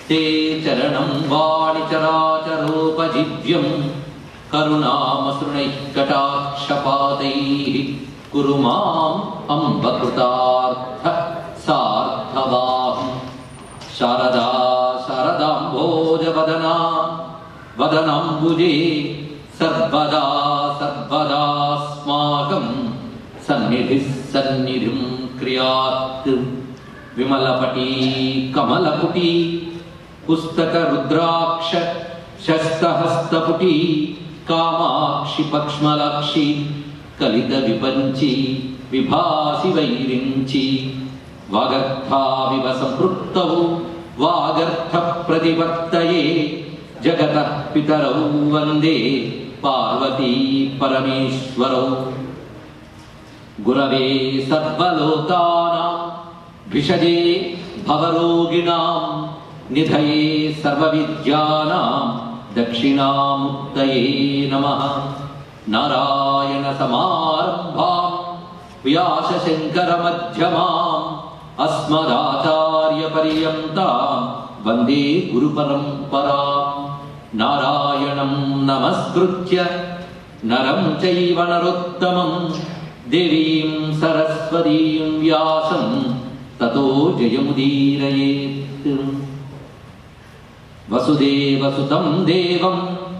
ते चरणं वाणिचराचरोपजीव्यं करुणामसृणैः कटाक्षपातैः कुरु माम् अम्बकृतार्थ सार्थवाहम् शारदा शारदाम्भोजवदना वदनाम्बुजे सर्वदा सर्वदास्माकं सन्निधिः सन्निधिं क्रियात् विमलपटी कमलपुटी पुस्तकरुद्राक्ष शस्तहस्तपुटी कामाक्षि पक्ष्मलाक्षि कलितविपञ्ची विभासि वैरिञ्ची वागर्थाविव सम्पृक्तौ वागर्थप्रतिपत्तये जगतः पितरौ वन्दे पार्वती परमेश्वरौ गुरवे सर्वलोकानां भिषजे भवरोगिणां निधये सर्वविद्यानां दक्षिणामुक्तये नमः नारायणसमारम्भां व्यासशङ्करमध्यमाम् अस्मदाचार्यपर्यन्तां वन्दे गुरुपरम्पराम् नारायणं नमस्कृत्य नरं चैव नरोत्तमं देवीं सरस्वतीं व्यासं ततो जयमुदीरयेत् वसुदेवसुतं देवं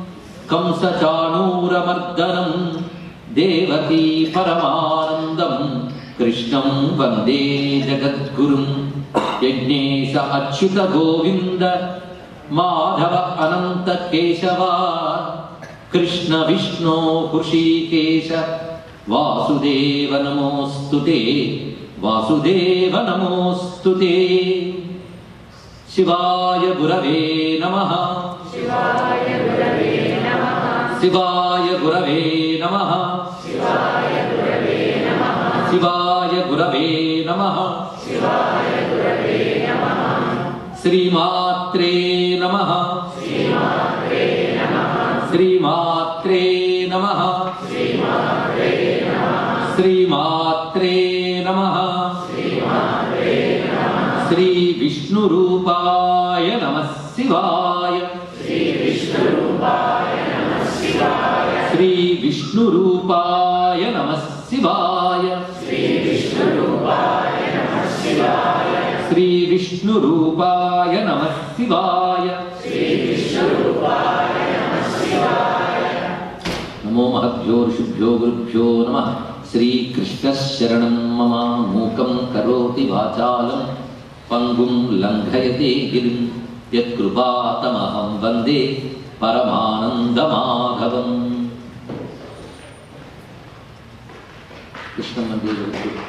कंसचाणूरमर्दनं देवकी परमानन्दं कृष्णं वन्दे जगद्गुरुं यज्ञेश अच्युत गोविन्द माधव अनन्त केशवा कृष्ण विष्णो हृषीकेश वासुदेव नमोऽस्तु ते वासुदेव नमोऽस्तु ते शिवाय गुरवे नमः शिवाय गुरवे नमः शिवाय गुरवे नमः श्रीमात्रे नमः श्रीमात्रे नमः श्रीमात्रे नमः श्रीविष्णुरूपाय नमः शिवाय श्रीविष्णुरूपाय नमः शिवाय श्रीविष्णुरूपाय नमः शिवाय नमो महद्भ्यो ऋषिभ्यो गुरुभ्यो नमः श्रीकृष्णशरणं मम मूकं करोति वाचालं पङ्गुं लङ्घयते गिरिं यत्कृपातमहं वन्दे परमानन्दमाधवम् కృష్ణ మందిర్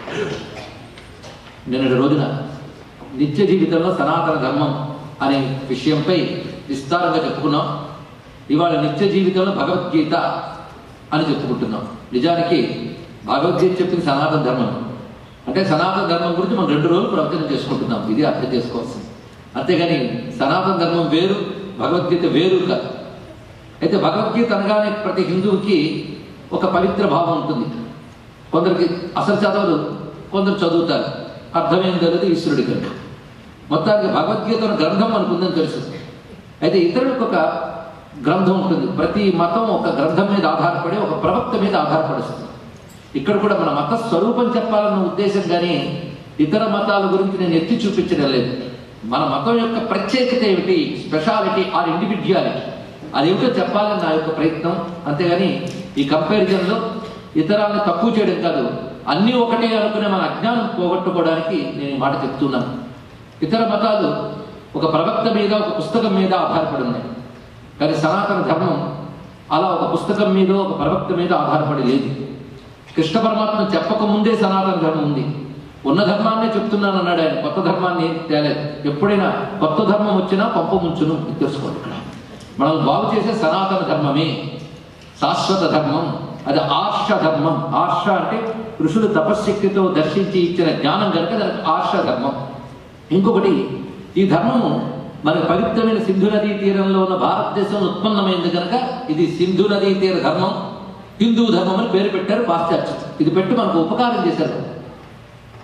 నిన్నటి రోజున నిత్య జీవితంలో సనాతన ధర్మం అనే విషయంపై విస్తారంగా చెప్పుకున్నాం ఇవాళ నిత్య జీవితంలో భగవద్గీత అని చెప్పుకుంటున్నాం నిజానికి భగవద్గీత చెప్పింది సనాతన ధర్మం అంటే సనాతన ధర్మం గురించి మనం రెండు రోజులు ప్రవచనం చేసుకుంటున్నాం ఇది అర్థం చేసుకోవాల్సింది అంతేగాని సనాతన ధర్మం వేరు భగవద్గీత వేరు కాదు అయితే భగవద్గీత అనగానే ప్రతి హిందువుకి ఒక పవిత్ర భావం ఉంటుంది కొందరికి అసలు చదవరు కొందరు చదువుతారు అర్థమేం తెలియదు ఈశ్వరుడి కనుక మొత్తానికి భగవద్గీత అనే గ్రంథం మనకుందని తెలుసు అయితే ఇతరులకు ఒక గ్రంథం ఉంటుంది ప్రతి మతం ఒక గ్రంథం మీద ఆధారపడి ఒక ప్రవక్త మీద ఆధారపడుతుంది ఇక్కడ కూడా మన మత స్వరూపం చెప్పాలన్న ఉద్దేశం కానీ ఇతర మతాల గురించి నేను ఎత్తి చూపించడం లేదు మన మతం యొక్క ప్రత్యేకత ఏమిటి స్పెషాలిటీ ఆర్ ఇండివిజువాలిటీ అదేమిటో చెప్పాలని నా యొక్క ప్రయత్నం అంతేగాని ఈ కంపారిజన్లో ఇతరాలను తక్కువ చేయడం కాదు అన్నీ ఒకటే అనుకునే మన అజ్ఞానం పోగొట్టుకోవడానికి నేను ఈ మాట చెప్తున్నాను ఇతర మతాలు ఒక ప్రవక్త మీద ఒక పుస్తకం మీద ఆధారపడి ఉన్నాయి కానీ సనాతన ధర్మం అలా ఒక పుస్తకం మీద ఒక ప్రవక్త మీద ఆధారపడి లేదు కృష్ణ పరమాత్మ చెప్పకముందే సనాతన ధర్మం ఉంది ఉన్న ధర్మాన్నే చెప్తున్నాను అన్నాడు ఆయన కొత్త ధర్మాన్ని ఏం తేలేదు ఎప్పుడైనా కొత్త ధర్మం వచ్చినా పంప ముంచును ఇది తెలుసుకోండి ఇక్కడ మనం బాగు చేసే సనాతన ధర్మమే శాశ్వత ధర్మం అది ఆర్ష ధర్మం ఆర్ష అంటే ఋషులు తపశ్శక్తితో దర్శించి ఇచ్చిన జ్ఞానం కనుక దానికి ఆర్ష ధర్మం ఇంకొకటి ఈ ధర్మము మన పవిత్రమైన సింధు నదీ తీరంలో ఉన్న భారతదేశంలో ఉత్పన్నమైంది కనుక ఇది సింధు నదీ తీర ధర్మం హిందూ ధర్మం అని పేరు పెట్టారు పాశ్చాత్యం ఇది పెట్టి మనకు ఉపకారం చేశారు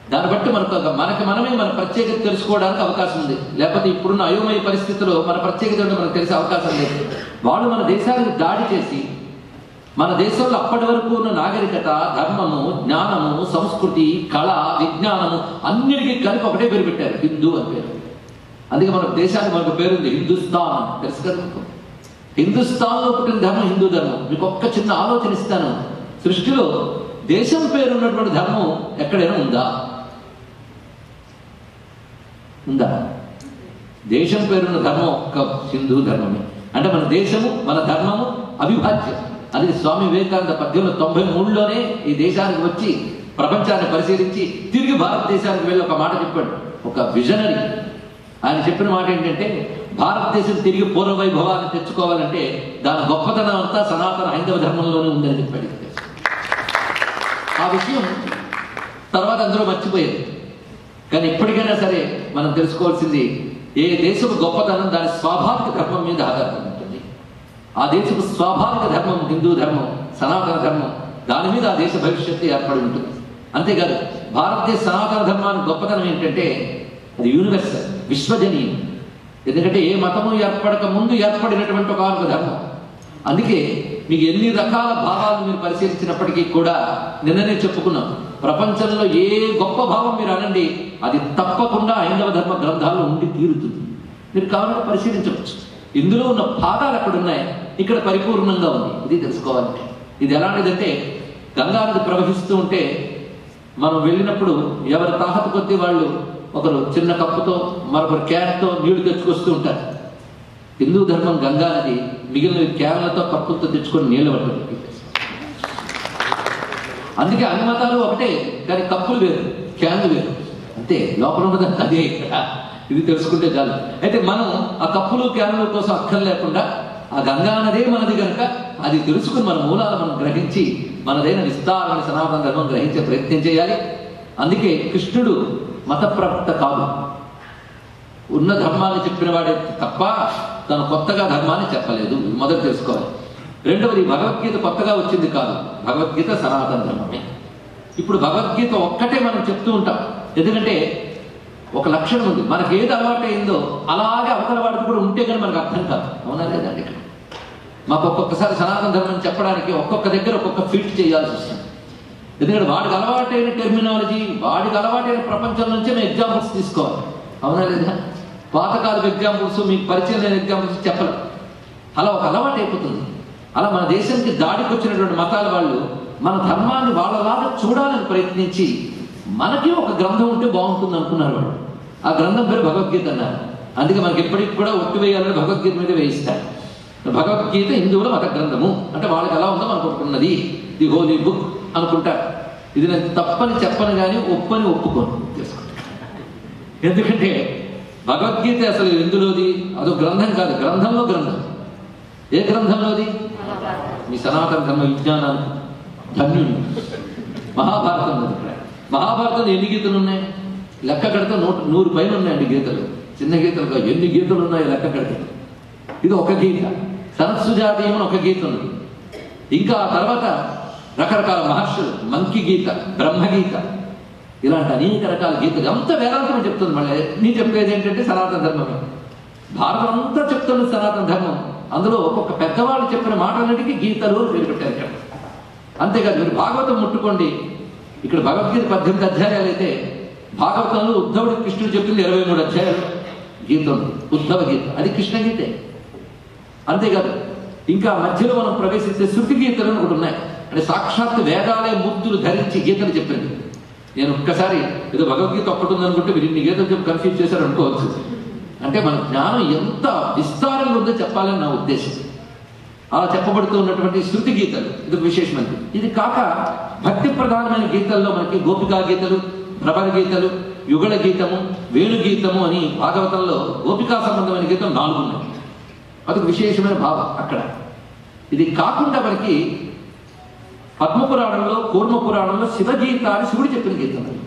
దాన్ని బట్టి మనకు ఒక- మనకి మనమే మన ప్రత్యేకత తెలుసుకోవడానికి అవకాశం ఉంది లేకపోతే ఇప్పుడున్న అయోమయ పరిస్థితిలో మన ప్రత్యేకత ఏంటో మనకు తెలిసే అవకాశం లేదు వాళ్ళు మన దేశానికి దాడి చేసి మన దేశంలో అప్పటి వరకు ఉన్న నాగరికత ధర్మము జ్ఞానము సంస్కృతి కళ విజ్ఞానము అన్నిటికీ కలిపి ఒకటే పేరు పెట్టారు హిందూ అని పేరు అందుకే మన దేశానికి మనకు పేరుంది హిందుస్థాన్ అని. తెలుసు కదా మీకు? హిందుస్థాన్లో పుట్టిన ధర్మం హిందూ ధర్మం మీకు ఒక్క చిన్న ఆలోచన ఇస్తాను సృష్టిలో దేశం పేరు ఉన్నటువంటి ధర్మం ఎక్కడైనా ఉందా ఉందా దేశం పేరున్న ధర్మం ఒక్క హిందూ ధర్మమే అంటే మన దేశము మన ధర్మము అవిభాజ్యం అది స్వామి వివేకానంద పద్దెనిమిది తొంభై మూడులోనే ఈ దేశానికి వచ్చి ప్రపంచాన్ని పరిశీలించి తిరిగి భారతదేశానికి వెళ్ళి ఒక మాట చెప్పాడు ఒక విజనరీ ఆయన చెప్పిన మాట ఏంటంటే భారతదేశం తిరిగి పూర్వ వైభవాన్ని తెచ్చుకోవాలంటే దాని గొప్పతనం అంతా సనాతన హైందవ ధర్మంలోనే ఉందని చెప్పాడు ఆ విషయం తర్వాత అందరూ మర్చిపోయారు కానీ ఇప్పటికైనా సరే మనం తెలుసుకోవాల్సింది ఏ దేశపు గొప్పతనం దాని స్వాభావిక ధర్మం మీద ఆధారపడి ఉంటుంది ఆ దేశపు స్వాభావిక ధర్మం హిందూ ధర్మం సనాతన ధర్మం దాని మీద ఆ దేశ భవిష్యత్తు ఏర్పడి ఉంటుంది అంతేకాదు భారతదేశ సనాతన ధర్మానికి గొప్పతనం ఏంటంటే అది యూనివర్సల్ విశ్వజనీయం ఎందుకంటే ఏ మతము ఏర్పడక ముందు ఏర్పడినటువంటి ఒక ఆత్మ ధర్మం అందుకే మీకు ఎన్ని రకాల భావాలు మీరు పరిశీలించినప్పటికీ కూడా నిన్ననే చెప్పుకున్నాం ప్రపంచంలో ఏ గొప్ప భావం మీరు అనండి అది తప్పకుండా ఐందవ ధర్మ గ్రంథాల్లో ఉండి తీరుతుంది మీరు కావాలంటే పరిశీలించవచ్చు ఇందులో ఉన్న భాగాలు అక్కడ ఉన్నాయి ఇక్కడ పరిపూర్ణంగా ఉంది ఇది తెలుసుకోవాలి ఇది ఎలాంటిదంటే గంగా నది ప్రవహిస్తూ ఉంటే మనం వెళ్ళినప్పుడు ఎవరి తాహత కొద్దీ వాళ్ళు ఒకరు చిన్న కప్పుతో మరొకరు క్యాన్తో నీళ్లు తెచ్చుకొస్తూ ఉంటారు హిందూ ధర్మం గంగా నది మిగిలిన క్యాన్లతో కప్పులతో తెచ్చుకొని నీళ్ళు పట్టుకుంటుంది అందుకే అన్ని మతాలు ఒకటే కానీ కప్పులు వేరు క్యాన్లు వేరు అంతే లోపల ఉన్నదంతా అదే ఇక్కడ ఇది తెలుసుకుంటే చాలు అయితే మనం ఆ కప్పులు క్యాన్ల కోసం అక్కర్లేకుండా ఆ గంగా నదే మనది కనుక అది తెలుసుకుని మన మూలాలు మనం గ్రహించి మనదైన విస్తారమైన సనాతన ధర్మం గ్రహించే ప్రయత్నం చేయాలి అందుకే కృష్ణుడు మత ప్రవక్త కాదు ఉన్న ధర్మాన్ని చెప్పిన వాడే తప్ప తను కొత్తగా ధర్మాన్ని చెప్పలేదు ఇది మొదట తెలుసుకోవాలి రెండవది భగవద్గీత కొత్తగా వచ్చింది కాదు భగవద్గీత సనాతన ధర్మమే ఇప్పుడు భగవద్గీత ఒక్కటే మనం చెప్తూ ఉంటాం ఎందుకంటే ఒక లక్షణం ఉంది మనకి ఏది అలవాటైందో అలాగే అవతల వాడికి కూడా ఉంటే కానీ మనకు అర్థం కాదు అవునా లేదండి ఇక్కడ మాకు ఒక్కొక్కసారి సనాతన ధర్మం చెప్పడానికి ఒక్కొక్క దగ్గర ఒక్కొక్క ఫిట్ చేయాల్సి వస్తుంది ఎందుకంటే వాడికి అలవాటైన టెర్మినాలజీ వాడికి అలవాటైన ప్రపంచం నుంచే మేము ఎగ్జాంపుల్స్ తీసుకోవాలి అవునా లేదా పాతకాలపు ఎగ్జాంపుల్స్ మీకు పరిచయం లేని ఎగ్జాంపుల్స్ చెప్పరు అలా ఒక అలవాటు అయిపోతుంది అలా మన దేశానికి దాడికి వచ్చినటువంటి మతాల వాళ్ళు మన ధర్మాన్ని వాళ్ళలాగా చూడాలని ప్రయత్నించి మనకి ఒక గ్రంథం ఉంటే బాగుంటుంది అనుకున్నారు వాళ్ళు ఆ గ్రంథం పేరు భగవద్గీత అన్నారు అందుకే మనకి ఎప్పటికి కూడా ఒట్టు వేయాలని భగవద్గీత మీద వేయిస్తారు భగవద్గీత హిందువుల మత గ్రంథము అంటే వాళ్ళకి ఎలా ఉందో మనకు ఒకటి ఉన్నది ది హోలీ బుక్ అనుకుంటారు ఇది నేను తప్పని చెప్పను కానీ ఒప్పని ఒప్పుకోను తెలుసుకుంటాను ఎందుకంటే భగవద్గీత అసలు ఎందులోది అదో గ్రంథం కాదు గ్రంథంలో గ్రంథం ఏ గ్రంథంలోది మీ సనాతన ధర్మ విజ్ఞానానికి ధన్యుడు మహాభారతం ఉంది ఇక్కడ మహాభారతంలో ఎన్ని గీతలు ఉన్నాయి లెక్క కడితే నూట నూరు పైన ఉన్నాయండి గీతలు చిన్న గీతలు కాదు ఎన్ని గీతలు ఉన్నాయి లెక్క కడితే ఇది ఒక గీత సరస్సుజాతీయం అని ఒక గీత ఉంది ఇంకా ఆ తర్వాత రకరకాల మహర్షులు మంకి గీత బ్రహ్మగీత ఇలాంటి అనేక రకాల గీతలు అంత వేదాంతం చెప్తుంది మళ్ళీ నీ చెప్పేది ఏంటంటే సనాతన ధర్మమే భారతం అంతా చెప్తున్న సనాతన ధర్మం అందులో ఒక్కొక్క పెద్దవాళ్ళు చెప్పిన మాటలన్నిటికీ గీతలు అని పేరు పెట్టారు ఇక్కడ అంతేకాదు మీరు భాగవతం ముట్టుకోండి ఇక్కడ భగవద్గీత పద్దెనిమిది అధ్యాయాలు అయితే భాగవతంలో ఉద్ధవుడు కృష్ణుడు చెప్పింది ఇరవై మూడు అధ్యాయాలు గీత ఉంది ఉద్ధవ గీత అది కృష్ణ గీతే అంతేకాదు ఇంకా మధ్యలో మనం ప్రవేశిస్తే శృతి గీతలు అని ఒకటి ఉన్నాయి అంటే సాక్షాత్ వేదాలే ముద్దులు ధరించి గీతలు చెప్పింది నేను ఒక్కసారి ఏదో భగవద్గీత ఒక్కటి ఉందనుకుంటే మీరు ఇన్ని గీతలు చెప్పి కన్ఫ్యూజ్ చేశారు అనుకోవచ్చు అంటే మన జ్ఞానం ఎంత విస్తారంగా ఉందో చెప్పాలని నా ఉద్దేశం అలా చెప్పబడుతూ ఉన్నటువంటి శృతి గీతలు ఇది ఒక విశేషమైనది ఇది కాక భక్తి ప్రధానమైన గీతల్లో మనకి గోపికా గీతలు ప్రభల గీతలు యుగళ గీతము వేణు గీతము అని భాగవతంలో గోపికా సంబంధమైన గీతం నాలుగు ఉన్నాయి అదొక విశేషమైన భావం అక్కడ ఇది కాకుండా మనకి పద్మపురాణంలో కూర్మ పురాణంలో శివగీత అని శివుడు చెప్పిన గీతం ఉంది.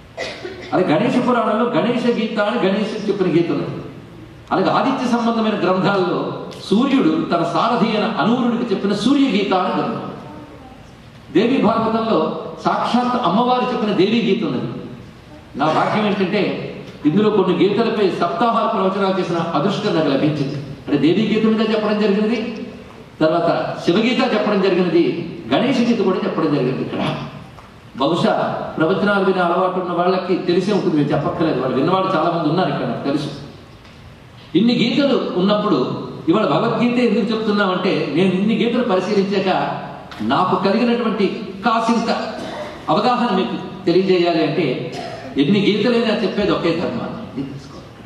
అది గణేష పురాణంలో గణేష గీత అని గణేశుడు చెప్పిన గీత ఉన్నది అలాగే ఆదిత్య సంబంధమైన గ్రంథాల్లో సూర్యుడు తన సారథి అయిన అనూరుడికి చెప్పిన సూర్య గీత అని గ్రంథం దేవి భాగవతంలో సాక్షాత్ అమ్మవారు చెప్పిన దేవి గీత ఉన్నది నా భాగ్యం ఏంటంటే ఇందులో కొన్ని గీతలపై సప్తాహార ప్రవచనాలు చేసిన అదృష్టం నాకు లభించింది అంటే దేవీ గీత మీద చెప్పడం జరిగినది తర్వాత శివగీత చెప్పడం జరిగినది గణేష గీత కూడా చెప్పడం జరిగింది ఇక్కడ బహుశా ప్రవచనాలు వినే అలవాటు ఉన్న వాళ్ళకి తెలిసే ఉంటుంది నేను చెప్పక్కర్లేదు వాళ్ళు విన్నవాళ్ళు చాలా మంది ఉన్నారు ఇక్కడ నాకు తెలుసు ఇన్ని గీతలు ఉన్నప్పుడు ఇవాళ భగవద్గీత ఎందుకు చెప్తున్నామంటే నేను ఇన్ని గీతలు పరిశీలించాక నాకు కలిగినటువంటి కాసింత అవగాహన మీకు తెలియజేయాలి అంటే ఎన్ని గీతలైనా చెప్పేది ఒకే ధర్మాన్ని ఇది తెలుసుకోవాలి ఇక్కడ.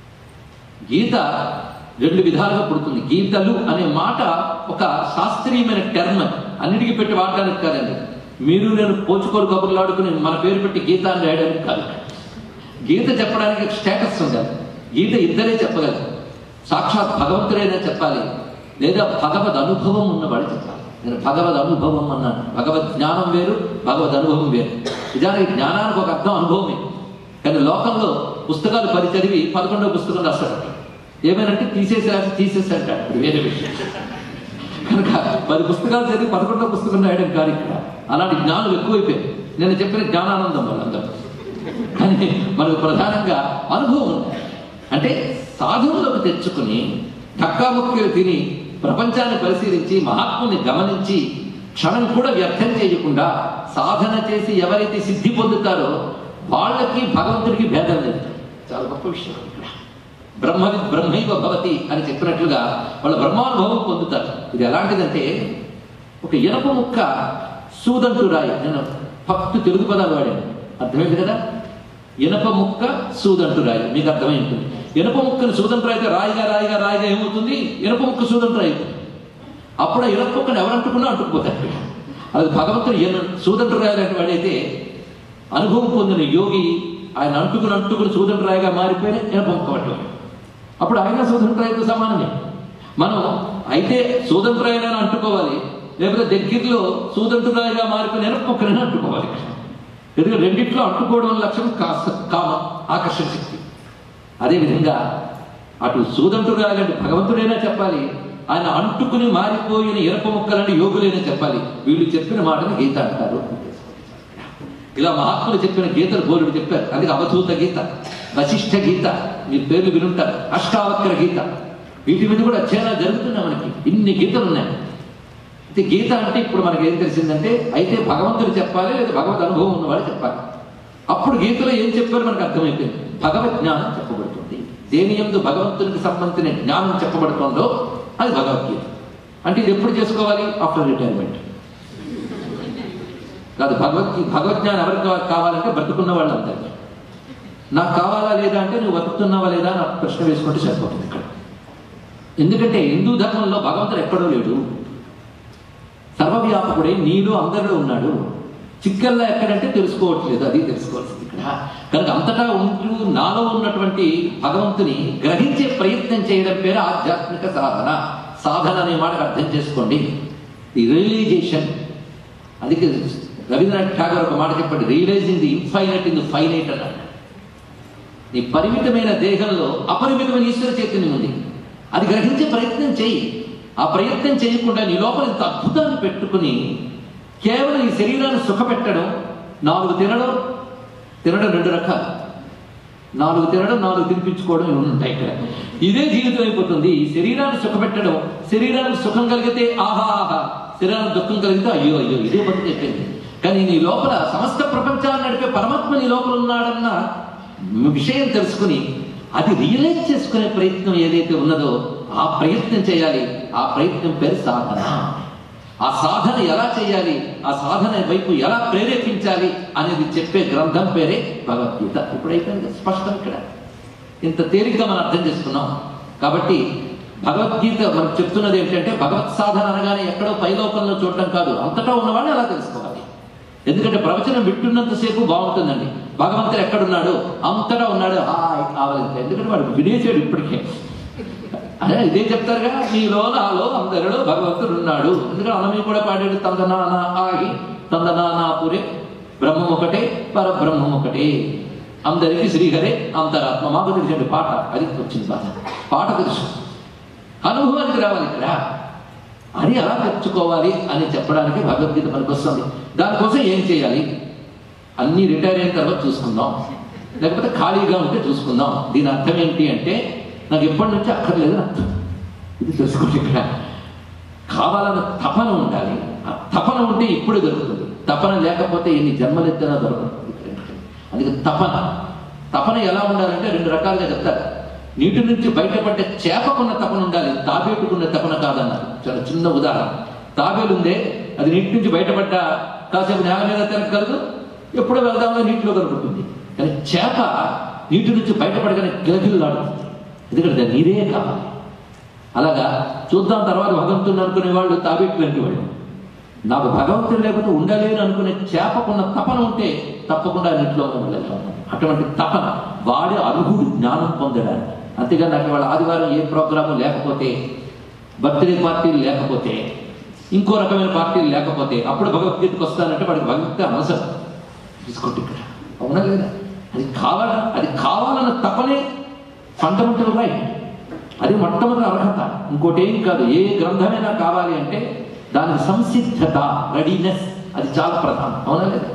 గీత రెండు విధాలుగా పుడుతుంది గీతలు అనే మాట ఒక శాస్త్రీయమైన టర్మ్ అది. అన్నిటికీ పెట్టి వాడడానికి కాదండి మీరు నేను పోచుకోలు కబుర్లు ఆడుకుని మన పేరు పెట్టి గీత అని రాయడానికి కాదు గీత చెప్పడానికి స్టేటస్ ఉండాలి గీత ఇద్దరే చెప్పగలరు సాక్షాత్ భగవంతుడైనా చెప్పాలి లేదా భగవద్ అనుభవం ఉన్నవాడు చెప్పాలి నేను భగవద్ అనుభవం అన్నాను భగవద్ జ్ఞానం వేరు భగవద్ అనుభవం వేరు నిజానికి జ్ఞానానికి ఒక అర్థం అనుభవమే కానీ లోకంలో పుస్తకాలు పది చదివి పదకొండో పుస్తకం రాస్తాడు ఏమైనంటే తీసేసి రాసి తీసేసి అంటాడు అది వేరే విషయం కనుక పది పుస్తకాలు చదివి పదకొండో పుస్తకం రాయడం కాదు ఇక్కడ అలాంటి జ్ఞానం ఎక్కువైపోయింది నేను చెప్పిన జ్ఞానానందం వాళ్ళందరూ కానీ మనకు ప్రధానంగా అనుభవం ఉంది అంటే సాధువులకు తెచ్చుకుని టక్కాముక్కలు తిని ప్రపంచాన్ని పరిశీలించి మహాత్ముని గమనించి క్షణం కూడా వ్యర్థం చేయకుండా సాధన చేసి ఎవరైతే సిద్ధి పొందుతారో వాళ్ళకి భగవంతుడికి భేదం లేదు చాలా గొప్ప విషయం ఇక్కడ బ్రహ్మవి బ్రహ్మైవ భవతి అని చెప్పినట్లుగా వాళ్ళ బ్రహ్మానుభవం పొందుతారు ఇది ఎలాంటిదంటే ఒక ఇనప ముక్క సూదంటు రాయి నేను ఫక్తు తెలుగు పదాలు వాడాను అర్థమైంది కదా ఇనప ముక్క సూదంటు రాయి మీకు అర్థమై ఉంటుంది ఇనప ముక్కను సూదంటు రాయితే రాయిగా రాయిగా రాయిగా ఏమవుతుంది ఇనప ముక్క సూదంటు రాయి అప్పుడు ఆ ఇనప ముక్కను ఎవరు అంటుకున్నా అంటుకుపోతారు అది భగవంతుడు ఈయన సూదంటు రాయాలంటే వాడైతే అనుభవం పొందిన యోగి ఆయన అంటుకుని అంటుకుని సూదంటు రాయిగా మారిపోయిన ఇనప ముక్క పట్టుకోవాలి అప్పుడు ఆయన సూదంటు రాయితో సమానమే మనం అయితే సూదంటు రాయిని అంటుకోవాలి లేకపోతే దగ్గరలో సూదంటు రాయిగా మారిపోయిన ఇనప ముక్కనైనా అంటుకోవాలి ఎందుకంటే రెండిట్లో అంటుకోవడం వల్ల లక్ష్యం కాస కామ ఆకర్షణ శక్తి అదేవిధంగా అటు సూదంటు రాయాలంటే భగవంతుడైనా చెప్పాలి ఆయన అంటుకుని మారిపోయిన ఇరప ముక్కలని యోగులైనా చెప్పాలి వీళ్ళు చెప్పిన మాటని గీత అంటారు ఇలా మహాత్ములు చెప్పిన గీతలు బోలుడు చెప్పారు అందుకే అవధూత గీత వశిష్ఠ గీత మీ పేర్లు వినుంటారు అష్టావక్ర గీత వీటి మీద కూడా అధ్యయనాలు జరుగుతున్నాయి మనకి ఇన్ని గీతలు ఉన్నాయి అయితే గీత అంటే ఇప్పుడు మనకి ఏం తెలిసిందంటే అయితే భగవంతుడు చెప్పాలి లేదా భగవద్ అనుభవం ఉన్నవాడు చెప్పాలి అప్పుడు గీతలో ఏం చెప్పారు మనకు అర్థమైపోయింది భగవద్ జ్ఞానం చెప్పబడుతుంది దేని ఎందు భగవంతునికి సంబంధించిన జ్ఞానం చెప్పబడుతుందో అది భగవద్గీత అంటే ఇది ఎప్పుడు చేసుకోవాలి ఆఫ్టర్ రిటైర్మెంట్ కాదు భగవద్గీ భగవద్జ్ఞానం ఎవరికి కావ- కావాలంటే బ్రతుకున్న వాళ్ళందరికీ నాకు కావాలా లేదా అంటే నువ్వు బతుకుతున్నావా లేదా అని ప్రశ్న వేసుకుంటే సరిపోతుంది ఇక్కడ ఎందుకంటే హిందూ ధర్మంలో భగవంతుడు ఎక్కడో లేడు సర్వవ్యాపకుడే నీలో అందరిలో ఉన్నాడు చిక్కల్లా ఎక్కడంటే తెలుసుకోవట్లేదు అది తెలుసుకోవాల్సింది ఇక్కడ కనుక అంతటా ఉంటూ నాలో ఉన్నటువంటి భగవంతుని గ్రహించే ప్రయత్నం చేయడం పేరు ఆధ్యాత్మిక సాధన సాధన అనే మాటకు అర్థం చేసుకోండి ఈ రియలైజేషన్ అందుకే రవీంద్రనాథ్ ఠాగూర్ ఒక మాట చెప్పండి realising the infinite in the finite అన్నాడు నీ పరిమితమైన దేహంలో అపరిమితమైన ఈశ్వర చైతన్యం ఉంది అది గ్రహించే ప్రయత్నం చేయి ఆ ప్రయత్నం చేయకుండా నీ లోపల ఇంత అద్భుతాన్ని పెట్టుకుని కేవలం ఈ శరీరాన్ని సుఖపెట్టడం నాలుగు తినడం తినడం రెండు రకాలు నాలుగు తినడం నాలుగు తినిపించుకోవడం ఇవి ఉంటాయి ఇక్కడ ఇదే జీవితం అయిపోతుంది ఈ శరీరాన్ని సుఖపెట్టడం శరీరానికి సుఖం కలిగితే ఆహా ఆహా శరీరానికి దుఃఖం కలిగితే అయ్యో అయ్యో ఇదే పని చెప్పింది కానీ నీ లోపల సమస్త ప్రపంచాన్ని నడిపే పరమాత్మ నీ లోపల ఉన్నాడన్న విషయం తెలుసుకుని అది రియలైజ్ చేసుకునే ప్రయత్నం ఏదైతే ఉన్నదో ఆ ప్రయత్నం చేయాలి ఆ ప్రయత్నం పేరు సాధన ఆ సాధన ఎలా చేయాలి ఆ సాధన వైపు ఎలా ప్రేరేపించాలి అనేది చెప్పే గ్రంథం పేరే భగవద్గీత ఇప్పుడైపోయింది స్పష్టం ఇక్కడ ఇంత తేలిగ్గా మనం అర్థం చేసుకున్నాం కాబట్టి భగవద్గీత మనకు చెప్తున్నది ఏంటంటే భగవత్ సాధన అనగానే ఎక్కడో పైలోకంలో చూడటం కాదు అంతటా ఉన్నవాడిని అలా తెలుసుకోవాలి ఎందుకంటే ప్రవచనం వింటున్నంతసేపు బాగుంటుందండి భగవంతుడు ఎక్కడున్నాడు అంతటా ఉన్నాడు హాయ్ కావాలంటే ఎందుకంటే వాడు వినేసాడు ఇప్పటికే అదే ఇదే చెప్తారుగా మీలో నాలో అందరిలో భగవంతుడు ఉన్నాడు ఎందుకంటే అనమి కూడా పాడాడు తందనానా ఆగి తందనానా పురే బ్రహ్మం ఒకటే పరబ్రహ్మం ఒకటే అందరికీ శ్రీహరే అంతరాత్మ మాకు తెలిసిన పాట అది వచ్చింది బాధ పాట తెలుసు అనుభవానికి రావాలి ఇక్కడ అది ఎలా తెచ్చుకోవాలి అని చెప్పడానికి భగవద్గీత మనకు వస్తుంది దానికోసం ఏం చేయాలి అన్ని రిటైర్ అయిన తర్వాత చూసుకుందాం లేకపోతే ఖాళీగా ఉంటే చూసుకుందాం దీని అర్థం ఏంటి అంటే నాకు ఎప్పటి నుంచి అక్కర్లేదు అని అర్థం ఇది తెలుసుకోండి ఇక్కడ కావాలన్న తపన ఉండాలి ఆ తపన ఉంటే ఇప్పుడు దొరుకుతుంది తపన లేకపోతే ఎన్ని జన్మలెత్తినా దొరకదు అందుకే తపన తపన ఎలా ఉండాలంటే రెండు రకాలుగా చెప్తారు నీటి నుంచి బయటపడ్డ చేపకున్న తపన ఉండాలి తాబేటుకున్న తపన కాదన్నారు చాలా చిన్న ఉదాహరణ తాబేలు ఉందే అది నీటి నుంచి బయటపడ్డ కాసేపు నేల మీద తిరగలదు ఎప్పుడో వెళ్దామో నీటిలో కనుకుంటుంది కానీ చేప నీటి నుంచి బయటపడగానే గిలగిల్లాడుతుంది ఎందుకంటే దాని నీరే కావాలి అలాగా చూద్దాం తర్వాత భగవంతుని అనుకునే వాళ్ళు తాబేట్లు లాంటి వాళ్ళు నాకు భగవంతుడు లేకపోతే ఉండలేను అనుకునే చేపకున్న తపన ఉంటే తప్పకుండా నీటిలో వెళ్ళగలను అటువంటి తపన వాడి అర్హుడు జ్ఞానం పొందడానికి అంతేగాని నాకు వాళ్ళ ఆదివారం ఏ ప్రోగ్రాము లేకపోతే బర్త్డే పార్టీలు లేకపోతే ఇంకో రకమైన పార్టీలు లేకపోతే అప్పుడు భగవద్గీతకు వస్తానంటే వాడికి భగవద్గీత అవసరం తీసుకోండి ఇక్కడ అవునా లేదా అది కావాల అది కావాలన్న తపనే ఫండమెంటల్ రైట్ అది మొట్టమొదటి అర్హత ఇంకోటి ఏం కాదు ఏ గ్రంథమైనా కావాలి అంటే దానికి సంసిద్ధత రెడీనెస్ అది చాలా ప్రధానం అవునా లేదా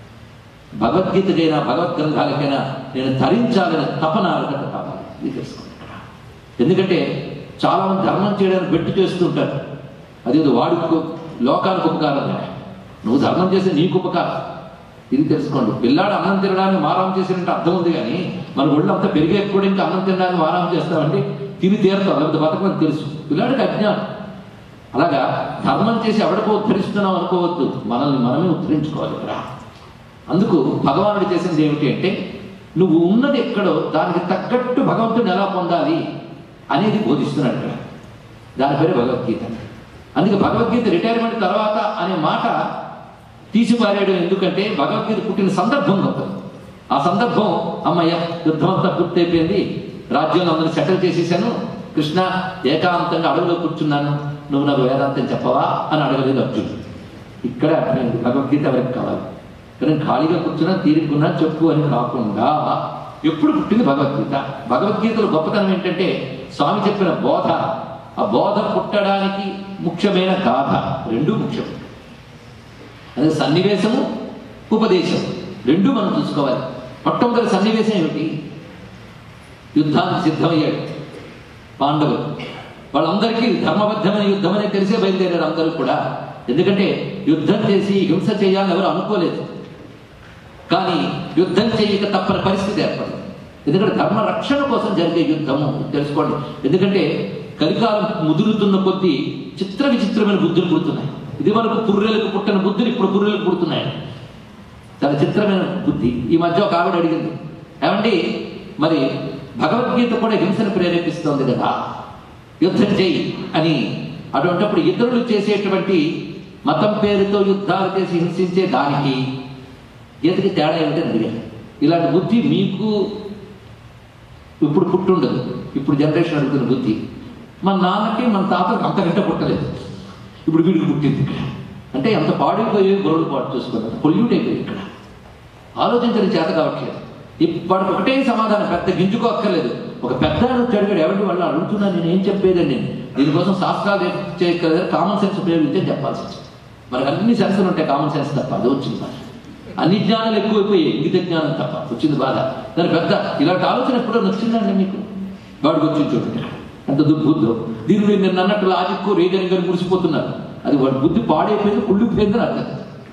భగవద్గీతకైనా భగవద్ గ్రంథాలకైనా నేను ధరించాలనే తపన అర్హత కావాలి ఇది తెలుసుకోండి ఇక్కడ ఎందుకంటే చాలా మంది ధర్మం చేయడానికి బెట్టు చేస్తుంటారు అది వాడికి లోకానికి ఉపకారం లే. నువ్వు ధర్మం చేస్తే నీకు ఉపకారం ఇది తెలుసుకోండి పిల్లాడు అన్నం తినడానికి మారం చేసినట్టు అర్థం ఉంది కానీ మన ఒళ్ళు అంతా పెరిగే కూడా ఇంకా అన్నం తినడానికి మారం చేస్తామంటే తిని తీరుతాం లేకపోతే బతకమని తెలుసు పిల్లాడికి అజ్ఞానం అలాగా ధర్మం చేసి ఎవరికో ఉద్ధరిస్తున్నాం అనుకోవద్దు మనల్ని మనమే ఉద్ధరించుకోవాలి ఇక్కడ అందుకు భగవానుడు చేసింది ఏమిటి అంటే నువ్వు ఉన్నది ఎక్కడో దానికి తగ్గట్టు భగవంతుని ఎలా పొందాలి అనేది బోధిస్తున్నాడు ఇక్కడ దాని పేరు భగవద్గీత అందుకే భగవద్గీత రిటైర్మెంట్ తర్వాత అనే మాట తీసిపారేయడం ఎందుకంటే భగవద్గీత పుట్టిన సందర్భం గొప్పది ఆ సందర్భం అమ్మయ్య యుద్ధం అంతా పూర్తయిపోయింది రాజ్యంలో అందరూ సెటిల్ చేసేసాను కృష్ణ ఏకాంతంగా అడవిలో కూర్చున్నాను నువ్వు నాకు వేదాంతం చెప్పవా అని అడగలేదు అర్జునుడు ఇక్కడే అర్థమైంది భగవద్గీత ఎవరికి కావాలి కానీ ఖాళీగా కూర్చున్నా తీరుకున్నా చెప్పు అని కాకుండా ఎప్పుడు పుట్టింది భగవద్గీత భగవద్గీతలో గొప్పతనం ఏంటంటే స్వామి చెప్పిన బోధ ఆ బోధ పుట్టడానికి ముఖ్యమైన గాథ రెండూ ముఖ్యం అదే సన్నివేశము ఉపదేశం రెండూ మనం చూసుకోవాలి మొట్టమొదటి సన్నివేశం ఏమిటి యుద్ధానికి సిద్ధమయ్యాడు పాండవులు వాళ్ళందరికీ ధర్మబద్ధమైన యుద్ధం అనేది తెలిసే బయలుదేరారు అందరూ కూడా ఎందుకంటే యుద్ధం చేసి హింస చేయాలని ఎవరు అనుకోలేదు కానీ యుద్ధం చేయక తప్పని పరిస్థితి ఏర్పడింది ఎందుకంటే ధర్మ రక్షణ కోసం జరిగే యుద్ధము తెలుసుకోండి ఎందుకంటే కలికాలం ముదురుతున్న కొద్దీ చిత్ర విచిత్రమైన బుద్ధులు పుడుతున్నాయి ఇది వరకు పుర్రెలకు పుట్టిన బుద్ధులు ఇప్పుడు పుర్రెలకు పుడుతున్నాయి చాలా చిత్రమైన బుద్ధి ఈ మధ్య ఒక ఆవిడ అడిగింది ఏమండి మరి భగవద్గీత కూడా హింసను ప్రేరేపిస్తోంది కదా యుద్ధం చేయి అని అటువంటిప్పుడు ఇతరులు చేసేటువంటి మతం పేరుతో యుద్ధాలు చేసి హింసించే దానికి గీతకి తేడా ఏమిటని అడిగాను ఇలాంటి బుద్ధి మీకు ఇప్పుడు పుట్టుండదు ఇప్పుడు జనరేషన్ అడుగుతున్న బుద్ధి మన నాన్నకి మన తాతకి అంతకంటే పుట్టలేదు ఇప్పుడు వీడికి పుట్టింది ఇక్కడ అంటే ఎంత పాడైపోయే గొడవలు పాటు చూసుకున్నారు పొల్యూట్ అయిపోయి ఇక్కడ ఆలోచించడం చేత కావట్లేదు ఇప్పటికి ఒకటే సమాధానం పెద్ద గింజుకో అక్కర్లేదు ఒక పెద్ద ఆయన వచ్చి అడిగాడు ఎవరి వాళ్ళు అడుగుతున్నా నేను ఏం చెప్పేదండి నేను దీనికోసం శాస్త్రాలు చేయగలదు కామన్ సెన్స్ ఉపయోగించే చెప్పాల్సి వచ్చింది మనకు అన్ని సెన్సులు ఉంటాయి కామన్ సెన్స్ తప్ప అది వచ్చింది మరి అన్ని జ్ఞానాలు ఎక్కువైపోయాయి ఇంగిత జ్ఞానం తప్ప వచ్చింది బాధ దాని పెద్ద ఇలాంటి ఆలోచన ఎప్పుడో నచ్చిందండి మీకు వాడికి వచ్చింది చూడండి ఎంత దుర్బుద్ధో దీని మీద నేను అన్నట్టు లాజిక్ రీజనింగ్ అని మురిసిపోతున్నారు అది వాడి బుద్ధి పాడైపోయింది కుళ్ళిపోయిందని అర్థం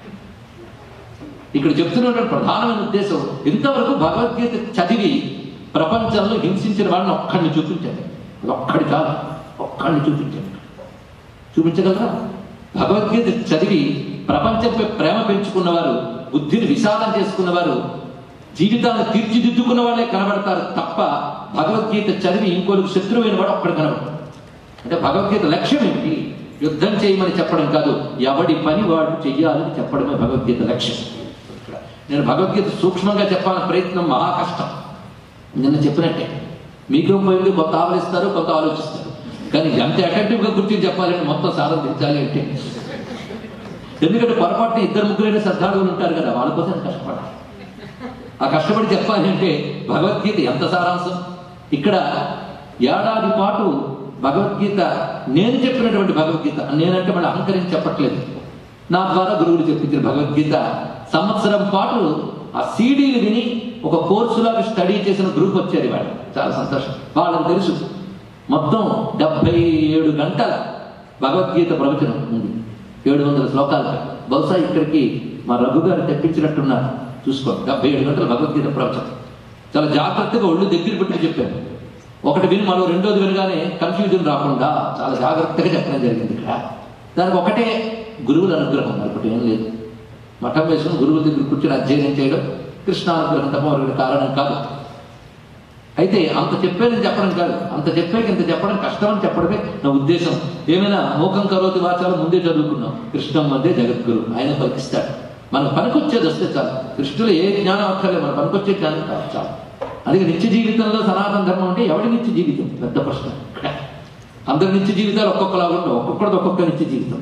ఇక్కడ చెప్తున్నటువంటి ప్రధానమైన ఉద్దేశం ఇంతవరకు భగవద్గీత చదివి ప్రపంచంలో హింసించిన వాళ్ళని ఒక్కడిని చూపించాలి అది ఒక్కడి కాదు ఒక్కడిని చూపించాలి చూపించగలరా భగవద్గీత చదివి ప్రపంచంపై ప్రేమ పెంచుకున్నవారు బుద్ధిని విశాలం చేసుకున్నవారు జీవితాన్ని తీర్చిదిద్దుకున్న వాళ్ళే కనబడతారు తప్ప భగవద్గీత చదివి ఇంకోరికి శత్రువైన వాడు ఒక్కడు కనబడతాడు అంటే భగవద్గీత లక్ష్యం ఏమిటి యుద్ధం చేయమని చెప్పడం కాదు ఎవడి పని వాడు చెయ్యాలని చెప్పడమే భగవద్గీత లక్ష్యం నేను భగవద్గీత సూక్ష్మంగా చెప్పాలని ప్రయత్నం మహా కష్టం నిన్న చెప్పినట్టే మీకు పోయింది కొంత ఆవలిస్తారు కొంత ఆలోచిస్తారు కానీ ఎంత అటెంటివ్గా గుర్తించి చెప్పాలంటే మొత్తం సాధించాలి అంటే ఎందుకంటే పొరపాటున ఇద్దరు ముగ్గురైన శ్రద్ధాళువులు ఉంటారు కదా వాళ్ళ కోసం కష్టపడాలి ఆ కష్టపడి చెప్పాలి అంటే భగవద్గీత ఎంత సారాంశం ఇక్కడ ఏడాది పాటు భగవద్గీత నేను చెప్పినటువంటి భగవద్గీత నేనంటే మళ్ళీ అహంకరించి చెప్పట్లేదు నా ద్వారా గురువులు చెప్పించిన భగవద్గీత సంవత్సరం పాటు ఆ సీడీలు విని ఒక కోర్సులాగా స్టడీ చేసిన గ్రూప్ వచ్చారు వాళ్ళు చాలా సంతోషం వాళ్ళకి తెలుసు మొత్తం డెబ్బై ఏడు గంటల భగవద్గీత ప్రవచనం ఉంది ఏడు వందల శ్లోకాలు బహుశా ఇక్కడికి మా రఘు గారు తెప్పించినట్టున్నారు చూసుకోండి డెబ్బై ఏడు గంటల భగవద్గీత ప్రవచనం చాలా జాగ్రత్తగా ఒళ్ళు దగ్గర పెట్టుకు చెప్పాను ఒకటి విని మరో రెండోది వినగానే కన్ఫ్యూజన్ రాకుండా చాలా జాగ్రత్తగా చెప్పడం జరిగింది ఇక్కడ దానికి ఒకటే గురువుల అనుగ్రహం మరొకటి ఏం లేదు మఠం వేసుకుని గురువుల దగ్గర కూర్చొని అధ్యయనం చేయడం కృష్ణానుగ్రహం తప్ప మరొకటి కారణం కాదు అయితే అంత చెప్పేది చెప్పడం కాదు అంత చెప్పేకి ఇంత చెప్పడం కష్టమని చెప్పడమే నా ఉద్దేశం ఏమైనా మోకం కరోతి వాచాలు ముందే చదువుకున్నాం కృష్ణం మధ్య జగద్గురు ఆయన పలికిస్తాడు మనకు పనికొచ్చేది వస్తే చాలు కృష్ణులు ఏ జ్ఞానం అక్కర్లేదు మన పనికొచ్చే జ్ఞానం కాదు చాలు అందుకే నిత్య జీవితంలో సనాతన ధర్మం అంటే ఎవడి నిత్య జీవితం పెద్ద ప్రశ్న అందరి నిత్య జీవితాలు ఒక్కొక్కలాగా ఉండవు ఒక్కొక్కరిది ఒక్కొక్క నిత్య జీవితం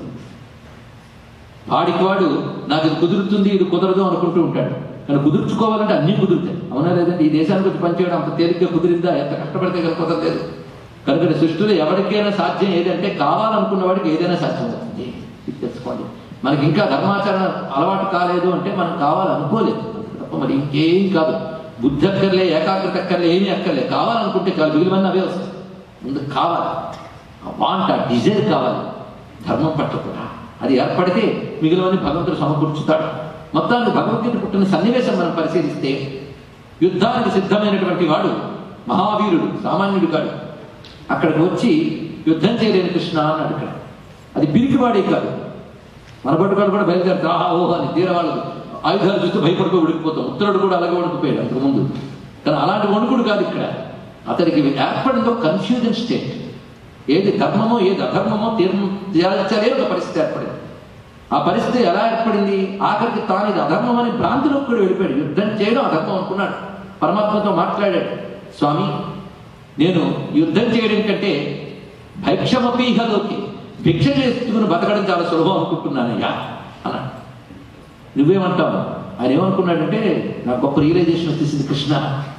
వాడికి వాడు నాకు ఇది కుదురుతుంది ఇది కుదరదు అనుకుంటూ ఉంటాడు కానీ కుదుర్చుకోవాలంటే అన్నీ కుదురుతాయి అవునా లేదంటే ఈ దేశానికి వచ్చి పనిచేయడం అంత తేలిగ్గా కుదిరిందా ఎంత కష్టపడితే కనుక కుదరలేదు కనుక సృష్టిలో ఎవరికైనా సాధ్యం ఏదంటే కావాలనుకున్న వాడికి ఏదైనా సాధ్యం అవుతుంది ఇది తెలుసుకోండి మనకి ఇంకా ధర్మాచరణ అలవాటు కాలేదు అంటే మనం కావాలనుకోలేదు అంతే తప్ప మరి ఇంకేం కాదు బుద్ధి అక్కర్లే ఏకాగ్రత అక్కర్లే ఏమీ అక్కర్లే కావాలనుకుంటే చాలు మిగిలిన అవే వస్తాయి ముందు కావాలి ఆ వాంట డిజైర్ కావాలి ధర్మం పట్ల కూడా అది ఏర్పడితే మిగిలినవన్నీ భగవంతుడు సమకూర్చుతాడు మొత్తానికి భగవద్గీత పుట్టిన సన్నివేశం మనం పరిశీలిస్తే యుద్ధానికి సిద్ధమైనటువంటి వాడు మహావీరుడు సామాన్యుడు కాడు అక్కడికి వచ్చి యుద్ధం చేయలేని కృష్ణ అన్నాడు ఇక్కడ అది పిరికివాడే కాదు మన పట్టుకాడు కూడా బయలుదేరుతా ఆహా ఓహో అని తీర వాళ్ళు ఆయుధాలు చూస్తే భయపడిపోయి ఉడికిపోతాం ఉత్తరుడు కూడా అలాగే వణుకుపోయాడు అంతకు ముందు కానీ అలాంటి వణుకుడు కాదు ఇక్కడ అతనికి ఏర్పడిందో కన్ఫ్యూజన్ స్టేట్ ఏది ధర్మమో ఏది అధర్మమో తీర్మ తేల్చలే ఒక పరిస్థితి ఏర్పడింది ఆ పరిస్థితి ఎలా ఏర్పడింది ఆఖరికి తాను ఇది అధర్మం అని భ్రాంతిలోకి కూడా వెళ్ళిపోయాడు యుద్ధం చేయడం అధర్మం అనుకున్నాడు పరమాత్మతో మాట్లాడాడు స్వామి నేను యుద్ధం చేయడం కంటే భైక్షమపీహలోకి భిక్ష చేసుకుని బతకడం చాలా సులభం అనుకుంటున్నానయ్యా అన్నాడు నువ్వేమంటావు ఆయన ఏమనుకున్నాడంటే నాకు గొప్ప రియలైజేషన్ వచ్చేసింది కృష్ణ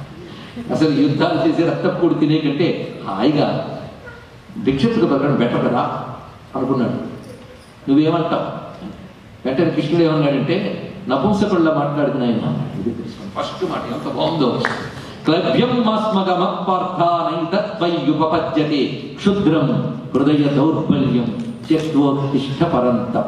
అసలు యుద్ధాలు చేసి రక్తపూడి తినే కంటే హాయిగా భిక్షకు బతకడం బెటర్ కదా అనుకున్నాడు నువ్వేమంటావు వెంటనే కృష్ణుడు ఏమన్నాడంటే నపుంసకుళ్ళ మాట్లాడుతున్న ఆయన ఇది ఫస్ట్ మాట ఎంత బాగుందో క్లభ్యం మాస్మగమ పార్థానైతత్వయుపపద్యతే క్షుద్రం హృదయ దౌర్బల్యం త్యక్తోత్తిష్ట పరంతప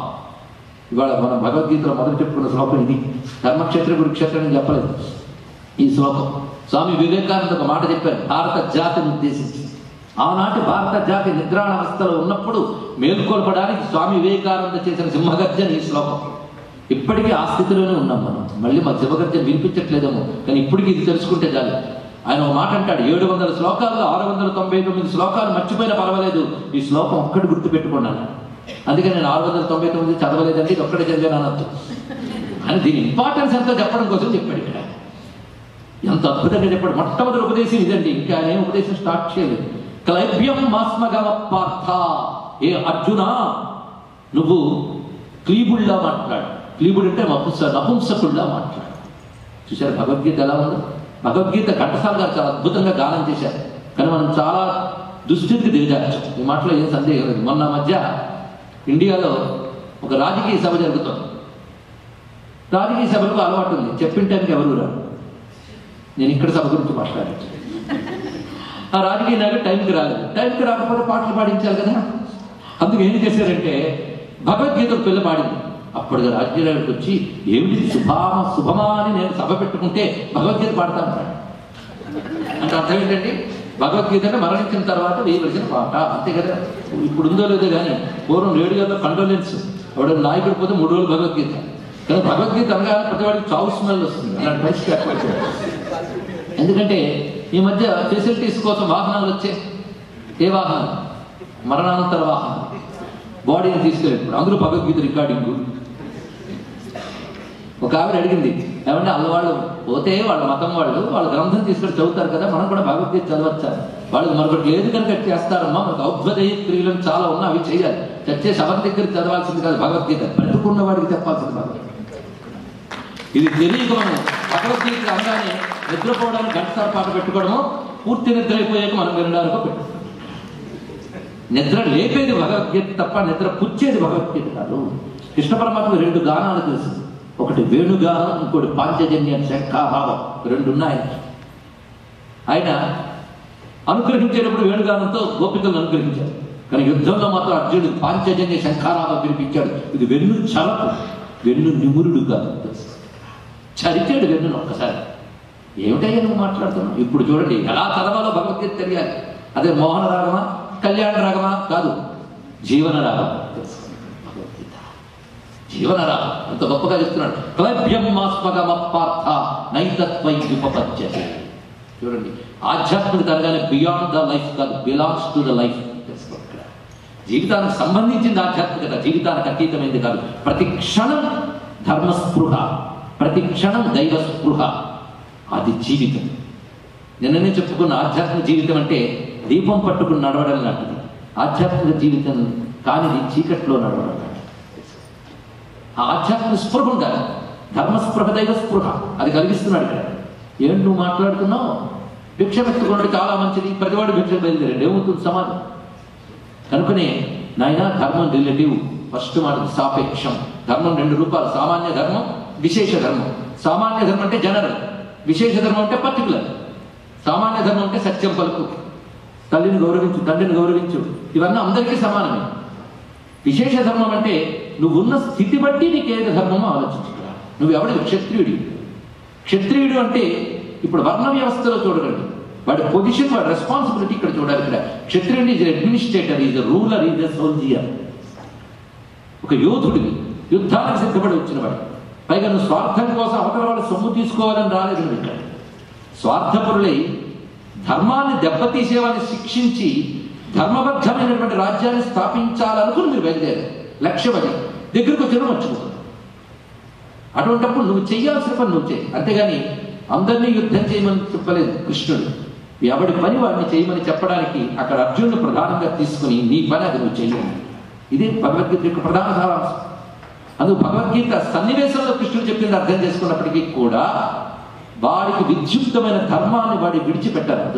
ఇవాళ మన భగవద్గీతలో మొదలు చెప్పుకున్న శ్లోకం ఇది ధర్మక్షేత్ర కురుక్షేత్రం అని చెప్పలేదు ఈ శ్లోకం స్వామి వివేకానంద ఒక మాట చెప్పారు భారత జాతిని ఉద్దేశించి ఆనాటి భారత జాతి నిద్రాణావస్థలో ఉన్నప్పుడు మేల్కొల్పడానికి స్వామి వివేకానంద చేసిన సింహగర్జన ఈ శ్లోకం ఇప్పటికీ ఆ స్థితిలోనే ఉన్నాం మనం మళ్ళీ మా సింహగర్జన వినిపించట్లేదేమో కానీ ఇప్పటికీ ఇది తెలుసుకుంటే చాలు ఆయన ఒక మాట అంటాడు ఏడు వందల శ్లోకాల్లో ఆరు వందల తొంభై తొమ్మిది శ్లోకాలు మర్చిపోయినా పర్వాలేదు ఈ శ్లోకం ఒక్కటి గుర్తు పెట్టుకున్నాను అందుకని నేను ఆరు వందల తొంభై తొమ్మిది చదవలేదంటే ఇది ఒక్కడే చదివాను అనొద్దు అని దీని ఇంపార్టెన్స్ ఎంతో చెప్పడం కోసం చెప్పాడు ఇక్కడ ఎంత అద్భుతంగా చెప్పాడు మొట్టమొదటి ఉపదేశం ఇదండి ఇంకా ఆయన ఏం ఉపదేశం స్టార్ట్ చేయలేదు క్లైబ్యం మాస్మగమ పార్థ ఏ అర్జున నువ్వు క్లీబుల్లా మాట్లాడు క్లీబుడు అంటే నపుంస నపుంసకుల్లా మాట్లాడు చూశారు భగవద్గీత ఎలా ఉందో భగవద్గీత ఘంటసాల గారు చాలా అద్భుతంగా గానం చేశారు కానీ మనం చాలా దుస్థితికి దిగజారు ఈ మాటలో ఏం సందేహం లేదు మొన్న మధ్య ఇండియాలో ఒక రాజకీయ సభ జరుగుతుంది రాజకీయ సభలకు అలవాటు ఉంది చెప్పిన టైంకి ఎవరు రారు నేను ఇక్కడ సభ గురించి మాట్లాడాను ఆ రాజకీయ నాయకుడు టైంకి రాలేదు టైంకి రాకపోతే పాటలు పాడించాలి కదా అందుకు ఏం చేశారంటే భగవద్గీత పిల్ల పాడింది అప్పుడు రాజకీయ నాయకుడికి వచ్చి ఏమిటి శుభామ శుభమా అని నేను సభ పెట్టుకుంటే భగవద్గీత పాడతాను అన్నాడు. అంటే అర్థం ఏంటండి భగవద్గీత అంటే మరణించిన తర్వాత వేయవలసిన పాట అంతే కదా ఇప్పుడు ఉందో లేదో కానీ పూర్వం రేడియోలో కండోలెన్స్ ఎవడో నాయకుడు పోతే మూడు రోజులు భగవద్గీత కానీ భగవద్గీత అనగానే ప్రతి వాడికి చావు స్మెల్ వస్తుంది అలాంటి పరిస్థితి ఏర్పడింది. ఎందుకంటే ఈ మధ్య ఫెసిలిటీస్ కోసం వాహనాలు వచ్చాయి ఏ వాహనాలు మరణానంతర వాహనాలు బాడీని తీసుకెళ్ళేటప్పుడు అందరూ భగవద్గీత రికార్డింగ్ ఒక ఆవిడ అడిగింది ఏమంటే అల్లవాళ్ళు పోతే వాళ్ళ మతం వాళ్ళు వాళ్ళ గ్రంథం తీసుకొని చదువుతారు కదా మనం కూడా భగవద్గీత చదవచ్చా వాళ్ళకి మరొకటి లేదు కనుక అది చేస్తారమ్మా మనకు ఔద్భదయ క్రియలు చాలా ఉన్నా అవి చేయాలి చచ్చే శవం దగ్గర చదవాల్సింది కాదు భగవద్గీత బ్రతుకున్న వాడికి చెప్పాల్సింది భగవద్గీత ఇది తెలియక మనం భగవద్గీత అనగానే నిద్రపోవడానికి గంటసారి పాట పెట్టుకోవడము పూర్తి నిద్ర అయిపోయాక మనం వినడానికో పెట్టు నిద్ర లేపేది భగవద్గీత తప్ప నిద్ర పుచ్చేది భగవద్గీత కాదు కృష్ణ పరమాత్మ రెండు గానాలు తెలుసు ఒకటి వేణుగానం ఇంకోటి పాంచజన్య శంఖాభావం రెండు ఉన్నాయి ఆయన అనుగ్రహించేటప్పుడు వేణుగానంతో గోపికలను అనుగ్రహించారు కానీ యుద్ధంలో మాత్రం అర్జునుడు పాంచజన్య శంఖారావం వినిపించాడు ఇది వెన్ను చలకు వెన్ను నిమురుడు కాదు చరిచాడు వెన్నును ఒక్కసారి ఏమిటయ్యా నువ్వు మాట్లాడుతున్నావు ఇప్పుడు చూడండి ఎలా చదవాలో భగవద్గీత తెలియాలి అదే మోహన రాగమా కళ్యాణ రాగమా కాదు జీవన రాగం భగవద్గీత జీవన రాగం అంత గొప్పగా చెప్తున్నాడు క్లభ్యం మాస్మగమపార్థ నైతత్వై విపపద్యతే చూడండి ఆధ్యాత్మికత అనగానే బియాండ్ ద లైఫ్ కాదు బిలాంగ్స్ టు ద లైఫ్ జీవితానికి సంబంధించింది ఆధ్యాత్మికత జీవితానికి అతీతమైంది కాదు ప్రతి క్షణం ధర్మస్పృహ ప్రతి క్షణం దైవ స్పృహ అది జీవితం నిన్ననే చెప్పుకున్న ఆధ్యాత్మిక జీవితం అంటే దీపం పట్టుకుని నడవడం లాంటిది ఆధ్యాత్మిక జీవితం కానిది చీకట్లో నడవడం లాంటిది ఆ ఆధ్యాత్మిక స్పృహ ఉండాలి ధర్మస్పృహ దైవ స్పృహ అది కలిగిస్తున్నాడు ఇక్కడ ఏంటి నువ్వు మాట్లాడుతున్నావు భిక్ష పెట్టుకున్నాడు చాలా మంచిది ప్రతివాడు భిక్ష బయలుదేరాడు ఏమవుతుంది సమాజం కనుకనే నాయన ధర్మం రిలేటివ్ ఫస్ట్ మాట సాపేక్షం ధర్మం రెండు రూపాయలు సామాన్య ధర్మం విశేష ధర్మం సామాన్య ధర్మం అంటే జనరల్ విశేష ధర్మం అంటే పర్టికులర్ సామాన్య ధర్మం అంటే సత్యం పలుకు తల్లిని గౌరవించు తండ్రిని గౌరవించు ఇవన్నీ అందరికీ సమానమే విశేష ధర్మం అంటే నువ్వు ఉన్న స్థితి బట్టి నీకు ఏది ధర్మమో ఆలోచించుకురా నువ్వు ఎవడు క్షత్రియుడి క్షత్రియుడు అంటే ఇప్పుడు వర్ణ వ్యవస్థలో చూడకండి వాడి పొజిషన్ వాడి రెస్పాన్సిబిలిటీ ఇక్కడ చూడాలి ఇక్కడ క్షత్రియుడి is administrator is ruler is soldier ఒక యోధుడివి యుద్ధానికి సిద్ధపడి వచ్చిన వాడు పైగా నువ్వు స్వార్థం కోసం అవతల వాళ్ళు సొమ్ము తీసుకోవాలని రాలేదు నువ్వు ఇక్కడ స్వార్థపరులై ధర్మాన్ని దెబ్బతీసేవాడిని శిక్షించి ధర్మబద్ధమైనటువంటి రాజ్యాన్ని స్థాపించాలనుకుని మీరు బయలుదేరారు లక్ష్యం అది దగ్గరకు వచ్చిన మర్చిపోతారు అటువంటప్పుడు నువ్వు చెయ్యాల్సిన పని నువ్వు చేయి అంతేగాని అందరినీ యుద్ధం చేయమని చెప్పలేదు కృష్ణుడు ఎవడి పని వాడిని చేయమని చెప్పడానికి అక్కడ అర్జునుడు ప్రధానంగా తీసుకుని నీ పని అది నువ్వు చెయ్యాలి ఇది భగవద్గీత యొక్క ప్రధాన సారాంశం అందుకు భగవద్గీత సన్నివేశంలో కృష్ణుడు చెప్పింది అర్థం చేసుకున్నప్పటికీ కూడా వాడికి విద్యుక్తమైన ధర్మాన్ని వాడి విడిచిపెట్టరాదు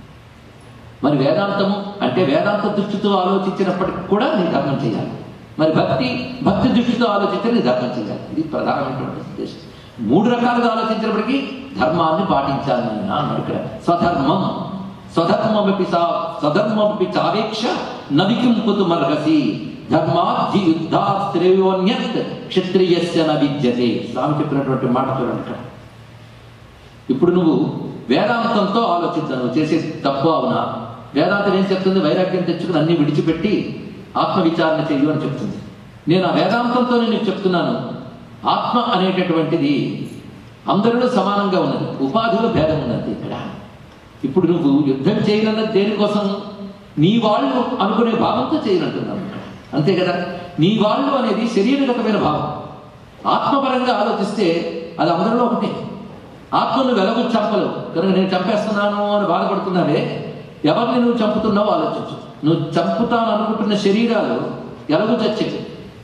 మరి వేదాంతము అంటే వేదాంత దృష్టితో ఆలోచించినప్పటికి కూడా నీ ధర్మం చేయాలి మరి భక్తి భక్తి దృష్టితో ఆలోచించి నీ ధర్మం చేయాలి ఇది ప్రధానమైనటువంటి ఉద్దేశం మూడు రకాలుగా ఆలోచించినప్పటికీ ధర్మాన్ని పాటించాలి నాయనా అన్నాడు ఇక్కడ స్వధర్మం స్వధర్మమపి సా స్వధర్మమపి చావేక్ష నవికిం కుతుమర్హసి ధర్మాద్ధి యుద్ధా శ్రేయోన్యత్ క్షత్రియస్య న విద్యతే స్వామి చెప్పినటువంటి మాట చూడండి ఇక్కడ ఇప్పుడు నువ్వు వేదాంతంతో ఆలోచించాను నువ్వు చేసే తప్పు అవునా వేదాంతం ఏం చెప్తుంది వైరాగ్యం తెచ్చుకుని అన్ని విడిచిపెట్టి ఆత్మ విచారణ చెయ్యు అని చెప్తుంది నేను ఆ వేదాంతంతో నేను చెప్తున్నాను ఆత్మ అనేటటువంటిది అందరిలో సమానంగా ఉన్నది ఉపాధిలో భేదం ఉన్నది ఇక్కడ ఇప్పుడు నువ్వు యుద్ధం చేయనన్నది దేనికోసం నీ వాళ్ళు అనుకునే భావంతో చేయనంటున్నావు ఇక్కడ అంతే కదా నీ వాళ్ళు అనేది శరీరగతమైన భావం ఆత్మపరంగా ఆలోచిస్తే అది అందరిలో ఒకటే ఆత్మను వెలగు చంపలేవు కనుక నేను చంపేస్తున్నాను అని బాధపడుతున్నావే ఎవరిని నువ్వు చంపుతున్నావో ఆలోచించు నువ్వు చంపుతాను అనుకుంటున్న శరీరాలు ఎలాగో చచ్చేది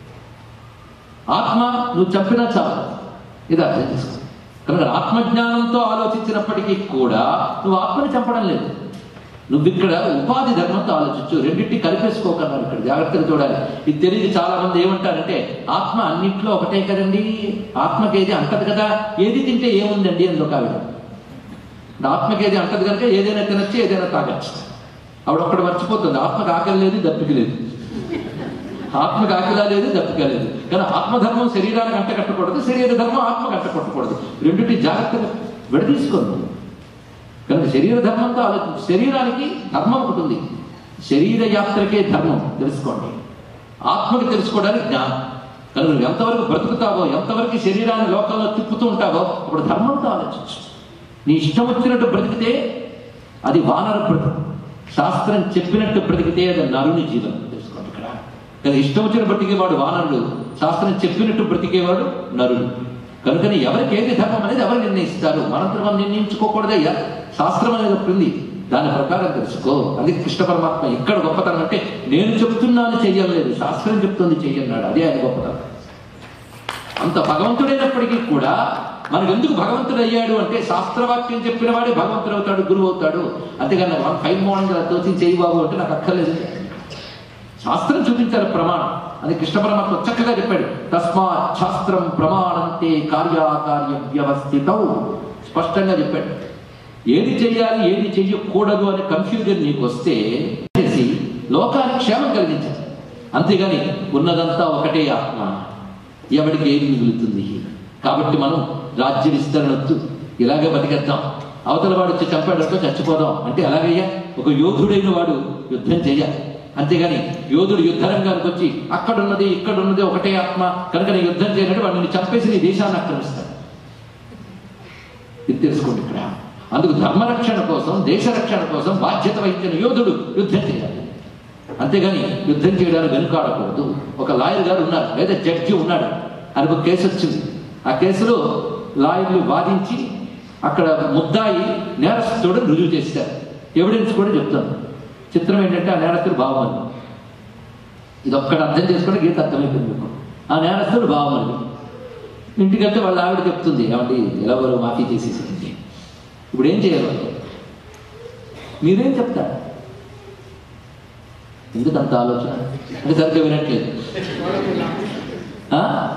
ఆత్మ నువ్వు చంపినా చాలు ఇది అర్థం చేసుకో కనుక ఆత్మజ్ఞానంతో ఆలోచించినప్పటికీ కూడా నువ్వు ఆత్మని చంపడం లేదు నువ్వు ఇక్కడ ఉపాధి ధర్మంతో ఆలోచించు రెండింటి కలిపేసుకోకన్నారు ఇక్కడ జాగ్రత్తగా చూడాలి ఇది తెలియదు చాలా మంది ఏమంటారంటే ఆత్మ అన్నింటిలో ఒకటే కదండి ఆత్మకి ఏది అంటది కదా ఏది తింటే ఏముందండి అందులో ఆవిడ ఇప్పుడు ఆత్మకి ఏది అంటది కనుక ఏదైనా తినచ్చు ఏదైనా తాగచ్చు ఆవిడ ఒక్కడు మర్చిపోతుంది ఆత్మకు ఆకలి లేదు దప్పిక లేదు ఆత్మకు ఆకలి లేదు దప్పిక లేదు కానీ ఆత్మధర్మం శరీరానికి అంట కట్టకూడదు శరీర ధర్మం ఆత్మకు అంట కట్టకూడదు రెండింటి జాగ్రత్తగా విడదీసుకోండి కనుక శరీర ధర్మంతో ఆలోచించి శరీరానికి ధర్మం ఒకటి ఉంది శరీర యాత్రకే ధర్మం తెలుసుకోండి ఆత్మకి తెలుసుకోవడానికి జ్ఞానం కనుక నువ్వు ఎంతవరకు బ్రతుకుతావో ఎంతవరకు శరీరాన్ని లోకంలో తిప్పుతూ ఉంటావో అప్పుడు ధర్మంతో ఆలోచించు నీ ఇష్టం వచ్చినట్టు బ్రతికితే అది వానర బ్రతుకు శాస్త్రం చెప్పినట్టు బ్రతికితే అది నరుని జీవనం తెలుసుకోండి ఇక్కడ కదా ఇష్టం వచ్చిన బ్రతికేవాడు వానరుడు శాస్త్రం చెప్పినట్టు బ్రతికేవాడు నరుడు కనుకని ఎవరికి ఏది ధర్మం అనేది ఎవరు నిర్ణయిస్తారు మనంతరం మనం నిర్ణయించుకోకూడదయ్యా శాస్త్రం అనేది ఒకటి ఉంది దాని ప్రకారం తెలుసుకో అది కృష్ణ పరమాత్మ ఇక్కడ గొప్పతనం అంటే నేను చెప్తున్నాను చెయ్యలేదు శాస్త్రం చెప్తుంది చెయ్యన్నాడు అదే ఆయన గొప్పతనం అంత భగవంతుడైనప్పటికీ కూడా మనకు ఎందుకు భగవంతుడు అయ్యాడు అంటే శాస్త్రవాక్యం చెప్పిన వాడే భగవంతుడు అవుతాడు గురువు అవుతాడు అంతేగాని వన్ ఫైవ్ మార్నింగ్ తోచి చేయి బాబు అంటే నాకు అక్కర్లేదు శాస్త్రం చూపించాలి ప్రమాణం అది కృష్ణ పరమాత్మ చక్కగా చెప్పాడు తస్మాత్ శాస్త్రం ప్రమాణంతే కార్యాకార్య వ్యవస్థితం స్పష్టంగా చెప్పాడు ఏది చెయ్యాలి ఏది చెయ్యకూడదు అనే కన్ఫ్యూజన్ నీకు వస్తే చేసి లోకానికి క్షేమం కలిగించాలి అంతేగాని ఉన్నదంతా ఒకటే ఆత్మ ఎవడికి ఏది మిగులుతుంది కాబట్టి మనం రాజ్య విస్తరణొద్దు ఇలాగే బతికేద్దాం అవతల వాడు వచ్చి చంపాడంతో చచ్చిపోదాం అంటే ఎలాగయ్యా ఒక యోధుడైన వాడు యుద్ధం చెయ్యాలి అంతేగాని యోధుడు యుద్ధరంగానికి వచ్చి అక్కడున్నది ఇక్కడున్నది ఒకటే ఆత్మ కనుక నేను యుద్ధం చేయనట్టు వాడిని చంపేసి నీ దేశాన్ని ఆక్రమిస్తాడు ఇది తెలుసుకోండి ఇక్కడ అందుకు ధర్మరక్షణ కోసం దేశ రక్షణ కోసం బాధ్యత వహించిన యోధుడు యుద్ధం చేయాలి అంతేగాని యుద్ధం చేయడానికి వెనుకాడకూడదు ఒక లాయర్ గారు ఉన్నారు లేదా జడ్జి ఉన్నాడు ఆయనకు ఒక కేసు వచ్చింది ఆ కేసులో లాయర్లు వాదించి అక్కడ ముద్దాయి నేరస్తుడు రుజువు చేశారు ఎవిడెన్స్ కూడా చెప్తాను చిత్రం ఏంటంటే ఆ నేరస్తుడు బావమని ఇది ఒక్కటి అర్థం చేసుకుంటే గీత అర్థమైపోయింది మీకు ఆ నేరస్తుడు బావమని ఇంటికి వెళ్తే వాళ్ళ ఆవిడ చెప్తుంది ఏమండి ఎలాగో మాఫీ చేసేసింది ఇప్పుడు ఏం చేయాలి వాళ్ళు? మీరేం చెప్తారు ఎందుకు అంత ఆలోచన అంటే సరిగ్గా వినట్లేదు ఆ?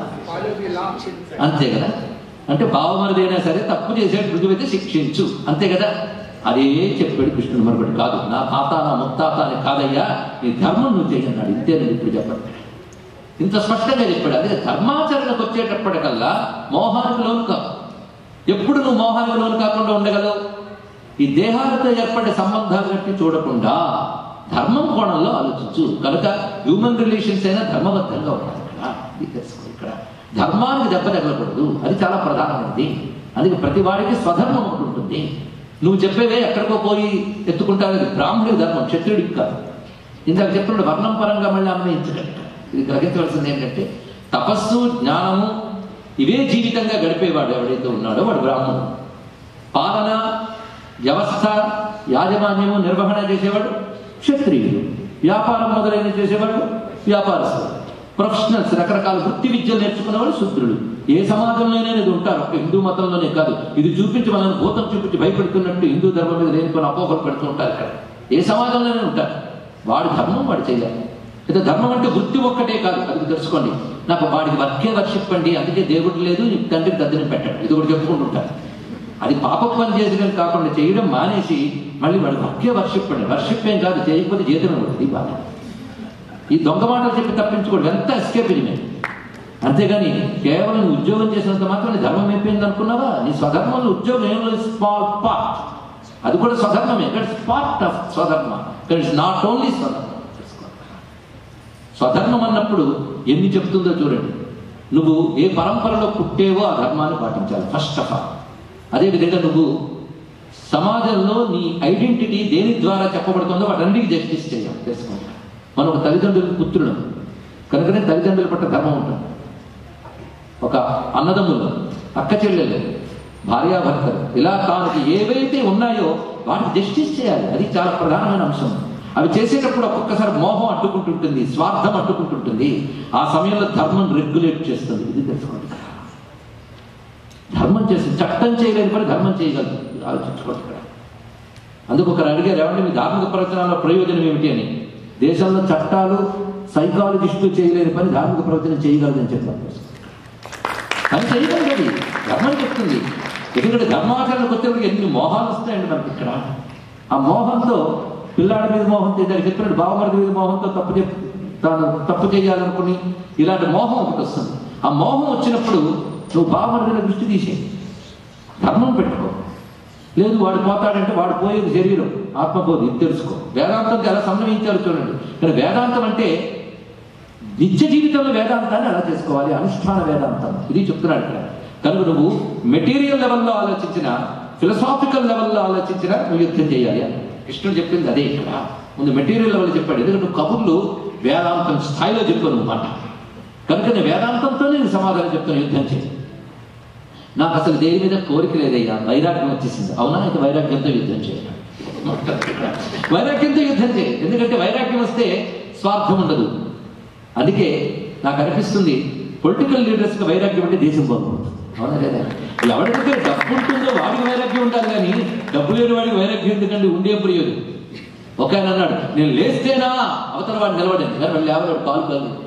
అంతే కదా అంటే బావమరిదైనా సరే తప్పు చేసే రుజువైతే శిక్షించు అంతే కదా అదే చెప్పాడు కృష్ణుడు మరొకటి కాదు నా తాత నా ముత్తాత అని కాదయ్యా నీ ధర్మం నువ్వు చేయన్నాడు ఇంతే నేను ఇప్పుడు చెప్పండి ఇంత స్పష్టంగా చెప్పాడు అదే ధర్మాచరణకు వచ్చేటప్పటికల్లా మోహానికి లోను కాదు ఎప్పుడు నువ్వు మోహానికి లోను కాకుండా ఉండగలవు ఈ దేహాలతో ఏర్పడే సంబంధాలు గట్టి చూడకుండా ధర్మం కోణంలో ఆలోచించు కనుక హ్యూమన్ రిలేషన్స్ అయినా ధర్మబద్ధంగా ఉండాలి ఇక్కడ ఇది తెలుసుకో ఇక్కడ ధర్మానికి దెబ్బ తగలకూడదు అది చాలా ప్రధానమైనది అందుకే ప్రతి వాడికి స్వధర్మం ఒకటి ఉంటుంది నువ్వు చెప్పేవే ఎక్కడికో పోయి ఎత్తుకుంటావు అది బ్రాహ్మణుడి ధర్మం క్షత్రుడికి కాదు ఇందాక చెప్పినప్పుడు వర్ణం పరంగా మళ్ళీ అన్వయించగలట ఇది గ్రహించవలసింది ఏంటంటే తపస్సు జ్ఞానము ఇవే జీవితంగా గడిపేవాడు ఎవడైతే ఉన్నాడో వాడు బ్రాహ్మణుడు పాలన వ్యవస్థ యాజమాన్యము నిర్వహణ చేసేవాడు క్షత్రియుడు వ్యాపారం మొదలైన చేసేవాడు వ్యాపారస్తుడు ప్రొఫెషనల్స్ రకరకాల వృత్తి విద్యలు నేర్చుకునేవాడు శూద్రుడు ఏ సమాజంలోనే ఇది ఉంటారు ఒక హిందూ మతంలోనే కాదు ఇది చూపించి మనల్ని భూతం చూపించి భయపెడుతున్నట్టు హిందూ ధర్మం మీద లేని కొన్ని అపోహలు పెడుతూ ఉంటారు ఇక్కడ ఏ సమాజంలోనే ఉంటారు వాడి ధర్మం వాడు చేయాలి అయితే ధర్మం అంటే వృత్తి ఒక్కటే కాదు అది తెలుసుకోండి నాకు వాడికి వర్కే వర్షిప్పండి అందుకే దేవుడు లేదు నీ తండ్రికి దద్దరిని పెట్టండి ఇది కూడా చెప్పుకుంటుంటారు అది పాప పని చేయడం కాకుండా చేయడం మానేసి మళ్ళీ వాడు వర్కే వర్షిప్పండి వర్షిప్ ఏం కాదు చేయకపోతే జీతం ఉంటుంది బాగా ఈ దొంగ మాటలు చెప్పి తప్పించుకోండి ఎంత ఎస్కేపిజమే అంతేగాని కేవలం నువ్వు ఉద్యోగం చేసినంత మాత్రం నీ ధర్మం అయిపోయింది అనుకున్నావా నీ స్వధర్మంలో ఉద్యోగం ఏం లేదు స్మాల్ పార్ట్ అది కూడా స్వధర్మమే ఇట్స్ పార్ట్ ఆఫ్ స్వధర్మ ఇట్స్ నాట్ ఓన్లీ స్వధర్మ స్వధర్మం అన్నప్పుడు ఎన్ని చెప్తుందో చూడండి నువ్వు ఏ పరంపరలో పుట్టేవో ఆ ధర్మాన్ని పాటించాలి ఫస్ట్ ఆఫ్ ఆల్ అదేవిధంగా నువ్వు సమాజంలో నీ ఐడెంటిటీ దేని ద్వారా చెప్పబడుతుందో వాటన్నిటికీ జస్టిస్ చేయాలి తెలుసుకోండి మనం ఒక తల్లిదండ్రుల పుత్రుడు కనుకనే తల్లిదండ్రుల పట్ల ధర్మం ఉంటుంది ఒక అన్నదమ్ములు అక్క చెల్లెలు భార్యాభర్తలు ఇలా తానికి ఏవైతే ఉన్నాయో వాటికి జస్టిస్ చేయాలి అది చాలా ప్రధానమైన అంశం అవి చేసేటప్పుడు ఒక్కొక్కసారి మోహం అడ్డుకుంటుంటుంది స్వార్థం అడ్డుకుంటుంటుంది ఆ సమయంలో ధర్మం రెగ్యులేట్ చేస్తుంది ఇది తెలుసుకోండి ధర్మం చేసి చట్టం చేయలేని పని ధర్మం చేయగలదు ఇది ఆలోచించుకోండి ఇక్కడ అందుకు ఒకరు అడిగారు ఏమంటే మీ ధార్మిక ప్రవచనాల ప్రయోజనం ఏమిటి అని దేశంలో చట్టాలు సైకాలజిస్టులు చేయలేని పని ధార్మిక ప్రవచనం చేయగలదని చెప్పారు పని చేయగలదు అది ధర్మం చెప్తుంది ఎందుకంటే ధర్మాచరణకు వచ్చేప్పుడు ఎన్ని మోహాలు వస్తాయండి మనకి ఇక్కడ ఆ మోహంతో పిల్లాడి మీద మోహంతో ఇందాక చెప్పినట్టు బావమరిది మీద మోహంతో తప్పు చెప్ తాను తప్పు చేయాలనుకుని ఇలాంటి మోహం ఒకటి వస్తుంది ఆ మోహం వచ్చినప్పుడు నువ్వు బావమరిదిన దృష్టి తీసేయి ధర్మం పెట్టుకో లేదు వాడు పోతాడంటే వాడు పోయేది శరీరం ఆత్మబోధి ఇది తెలుసుకో వేదాంతంతో ఎలా సమన్వయించాలో చూడండి కానీ వేదాంతం అంటే నిత్య జీవితంలో వేదాంతాన్ని ఎలా చేసుకోవాలి అనుష్ఠాన వేదాంతం ఇది చెప్తున్నాడు ఇక్కడ కనుక నువ్వు మెటీరియల్ లెవెల్లో ఆలోచించిన ఫిలసాఫికల్ లెవెల్లో ఆలోచించిన నువ్వు యుద్ధం చేయాలి అని కృష్ణుడు చెప్పింది అదే ఇక్కడ ముందు మెటీరియల్ లెవెల్ చెప్పాడు ఎందుకంటే నువ్వు కబుర్లు వేదాంతం స్థాయిలో చెప్పాను మాట కనుక నేను వేదాంతంతో నేను సమాధానం చెప్తాను యుద్ధం చేయి నాకు అసలు దేని మీద కోరిక లేదయ్యా వైరాగ్యం వచ్చేసింది అవునా అయితే వైరాగ్యంతో యుద్ధం చేయాలి వైరాగ్యంతో యుద్ధం చేయి ఎందుకంటే వైరాగ్యం వస్తే స్వార్థం ఉండదు అందుకే నాకు అనిపిస్తుంది పొలిటికల్ లీడర్స్కి వైరాగ్యం అంటే దేశం బాగుంటుంది అవునా లేదా ఎవరి దగ్గర డబ్బు ఉంటుందో వాడికి వైరాగ్యం ఉండాలి కానీ డబ్బు లేని వాడికి వైరాగ్యం ఎందుకండి ఉండే ప్రయోజనం ఒక ఆయన అన్నాడు నేను లేస్తేనా అవతల వాడు నిలబడింది కానీ వాళ్ళు లేవలేడు కాలు కాదు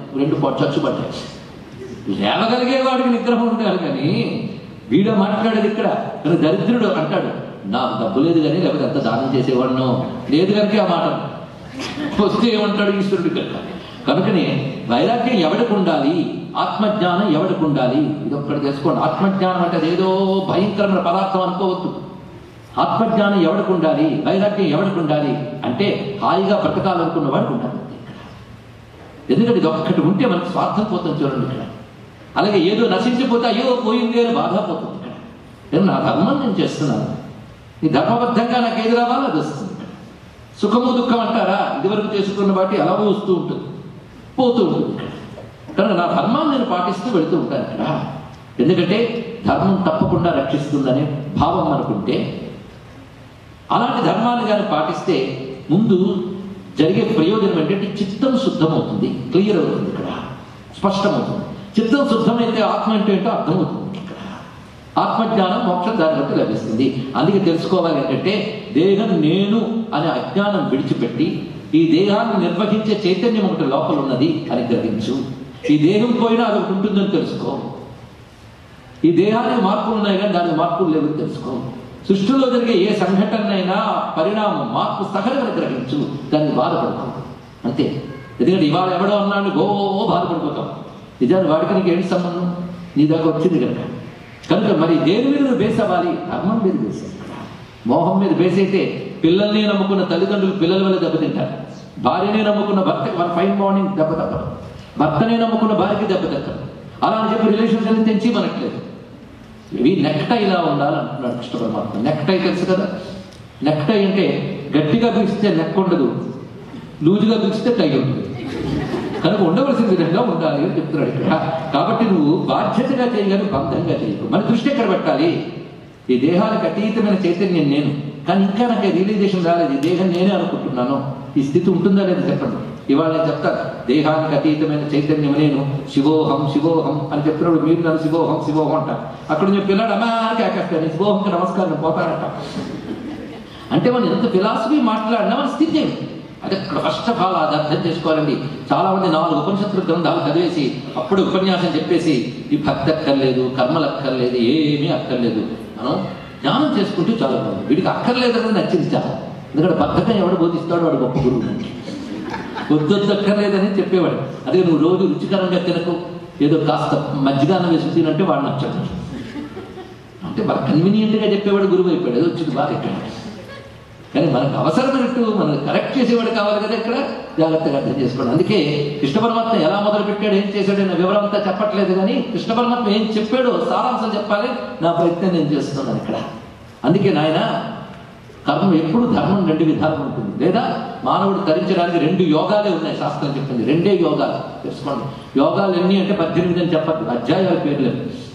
రెండు చచ్చు పడ్డాయి లేవగలిగే వాడికి నిగ్రహం ఉండాలి కానీ వీడు మాట్లాడేది ఇక్కడ కానీ దరిద్రుడు అంటాడు నాకు డబ్బు లేదు కానీ లేకపోతే ఎంత దానం చేసేవాడినో లేదు కనుక ఆ మాట వస్తే ఏమంటాడు ఈశ్వరుడు కనుక కనుకనే వైరాగ్యం ఎవడికి ఉండాలి ఆత్మజ్ఞానం ఎవడికి ఉండాలి ఇది ఒక్కటి తెలుసుకోండి ఆత్మజ్ఞానం అంటే అదేదో భయంకరమైన పదార్థం అనుకోవద్దు ఆత్మజ్ఞానం ఎవడికి ఉండాలి వైరాగ్యం ఎవడికి ఉండాలి అంటే హాయిగా బ్రతకాలనుకున్న వాడికి ఉండాలి ఎందుకంటే ఇది ఒక్కటి ఉంటే మనకి స్వార్థం పోతుంది చూడండి ఇక్కడ అలాగే ఏదో నశించిపోతే అయ్యో పోయింది అని బాధ పోతుంది ఇక్కడ నేను నా ధర్మం నేను చేస్తున్నాను ఈ ధర్మబద్ధంగా నాకు ఏది రావాలో అది వస్తుంది సుఖము దుఃఖం అంటారా ఇదివరకు చేసుకున్న వాటి అలా వస్తూ ఉంటుంది పోతూ ఉంటుంది కనుక నా ధర్మాన్ని నేను పాటిస్తూ వెళుతూ ఉంటాను ఇక్కడ ఎందుకంటే ధర్మం తప్పకుండా రక్షిస్తుందనే భావం అనుకుంటే అలాంటి ధర్మాన్ని కానీ పాటిస్తే ముందు జరిగే ప్రయోజనం ఏంటంటే చిత్తం శుద్ధమవుతుంది క్లియర్ అవుతుంది ఇక్కడ స్పష్టమవుతుంది చిత్తం శుద్ధమైతే ఆత్మ అంటే ఏంటో అర్థమవుతుంది ఇక్కడ ఆత్మజ్ఞానం మోక్షం దాని బట్టి లభిస్తుంది అందుకే తెలుసుకోవాలి ఏంటంటే దేహం నేను అనే అజ్ఞానం విడిచిపెట్టి ఈ దేహాన్ని నిర్వహించే చైతన్యం ఒకటి లోపల ఉన్నది అని గ్రహించు ఈ దేహం పోయినా అది ఒకటి ఉంటుందని తెలుసుకో ఈ దేహానికి మార్పులు ఉన్నాయి కానీ దానికి మార్పులు లేవు తెలుసుకో సృష్టిలో జరిగే ఏ సంఘటనైనా పరిణామం మార్పు సహజమని గ్రహించు దాన్ని బాధపడతాం అంతే ఎందుకంటే ఇవాళ ఎవడో అన్నాడు గో బాధపడిపోతాం నిజాన్ని వాడికి నీకు ఏంటి సంబంధం నీ దాకా వచ్చింది కనుక కనుక మరి దేని మీద నువ్వు బేస్ అవ్వాలి ధర్మం మీద బేస్ మోహం మీద బేస్ అయితే పిల్లల్ని నమ్ముకున్న తల్లిదండ్రులు పిల్లల వల్ల దెబ్బతింటారు భార్యనే నమ్ముకున్న భర్త వన్ ఫైన్ మార్నింగ్ దెబ్బ తప్పదు భర్తనే నమ్ముకున్న భార్యకి దెబ్బ తక్కదు అలా అని చెప్పి రిలేషన్స్ అన్ని తెంచి మనట్లేదు ఇవి నెక్టై ఇలా ఉండాలంటున్నాడు కృష్ణ పరమాత్మ నెక్టై తెలుసు కదా నెక్టై అంటే గట్టిగా బిగిస్తే నెక్ ఉండదు లూజుగా బిగిస్తే టై ఉంటుంది కనుక ఉండవలసిన విధంగా ఉండాలి అని చెప్తున్నాడు ఇక్కడ కాబట్టి నువ్వు బాధ్యతగా చేయగలి బంధంగా చేయకు మన దృష్టి ఎక్కడ పెట్టాలి ఈ దేహానికి అతీతమైన చైతన్యం నేను కానీ ఇంకా నాకు రియలైజేషన్ రాలేదు ఈ దేహం నేనే అనుకుంటున్నాను ఈ స్థితి ఉంటుందా లేదా చెప్పండి ఇవాళ నేను చెప్తాను దేహానికి అతీతమైన చైతన్యం నేను శివోహం శివోహం అని చెప్పినప్పుడు మీరు నన్ను శివోహం శివోహం అంటారు అక్కడ నేను పిల్లాడు అమ్మా కేకేస్తాను శివోహంకి నమస్కారం పోతానంట అంటే మనం ఎంత ఫిలాసఫీ మాట్లాడినా మన స్థితి ఏమిటి అది అక్కడ ఫస్ట్ ఆఫ్ ఆల్ అది అర్థం చేసుకోవాలండి చాలా మంది నాలుగు ఉపనిషత్తుల గ్రంథాలు చదివేసి అప్పుడు ఉపన్యాసం చెప్పేసి ఈ భక్తి అక్కర్లేదు కర్మలు అక్కర్లేదు ఏమీ అక్కర్లేదు మనం జ్ఞానం చేసుకుంటూ చాలా బాగుంది వీడికి అక్కర్లేదని నచ్చింది చాలా ఎందుకంటే బద్ధకం ఎవడు బోధిస్తాడు వాడు గొప్ప గురువు వద్దొద్దు అక్కర్లేదని చెప్పేవాడు అదే నువ్వు రోజు రుచికరంగా తినకు ఏదో కాస్త మజ్జిగానం వేసి తినంటే వాడు నచ్చడు అంటే బాగా కన్వీనియంట్గా చెప్పేవాడు గురువు అయిపోయాడు ఏదో వచ్చింది బాగా ఇక్కడ కానీ మనకు అవసరమైనట్టు మనం కరెక్ట్ చేసేవాడు కావాలి కదా ఇక్కడ జాగ్రత్తగా అర్థం చేసుకోండి అందుకే కృష్ణ పరమాత్మ ఎలా మొదలు పెట్టాడు ఏం చేశాడు అనే వివరం అంతా చెప్పట్లేదు కానీ కృష్ణ పరమాత్మ ఏం చెప్పాడో సారాంశం చెప్పాలి నా ప్రయత్నం నేను చేస్తున్నాను ఇక్కడ అందుకే నాయన కర్మ ఎప్పుడు ధర్మం రెండు విధాలు ఉంటుంది లేదా మానవుడు తరించడానికి రెండు యోగాలే ఉన్నాయి శాస్త్రం చెప్పింది రెండే యోగాలు తెలుసుకోండి యోగాలు ఎన్ని అంటే పద్దెనిమిది అని చెప్పద్దు అధ్యాయాల పేర్లు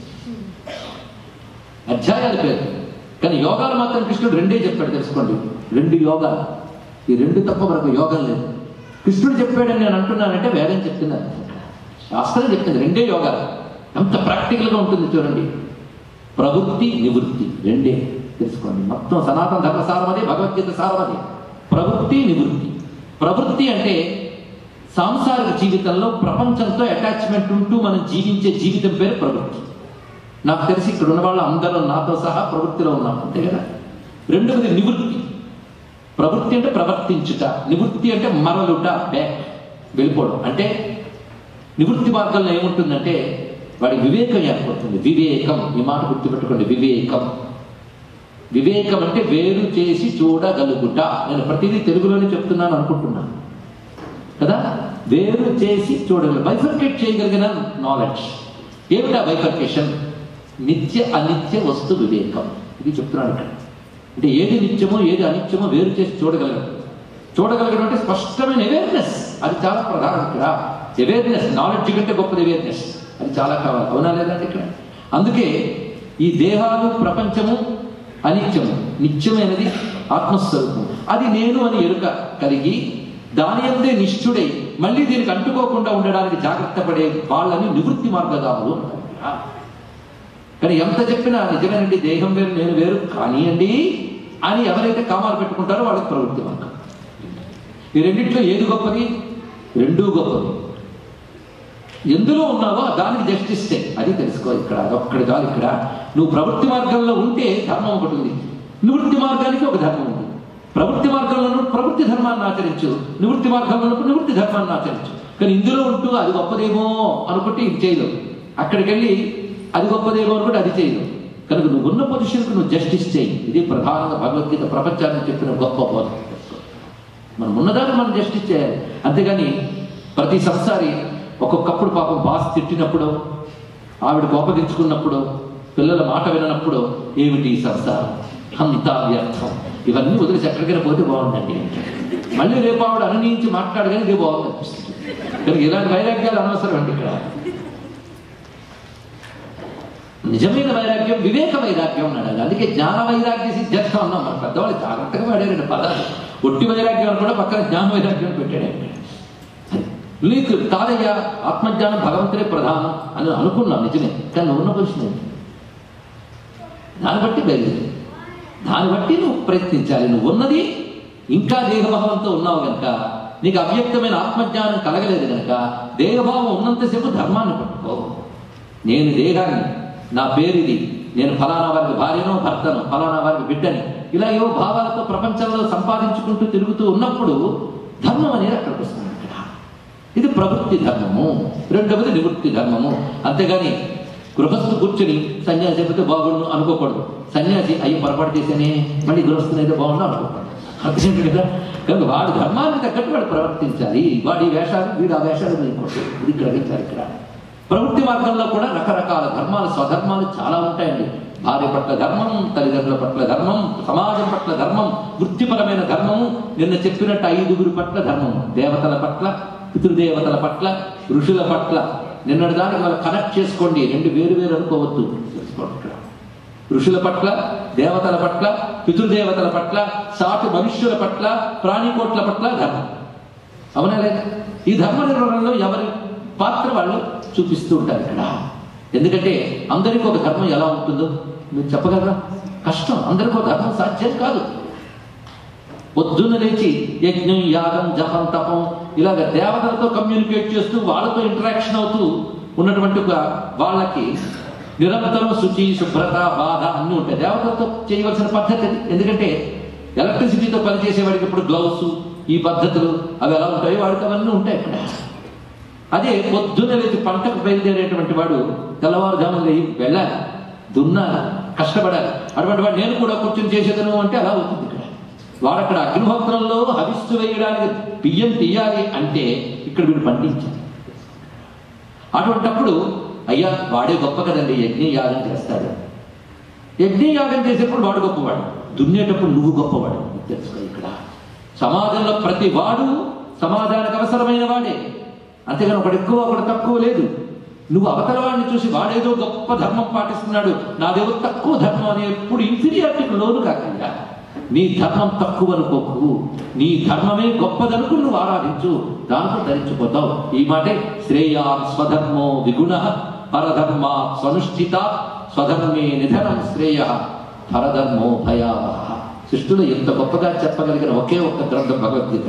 అధ్యాయాల పేరు కానీ యోగాలు మాత్రం కృష్ణుడు రెండే చెప్పాడు తెలుసుకోండి రెండు యోగాలు ఈ రెండు తప్ప మనకు యోగం లేదు కృష్ణుడు చెప్పాడని నేను అంటున్నానంటే వేదం చెప్తున్నాను శాస్త్రం చెప్తుంది రెండే యోగాలు ఎంత ప్రాక్టికల్గా ఉంటుంది చూడండి ప్రవృత్తి నివృత్తి రెండే తెలుసుకోండి మొత్తం సనాతన ధర్మ సారమదే భగవద్గీత సారమదే ప్రవృత్తి నివృత్తి ప్రవృత్తి అంటే సాంసారిక జీవితంలో ప్రపంచంతో అటాచ్మెంట్ ఉంటూ మనం జీవించే జీవితం పేరు ప్రవృత్తి నాకు తెలిసి ఇక్కడ ఉన్న వాళ్ళు అందరూ నాతో సహా ప్రవృత్తిలో ఉన్నాం అంతే కదా రెండవది నివృత్తి ప్రవృత్తి అంటే ప్రవర్తించుట నివృత్తి అంటే మరలుట బ్యాక్ వెళ్ళిపోవడం అంటే నివృత్తి మార్గంలో ఏముంటుందంటే వాడి వివేకం ఏర్పడుతుంది వివేకం ఈ మాట గుర్తుపెట్టుకోండి వివేకం వివేకం అంటే వేరు చేసి చూడగలుగుట నేను ప్రతిదీ తెలుగులోనే చెప్తున్నాను అనుకుంటున్నాను కదా వేరు చేసి చూడగల బైఫర్కేట్ చేయగలిగిన నాలెడ్జ్ ఏమిటా బైఫర్కేషన్ నిత్య అనిత్య వస్తు వివేకం ఇది చెప్తున్నాను ఇక్కడ అంటే ఏది నిత్యమో ఏది అనిత్యమో వేరు చేసి చూడగలగడం చూడగలగడం అంటే స్పష్టమైన అవేర్నెస్ అది చాలా ప్రధానం ఇక్కడ అవేర్నెస్ నాలెడ్జ్ కంటే గొప్పది అవేర్నెస్ అది చాలా కావాలి అవునా లేదండి ఇక్కడ అందుకే ఈ దేహాలు ప్రపంచము అనిత్యము నిత్యమైనది ఆత్మస్వరూపం అది నేను అని ఎరుక కలిగి దాని అందే నిష్ఠుడై మళ్ళీ దీనికి అంటుకోకుండా ఉండడానికి జాగ్రత్త పడే వాళ్ళని నివృత్తి మార్గదాములు అంటారు కానీ ఎంత చెప్పినా నిజమేనండి దేహం వేరు నేను వేరు కానియండి అని ఎవరైతే కామాలు పెట్టుకుంటారో వాళ్ళకి ప్రవృత్తి మార్గం ఈ రెండిట్లో ఏది గొప్పది రెండూ గొప్పది ఎందులో ఉన్నావో దానికి జస్టిస్ చేయి అది తెలుసుకో ఇక్కడ అదొక్కడి కాదు ఇక్కడ నువ్వు ప్రవృత్తి మార్గంలో ఉంటే ధర్మం ఒకటి ఉంది నివృత్తి మార్గానికి ఒక ధర్మం ఉంది ప్రవృత్తి మార్గంలో ఉన్నప్పుడు ప్రవృత్తి ధర్మాన్ని ఆచరించు నివృత్తి మార్గంలో ఉన్నప్పుడు నివృత్తి ధర్మాన్ని ఆచరించు కానీ ఇందులో ఉంటూ అది గొప్పదేమో అనుకుంటే ఇది చేయలేవు అక్కడికి వెళ్ళి అది గొప్పదేమో అనుకుంటే అది చేయలేవు కనుక నువ్వు ఉన్న పొజిషన్కి నువ్వు జస్టిస్ చేయి ఇది ప్రధానంగా భగవద్గీత ప్రపంచానికి చెప్పిన గొప్ప బోధ మనం ఉన్నదాన్ని మనం జస్టిస్ చేయాలి అంతేగాని ప్రతి సంసారి ఒక్కొక్కప్పుడు పాపం బాస్ తిట్టినప్పుడు ఆవిడ కోపగించుకున్నప్పుడు పిల్లల మాట విననప్పుడు ఏమిటి ఈ సంసారం అంతా వ్యర్థం ఇవన్నీ వదిలేసి ఎక్కడికైనా పోతే బాగుందండి మళ్ళీ రేపు ఆవిడ అనునయించి మాట్లాడగానే ఇదే బాగుంది అనిపిస్తుంది కనుక ఇలాంటి వైరాగ్యాలు అనవసరం అండి ఇక్కడ నిజమైన వైరాగ్యం వివేక వైరాగ్యం అన్నాడు అందుకే జ్ఞాన వైరాగ్య సిద్ధార్థం అన్నాం మన పెద్దవాళ్ళు జాగ్రత్తగా వాడారండి పదాలు ఒట్టి వైరాగ్యం అని కూడా పక్కన జ్ఞాన వైరాగ్యం పెట్టాడు ఆయన. నీకు కాదయ్యా ఆత్మజ్ఞానం భగవంతుడే ప్రధానం అని అనుకున్నాం నిజమే కానీ నువ్వు ఉన్న పొజిషన్ ఏంటి దాన్ని బట్టి బయలుదేరి దాన్ని బట్టి నువ్వు ప్రయత్నించాలి నువ్వు ఉన్నది ఇంకా దేహభావంతో ఉన్నావు గనక నీకు అవ్యక్తమైన ఆత్మజ్ఞానం కలగలేదు గనక దేహభావం ఉన్నంతసేపు ధర్మాన్ని పట్టుకో నేను దేహాన్ని నా పేరు ఇది నేను ఫలానా వారికి భార్యనో భర్తను ఫలానా వారికి బిడ్డని ఇలా ఏవో భావాలతో ప్రపంచంలో సంపాదించుకుంటూ తిరుగుతూ ఉన్నప్పుడు ధర్మం అనేది అక్కడికి వస్తుంది ఇక్కడ ఇది ప్రవృత్తి ధర్మము రెండవది నివృత్తి ధర్మము అంతేగాని గృహస్థు కూర్చుని సన్యాసి అయిపోతే బాగుండు అనుకోకూడదు సన్యాసి అయ్యి పొరపాటు చేసేనే మళ్ళీ గృహస్థుని అయితే బాగుండు అనుకోకూడదు అర్థం కదా కనుక వాడి ధర్మానికి తగ్గట్టు వాడు ప్రవర్తించాలి వాడి వేషాలు వీడు ఆ వేషాలు వేయకూడదు ఇది గ్రహించాలి ఇక్కడ ప్రవృత్తి మార్గంలో కూడా రకరకాల ధర్మాలు స్వధర్మాలు చాలా ఉంటాయండి భార్య పట్ల ధర్మం తల్లిదండ్రుల పట్ల ధర్మం సమాజం పట్ల ధర్మం వృత్తిపరమైన ధర్మము నిన్న చెప్పినట్టు ఐదుగురు పట్ల ధర్మం దేవతల పట్ల పితృదేవతల పట్ల ఋషుల పట్ల నిన్నటి దానికి వాళ్ళు కనెక్ట్ చేసుకోండి రెండు వేరు వేరు అనుకోవద్దు తెలుసుకోండి ఇక్కడ ఋషుల పట్ల దేవతల పట్ల పితృదేవతల పట్ల సాటి మనుష్యుల పట్ల ప్రాణికోట్ల పట్ల ధర్మం అవునా లేదా ఈ ధర్మ నిర్వహణలో ఎవరి పాత్ర వాళ్ళు చూపిస్తూ ఉంటారు ఇక్కడ ఎందుకంటే అందరికీ ఒక ధర్మం ఎలా ఉంటుందో మీరు చెప్పగలరా కష్టం అందరికీ ఒక ధర్మం సాధ్యం కాదు పొద్దున్న లేచి యజ్ఞం యాగం జపం తపం ఇలాగ దేవతలతో కమ్యూనికేట్ చేస్తూ వాళ్ళతో ఇంటరాక్షన్ అవుతూ ఉన్నటువంటి ఒక వాళ్ళకి నిరంతరం శుచి శుభ్రత బాధ అన్నీ ఉంటాయి దేవతలతో చేయవలసిన పద్ధతి అది. ఎందుకంటే ఎలక్ట్రిసిటీతో పనిచేసేవాడికి ఇప్పుడు గ్లౌస్ ఈ పద్ధతులు అవి ఎలా ఉంటాయి వాడికి అవన్నీ ఉంటాయి ఇక్కడ అదే పొద్దున్న లేచి పంటకు బయలుదేరేటువంటి వాడు తెల్లవారుజామున లేచి వెళ్ళాలి దున్నాలి కష్టపడాలి అటువంటి వాడు నేను కూడా కూర్చొని చేసేదను అంటే అలా అవుతుంది ఇక్కడ వాడు అక్కడ అగ్నిహోత్రంలో హవిస్సు వేయడానికి బియ్యం తీయాలి అంటే ఇక్కడ వీడు పండించాలి అటువంటప్పుడు అయ్యా వాడే గొప్ప కదండి యజ్ఞ యాగం చేస్తాడు యజ్ఞ యాగం చేసేప్పుడు వాడు గొప్పవాడు దున్నేటప్పుడు నువ్వు గొప్పవాడు ఇది తెలుసుకో ఇక్కడ సమాజంలో ప్రతి వాడు సమాజానికి అవసరమైన వాడే అంతేగాని ఒకడు ఎక్కువ ఒకడు తక్కువ లేదు నువ్వు అవతల వాడిని చూసి వాడేదో గొప్ప ధర్మం పాటిస్తున్నాడు నాదేదో తక్కువ ధర్మం అని ఎప్పుడు ఇన్ఫీరియారిటీకి లోను కాకుండా నీ ధర్మం తక్కువ అనుకోకు నీ ధర్మమే గొప్పదనుకు నువ్వు ఆరాధించు దాంతో ధరించిపోతావు ఈ మాటే శ్రేయా స్వధర్మో విగుణ పరధర్మ స్వనుష్ఠిత స్వధర్మే నిధనం శ్రేయ పరధర్మో భయావహ సృష్టిలో ఎంత గొప్పగా చెప్పగలిగిన ఒకే ఒక్క గ్రంథం భగవద్గీత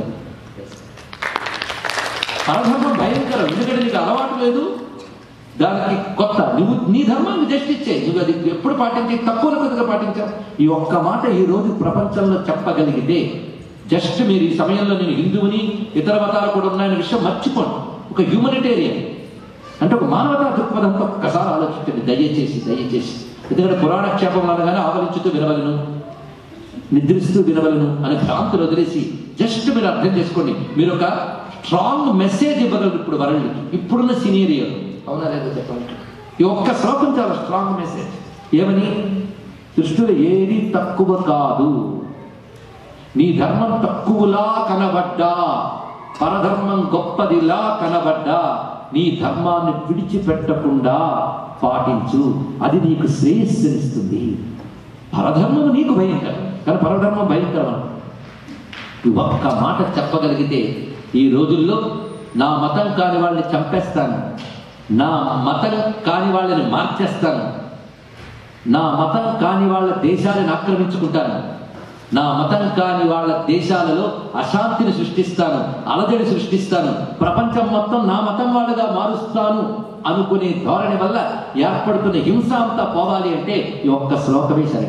పరధర్మం భయంకరం ఎందుకంటే నీకు అలవాటు లేదు దానికి కొత్త నువ్వు నీ ధర్మాన్ని జస్టిచ్చే నువ్వు అది ఎప్పుడు పాటించి తక్కువ కొద్దిగా పాటించావు ఈ ఒక్క మాట ఈ రోజు ప్రపంచంలో చెప్పగలిగితే జస్ట్ మీరు ఈ సమయంలో నేను హిందువుని ఇతర మతాలు కూడా ఉన్నాయనే విషయం మర్చిపోండి ఒక హ్యూమనిటేరియన్ అంటే ఒక మానవతా దృక్పథంతో ఒక్కసారి ఆలోచించండి దయచేసి దయచేసి ఎందుకంటే పురాణ క్షేపం అనగానే ఆవరించుతూ వినవలను నిద్రిస్తూ వినవలను అనే భ్రాంతులు వదిలేసి జస్ట్ మీరు అర్థం చేసుకోండి మీరు ఒక స్ట్రాంగ్ మెసేజ్ ఇవ్వగలరు ఇప్పుడు వరల్డ్ ఇప్పుడున్న సినీరియో అవునా లేదో చెప్పండి ఈ ఒక్క శ్లోకం చాలా స్ట్రాంగ్ మెసేజ్ ఏమని సృష్టిలో ఏది తక్కువ కాదు నీ ధర్మం తక్కువలా కనబడ్డా పరధర్మం గొప్పదిలా కనబడ్డా నీ ధర్మాన్ని విడిచిపెట్టకుండా పాటించు అది నీకు శ్రేయస్సునిస్తుంది పరధర్మం నీకు భయంకరం కానీ పరధర్మం భయంకరం అన్న. ఈ ఒక్క మాట చెప్పగలిగితే ఈ రోజుల్లో నా మతం కాని వాళ్ళని చంపేస్తాను నా మతం కాని వాళ్ళని మార్చేస్తాను నా మతం కాని వాళ్ళ దేశాలను ఆక్రమించుకుంటాను నా మతం కాని వాళ్ళ దేశాలలో అశాంతిని సృష్టిస్తాను అలజడి సృష్టిస్తాను ప్రపంచం మొత్తం నా మతం వాళ్ళగా మారుస్తాను అనుకునే ధోరణి వల్ల ఏర్పడుతున్న హింస అంతా పోవాలి అంటే ఈ ఒక్క శ్లోకమే సరే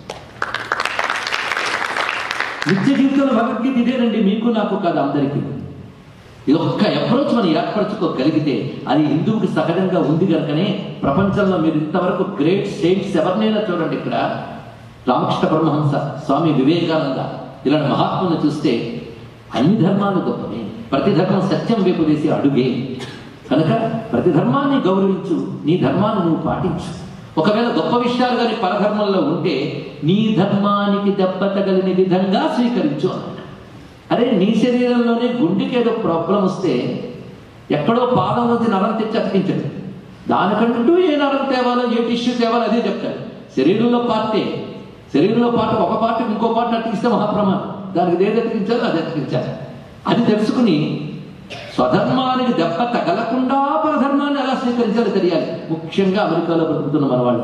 నిత్య జీవితంలో భగవద్గీత ఇదేనండి మీకు నాకు కాదు అందరికీ ఇది ఒక్క అప్రోచ్ మనం ఏర్పరచుకోగలిగితే అది హిందువుకి సహజంగా ఉంది కనుకనే ప్రపంచంలో మీరు ఇంతవరకు గ్రేట్ సెయింట్స్ ఎవరినైనా చూడండి ఇక్కడ రామకృష్ణ పరమహంస స్వామి వివేకానంద ఇలాంటి మహాత్ములను చూస్తే అన్ని ధర్మాలు గొప్పవే ప్రతి ధర్మం సత్యం వైపు వేసి అడుగే కనుక ప్రతి ధర్మాన్ని గౌరవించు నీ ధర్మాన్ని నువ్వు పాటించు ఒకవేళ గొప్ప విషయాలు కానీ పరధర్మంలో ఉంటే నీ ధర్మానికి దెబ్బ తగలిన విధంగా స్వీకరించు అన్నాడు అరే నీ శరీరంలోనే గుండెకి ఏదో ప్రాబ్లం వస్తే ఎక్కడో పాదం నుంచి నరం తెచ్చి అతికించడు దానికంటూ ఏ నరం తేవాలో ఏ టిష్యూ తేవాలో అదే చెప్తాడు శరీరంలో పార్టే శరీరంలో పార్ట్ ఒక పార్ట్ ఇంకో పార్ట్ అతికిస్తే మహాప్రమాదం దానికి ఏది అతికించాలో అది అతికించాలి అది తెలుసుకుని స్వధర్మానికి దెబ్బ తగలకుండా పరధర్మాన్ని ఎలా స్వీకరించాలో తెలియాలి ముఖ్యంగా అమెరికాలో బ్రతుకుతున్న మన వాళ్ళు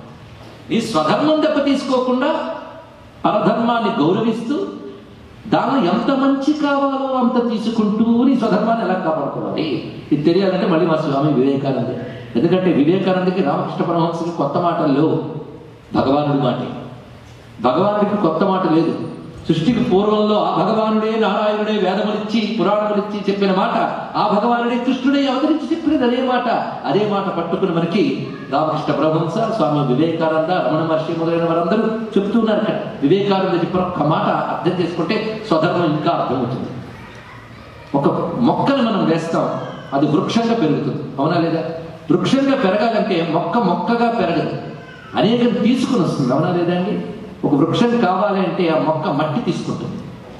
నీ స్వధర్మం దెబ్బ తీసుకోకుండా పరధర్మాన్ని గౌరవిస్తూ దానిలో ఎంత మంచి కావాలో అంత తీసుకుంటూ నీ స్వధర్మాన్ని ఎలా కాపాడుకోవాలి ఇది తెలియాలంటే మళ్ళీ మా స్వామి వివేకానంద ఎందుకంటే వివేకానందకి రామకృష్ణ పరమహంసకి కొత్త మాటల్లో భగవానుడి మాటే భగవానుడికి కొత్త మాట లేదు సృష్టికి పూర్వంలో ఆ భగవానుడే నారాయణుడే వేదములిచ్చి పురాణములిచ్చి చెప్పిన మాట ఆ భగవానుడే కృష్ణుడే అవతరించి చెప్పినది అదే మాట అదే మాట పట్టుకుని మనకి రామకృష్ణ పరమహంస స్వామి వివేకానంద రమణ మహర్షి మొదలైన వారందరూ చెప్తున్నారు ఇక్కడ వివేకానంద చెప్పిన ఒక్క మాట అర్థం చేసుకుంటే స్వధర్మం ఇంకా అర్థమవుతుంది ఒక మొక్కను మనం వేస్తాం అది వృక్షంగా పెరుగుతుంది అవునా లేదా వృక్షంగా పెరగాలంటే మొక్క మొక్కగా పెరగదు అనేకం తీసుకుని వస్తుంది అవునా లేదా అండి ఒక వృక్షం కావాలి అంటే ఆ మొక్క మట్టి తీసుకుంటుంది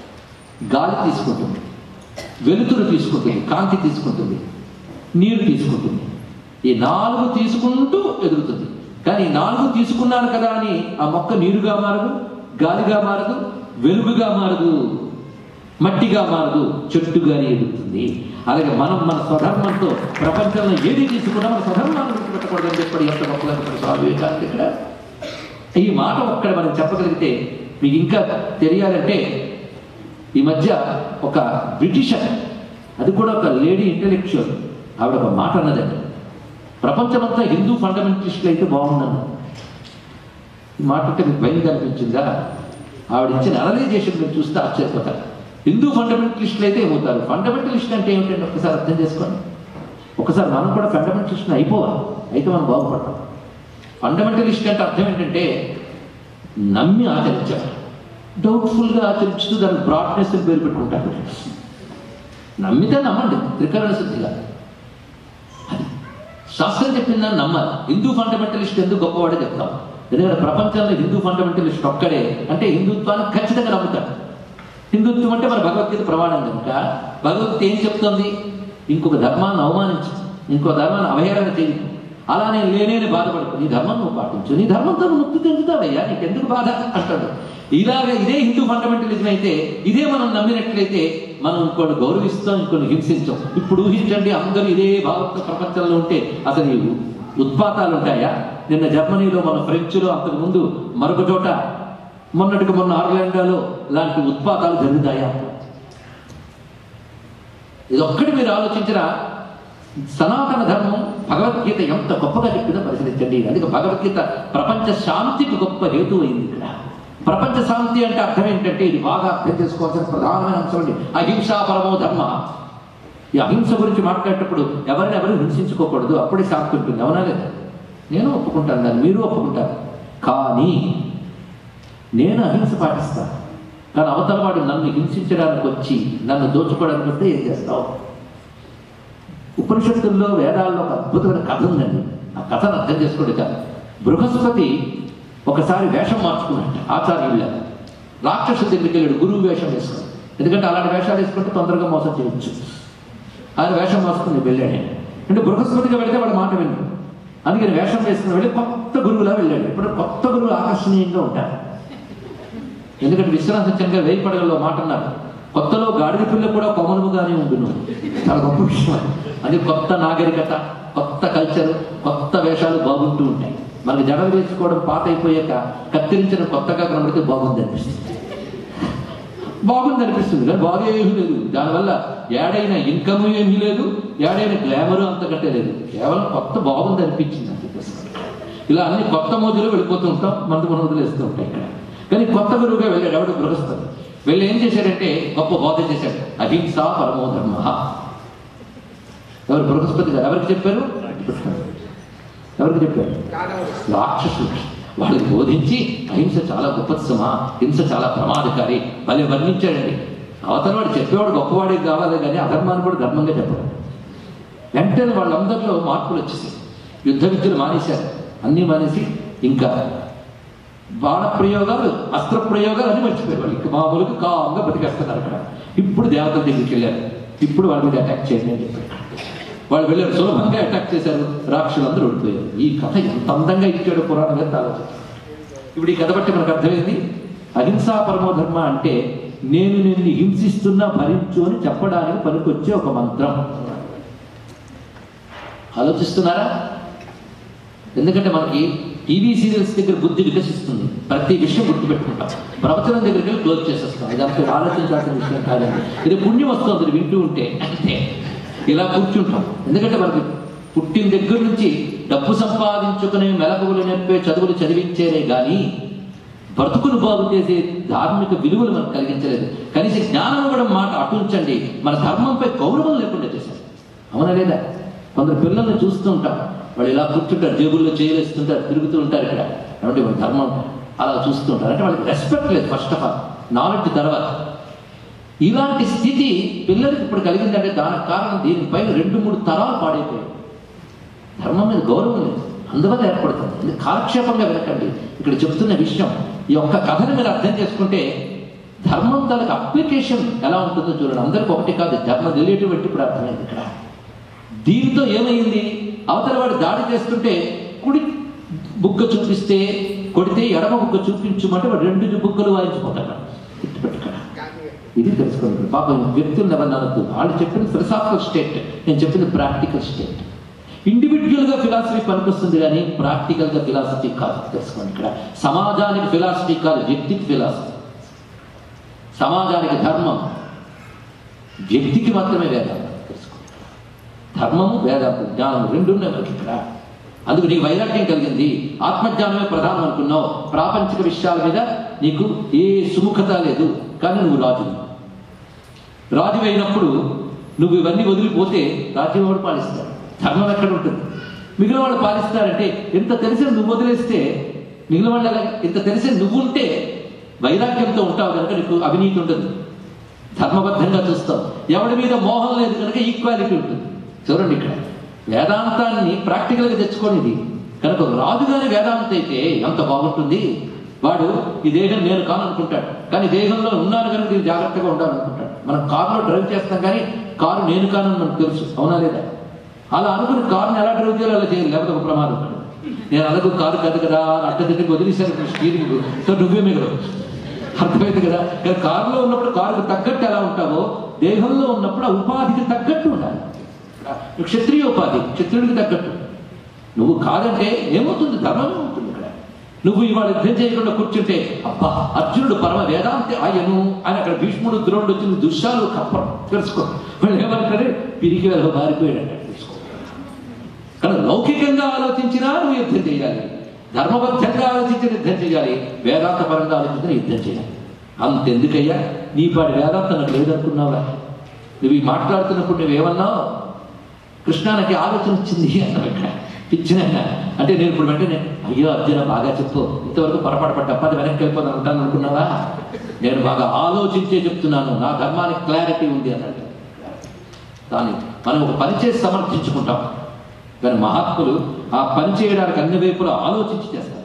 గాలి తీసుకుంటుంది వెలుతురు తీసుకుంటుంది కాంతి తీసుకుంటుంది నీరు తీసుకుంటుంది ఈ నాలుగు తీసుకుంటూ ఎదుగుతుంది కానీ ఈ నాలుగు తీసుకున్నాను కదా అని ఆ మొక్క నీరుగా మారదు గాలిగా మారదు వెలుగుగా మారదు మట్టిగా మారదు చెట్టుగానే ఎదుగుతుంది అలాగే మనం మన స్వధర్మంతో ప్రపంచంలో ఏది తీసుకున్నా మన స్వధర్మాన్ని విడిచిపెట్టకూడదని చెప్పి ఎంత గొప్పగా స్వామి వివేకానంద ఇక్కడ ఈ మాట ఒక్కడ మనం చెప్పగలిగితే మీకు ఇంకా తెలియాలంటే ఈ మధ్య ఒక బ్రిటిషర్ అది కూడా ఒక లేడీ ఇంటెలెక్చువల్ ఆవిడ ఒక మాట అన్నదండి ప్రపంచమంతా హిందూ ఫండమెంటలిస్టులు అయితే బాగున్నాను ఈ మాట అంటే మీకు భయం కనిపించిందా ఆవిడ ఇచ్చిన అనలైజేషన్ మీరు చూస్తే ఆశ్చర్యపోతారు హిందూ ఫండమెంటలిస్టులు అయితే ఏమవుతారు ఫండమెంటలిస్ట్ అంటే ఏమిటంటే ఒకసారి అర్థం చేసుకోండి ఒకసారి మనం కూడా ఫండమెంటలిస్ట్ అయిపోవాలి అయితే మనం బాగుపడతాం ఫండమెంటలిస్ట్ అంటే అర్థం ఏంటంటే నమ్మి ఆచరించారు డౌట్ఫుల్గా ఆచరించుతూ దానికి బ్రాడ్నెస్ అని పేరు పెట్టుకుంటారు నమ్మితే నమ్మండి త్రికరణ శుద్ధిగా అది శాస్త్రం చెప్పిందని నమ్మాలి హిందూ ఫండమెంటలిస్ట్ ఎందుకు గొప్పవాడే చెప్తాం ఎందుకంటే ప్రపంచంలో హిందూ ఫండమెంటలిస్ట్ ఒక్కడే అంటే హిందుత్వాన్ని ఖచ్చితంగా నమ్ముతాడు హిందుత్వం అంటే మన భగవద్గీత ప్రమాణం కనుక భగవద్గీత ఏం చెప్తోంది ఇంకొక ధర్మాన్ని అవమానించు ఇంకో ధర్మాన్ని అవహేళన చేయకు అలా నేను లేనేని బాధపడకు నీ ధర్మం నువ్వు పాటించు నీ ధర్మంతో నువ్వు ముక్తి చెందుతావయ్యా నీకెందుకు బాధ అంటాడు ఇలాగే ఇదే హిందూ ఫండమెంటలిజం అయితే ఇదే మనం నమ్మినట్లయితే మనం ఇంకోటి గౌరవిస్తాం ఇంకొని హింసించాం ఇప్పుడు ఊహించండి అందరూ ఇదే భావంతో ప్రపంచంలో ఉంటే అసలు ఈ ఉత్పాతాలు ఉంటాయా నిన్న జర్మనీలో మన ఫ్రెంచ్లో అంతకు ముందు మరొక చోట మొన్నటికి మొన్న ఆర్లాండాలో లాంటి ఉత్పాతాలు జరుగుతాయా ఇది ఒక్కటి మీరు ఆలోచించిన సనాతన ధర్మం భగవద్గీత ఎంత గొప్పగా చెప్పిందో పరిశీలించండి అందుకే భగవద్గీత ప్రపంచ శాంతికి గొప్ప హేతు అయింది ఇక్కడ ప్రపంచ శాంతి అంటే అర్థం ఏంటంటే ఇది బాగా అర్థం చేసుకోవాల్సిన ప్రధానమైన అంశం అండి అహింసా పరమో ధర్మ ఈ అహింస గురించి మాట్లాడేటప్పుడు ఎవరిని ఎవరు హింసించుకోకూడదు అప్పుడే శాంతి ఉంటుంది అవునా లేదా నేను ఒప్పుకుంటాను దాన్ని మీరు ఒప్పుకుంటారు కానీ నేను అహింస పాటిస్తాను కానీ అవతల వాడు నన్ను హింసించడానికి వచ్చి నన్ను దోచుకోవడానికి వస్తే ఏం చేస్తావు ఉపనిషత్తుల్లో వేదాల్లో ఒక అద్భుతమైన కథ ఉందండి ఆ కథను అర్థం చేసుకోండి కాదు బృహస్పతి ఒకసారి వేషం మార్చుకున్నాడు ఆచార్యుళ్ళ రాక్షసు దగ్గరికి వెళ్ళాడు గురువు వేషం వేసుకుని ఎందుకంటే అలాంటి వేషాలు వేసుకుంటే తొందరగా మోసం చేయొచ్చు ఆయన వేషం మార్చుకుని వెళ్ళాడు ఆయన. అంటే బృహస్పతిగా వెళితే వాడు మాట విన్నాడు అందుకని వేషం వేసుకుని వెళ్ళి కొత్త గురువులా వెళ్ళాడు ఇప్పుడు కొత్త గురువులు ఆకర్షణీయంగా ఉంటారు ఎందుకంటే విశ్వనాథ సత్యంగా వేయి పడగల్లో మాట అన్నారు కొత్తలో గాడిద పిల్ల కూడా కొమలుగానే ఉండును చాలా గొప్ప విషయం అది. అది కొత్త నాగరికత కొత్త కల్చర్ కొత్త వేషాలు బాగుంటూ ఉంటాయి మనకి జడలు వేసుకోవడం పాత అయిపోయాక కత్తిరించిన కొత్తగా కనబడితే బాగుంది అనిపిస్తుంది బాగుంది అనిపిస్తుంది కానీ బాగేమీ లేదు దానివల్ల ఏడైన ఇన్కమ్ ఏమీ లేదు ఏడైన గ్లామర్ అంతకంటే లేదు కేవలం కొత్త బాగుంది అనిపించింది అంతే ఇలా అన్ని కొత్త మోజులు వెళ్ళిపోతూ ఉంటాం మనకు మనం వదిలేస్తూ ఉంటాం ఇక్కడ కానీ కొత్త గురువుగా వెళ్ళాడు ఎవడు గృహస్థుడు వెళ్ళి ఏం చేశాడంటే గొప్ప బోధ చేశాడు అహింస పరమో ధర్మ ఎవరు బృహస్పతి గారు ఎవరికి చెప్పారు ఎవరికి చెప్పారు రాక్షసులు వాళ్ళకి బోధించి అహింస చాలా గొప్పది సుమా హింస చాలా ప్రమాదకారి భలే వర్ణించాడండి అవతల వాడు చెప్పేవాడు గొప్పవాడే కావాలి కానీ అధర్మాన్ని కూడా ధర్మంగా చెప్పడం వెంటనే వాళ్ళందరిలో మార్పులు వచ్చేసాయి యుద్ధ విద్యలు మానేశారు అన్నీ మానేసి ఇంకా బాణ ప్రయోగాలు అస్త్ర ప్రయోగాలు అన్ని మర్చిపోయారు వాళ్ళు ఇంకా మామూలుగా కామ్గా బతికేస్తున్నారు అక్కడ ఇప్పుడు దేవతల దగ్గరికి వెళ్ళారు ఇప్పుడు వాళ్ళ మీద అటాక్ చేయండి అని చెప్పారు వాళ్ళు వెళ్ళారు సులభంగా అటాక్ చేశారు రాక్షసులందరూ ఓడిపోయారు ఈ కథ ఎంత అందంగా ఇచ్చాడు పురాణం ఎంత ఆలోచన ఇప్పుడు ఈ కథ బట్టి మనకు అర్థమైంది అహింసా పరమో ధర్మ అంటే నేను నిన్ను హింసిస్తున్నా భరించు అని చెప్పడానికి పనికొచ్చే ఒక మంత్రం ఆలోచిస్తున్నారా ఎందుకంటే మనకి టీవీ సీరియల్స్ దగ్గర బుద్ధి వికసిస్తుంది ప్రతి విషయం గుర్తుపెట్టుకుంటాం ప్రవచనం దగ్గరికి వెళ్ళి క్లోజ్ చేసేస్తాం ఇదంతా ఆలోచించాల్సిన విషయం కాదండి ఇది పుణ్యం వస్తుంది వింటూ ఉంటే అంటే ఇలా కూర్చుంటాం ఎందుకంటే మనకి పుట్టిన దగ్గర నుంచి డబ్బు సంపాదించుకునే మెలకువలు నేర్పే చదువులు చదివించేనే కానీ బ్రతుకును బాగు చేసే ధార్మిక విలువలు మనకు కలిగించలేదు కనీసం జ్ఞానం ఇవ్వడం మాట అటుంచండి మన ధర్మంపై గౌరవం లేకుండా చేశారు అవునా లేదా కొందరు పిల్లల్ని చూస్తూ ఉంటాం వాళ్ళు ఇలా కూర్చుంటారు జేబుల్లో చేయలేస్తుంటారు తిరుగుతూ ఉంటారు ఇక్కడ కాబట్టి వాళ్ళ ధర్మం అలా చూస్తూ ఉంటారు అంటే వాళ్ళకి రెస్పెక్ట్ లేదు ఫస్ట్ ఆఫ్ ఆల్ నాలెడ్జ్ తర్వాత ఇలాంటి స్థితి పిల్లలకి ఇప్పుడు కలిగిందంటే దానికి కారణం దీనిపైన రెండు మూడు తరాలు పాడైపోయాయి ధర్మం మీద గౌరవం లేదు అందువల్ల ఏర్పడుతుంది ఇది కాలక్షేపంగా వినకండి ఇక్కడ చెప్తున్న విషయం ఈ ఒక్క కథను మీరు అర్థం చేసుకుంటే ధర్మం దానికి అప్లికేషన్ ఎలా ఉంటుందో చూడండి అందరికి ఒకటి కాదు ధర్మం తెలియటువంటి ఇప్పుడు అర్థమైంది ఇక్కడ దీంతో ఏమైంది అవతల వాడు దాడి చేస్తుంటే కుడి బుగ్గ చూపిస్తే కొడితే ఎడమ బుగ్గ చూపించమంటే వాడు రెండు బుగ్గలు వాయించిపోతాడు గుర్తుపెట్టుకోండి. ఇది తెలుసుకోండి పాపం వ్యక్తులు ఎవరిని అనొద్దు వాళ్ళు చెప్పిన ఫిలసాఫికల్ స్టేట్ నేను చెప్పింది ప్రాక్టికల్ స్టేట్ ఇండివిజువల్ గా ఫిలాసఫీ పనికొస్తుంది కానీ ప్రాక్టికల్ గా ఫిలాసఫీ కాదు తెలుసుకోండి ఇక్కడ సమాజానికి ఫిలాసఫీ కాదు వ్యక్తికి ఫిలాసఫీ సమాజానికి ధర్మం వ్యక్తికి మాత్రమే వేదాంతం తెలుసుకోండి ధర్మము వేదాంతం జ్ఞానం రెండు ఉన్నాయి మనకి ఇక్కడ అందుకు నీకు వైరాగ్యం కలిగింది ఆత్మజ్ఞానమే ప్రధానం అనుకున్నావు ప్రాపంచిక విషయాల మీద నీకు ఏ సుముఖత లేదు కానీ నువ్వు రాజు రాజు అయినప్పుడు నువ్వు ఇవన్నీ వదిలిపోతే రాజ్యం ఎవడు పాలిస్తాడు ధర్మం ఎక్కడ ఉంటుంది మిగిలిన వాళ్ళు పాలిస్తారంటే ఎంత తెలిసి నువ్వు వదిలేస్తే మిగిలిన వాళ్ళు ఎలా ఇంత తెలిసి నువ్వు ఉంటే వైరాగ్యంతో ఉంటావు కనుక నీకు అవినీతి ఉండదు ధర్మబద్ధంగా చూస్తాం ఎవడి మీద మోహం లేదు కనుక ఈక్వాలిటీ ఉంటుంది చూడండి ఇక్కడ వేదాంతాన్ని ప్రాక్టికల్గా తెచ్చుకోండి ఇది కనుక రాజుగారి వేదాంత అయితే ఎంత బాగుంటుంది వాడు ఈ దేహం నేను కాననుకుంటాడు కానీ దేహంలో ఉన్నాను కనుక నేను జాగ్రత్తగా ఉండాలనుకుంటాడు మనం కారులో డ్రైవ్ చేస్తాం కానీ కారు నేను కానని మనకు తెలుసు అవునా లేదా అలా అనుకుని కారుని ఎలా డ్రైవ్ చేయాలో అలా చేయాలి లేకపోతే ఒక ప్రమాదం ఉంటుంది. నేను అలాగే కారు కాదు కదా అడ్డ దగ్గరికి వదిలేశాను స్టీరింగ్ సో నువ్వే మిగలవు అర్థమైంది కదా కానీ కారులో ఉన్నప్పుడు కారుకు తగ్గట్టు ఎలా ఉంటావో దేహంలో ఉన్నప్పుడు ఆ ఉపాధికి తగ్గట్టు ఉండాలి నువ్వు క్షత్రియ ఉపాధి క్షత్రుడికి తగ్గట్టు నువ్వు కాదంటే ఏమవుతుంది ధర్మం ఏమవుతుంది ఇక్కడ నువ్వు ఇవాళ యుద్ధం చేయకుండా కూర్చుంటే అబ్బా అర్జునుడు పరమ వేదాంతి ఆయను అని అక్కడ భీష్ముడు ద్రోణుడు వచ్చిన దుష్యాలు కప్పడం తెలుసుకో వాళ్ళు ఏమంటారు పిరికి వెళ్ళ మారిపోయాడు తెలుసుకో కానీ లౌకికంగా ఆలోచించినా నువ్వు యుద్ధం చేయాలి ధర్మబద్ధంగా ఆలోచించిన యుద్ధం చేయాలి వేదాంత పరంగా ఆలోచించిన యుద్ధం చేయాలి అంతెందుకయ్యా నీ పాటి వేదాంతం నాకు లేదనుకున్నావా నువ్వు ఈ మాట్లాడుతున్నప్పుడు నువ్వేమన్నావు కృష్ణానికి ఆలోచన వచ్చింది అన్నావు ఇక్కడ పిచ్చిన అంటే నేను ఇప్పుడు వెంటనే అయ్యో అర్జున బాగా చెప్పు ఇంతవరకు పొరపాటు పడ్డ అప్పది వెనక్కి వెళ్ళిపోతాను అంటాను అనుకున్నావా నేను బాగా ఆలోచించే చెప్తున్నాను నా ధర్మానికి క్లారిటీ ఉంది అన్నట్టు కానీ మనం ఒక పని చేసి సమర్థించుకుంటాం కానీ మహాత్ములు ఆ పని చేయడానికి అన్ని వైపులా ఆలోచించి చేస్తారు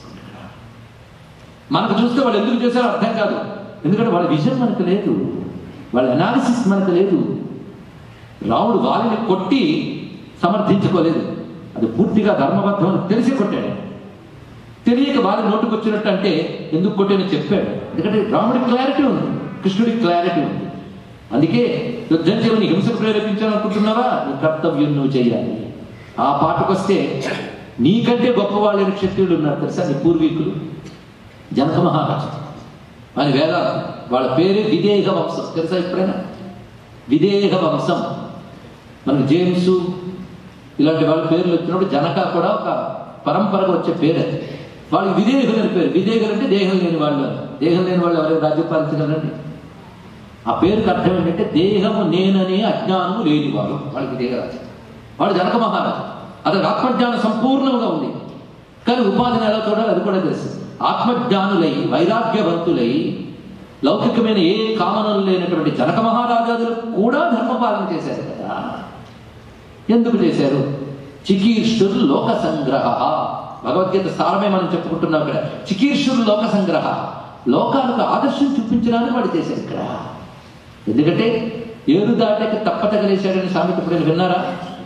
మనకు చూస్తే వాళ్ళు ఎందుకు చేశారో అర్థం కాదు ఎందుకంటే వాళ్ళ విజన్ మనకు లేదు వాళ్ళ అనాలిసిస్ మనకు లేదు రాముడు వాళ్ళని కొట్టి సమర్థించుకోలేదు అది పూర్తిగా ధర్మబద్ధం అని తెలిసి కొట్టాడు తెలియక వాళ్ళ నోటుకు వచ్చినట్టు అంటే ఎందుకు కొట్టానో చెప్పాడు ఎందుకంటే రాముడికి క్లారిటీ ఉంది కృష్ణుడికి క్లారిటీ ఉంది అందుకే యుద్ధం చేయమని హింసకు ప్రేరేపించాలనుకుంటున్నావా నీ కర్తవ్యం నువ్వు చేయాలి ఆ పాటకొస్తే నీకంటే గొప్ప వాళ్ళని క్షత్రియులు ఉన్నారు తెలుసా నీ పూర్వీకులు జనక మహారాజు అని వేదాంతం వాళ్ళ పేరే విదేహ వంశం తెలుసా ఎప్పుడైనా విదేహ వంశం మనకు జేమ్స్ ఇలాంటి వాళ్ళ పేర్లు వచ్చినప్పుడు జనక కూడా ఒక పరంపరగా వచ్చే పేరు అది వాళ్ళకి విదేహులు అని పేరు విదేహులు అంటే దేహం లేని వాళ్ళు అని దేహం లేని వాళ్ళు ఎవరైనా రాజ్యం పాలించగలరండి ఆ పేరుకి అర్థం ఏంటంటే దేహము నేననే అజ్ఞానము లేనివాడు వాళ్ళకి దేహరాజు వాడు జనక మహారాజు అతనికి ఆత్మజ్ఞానం సంపూర్ణంగా ఉంది కానీ ఉపాధిని ఎలా చూడాలి అది కూడా తెలుసు ఆత్మజ్ఞానులై వైరాగ్యవంతులై లౌకికమైన ఏ కామనలు లేనటువంటి జనక మహారాజాదులు కూడా ధర్మపాలన చేశారు కదా ఎందుకు చేశారు చికీర్షుర్ లోక సంగ్రహ భగవద్గీత సారమే మనం చెప్పుకుంటున్నాం ఇక్కడ చికీర్షుర్ లోక సంగ్రహ లోకాలకు ఆదర్శం చూపించడానికి వాడు చేశారు ఇక్కడ ఎందుకంటే ఏరు దాటాక తప్పతగలేశాడని సామెత ఇప్పుడు విన్నారా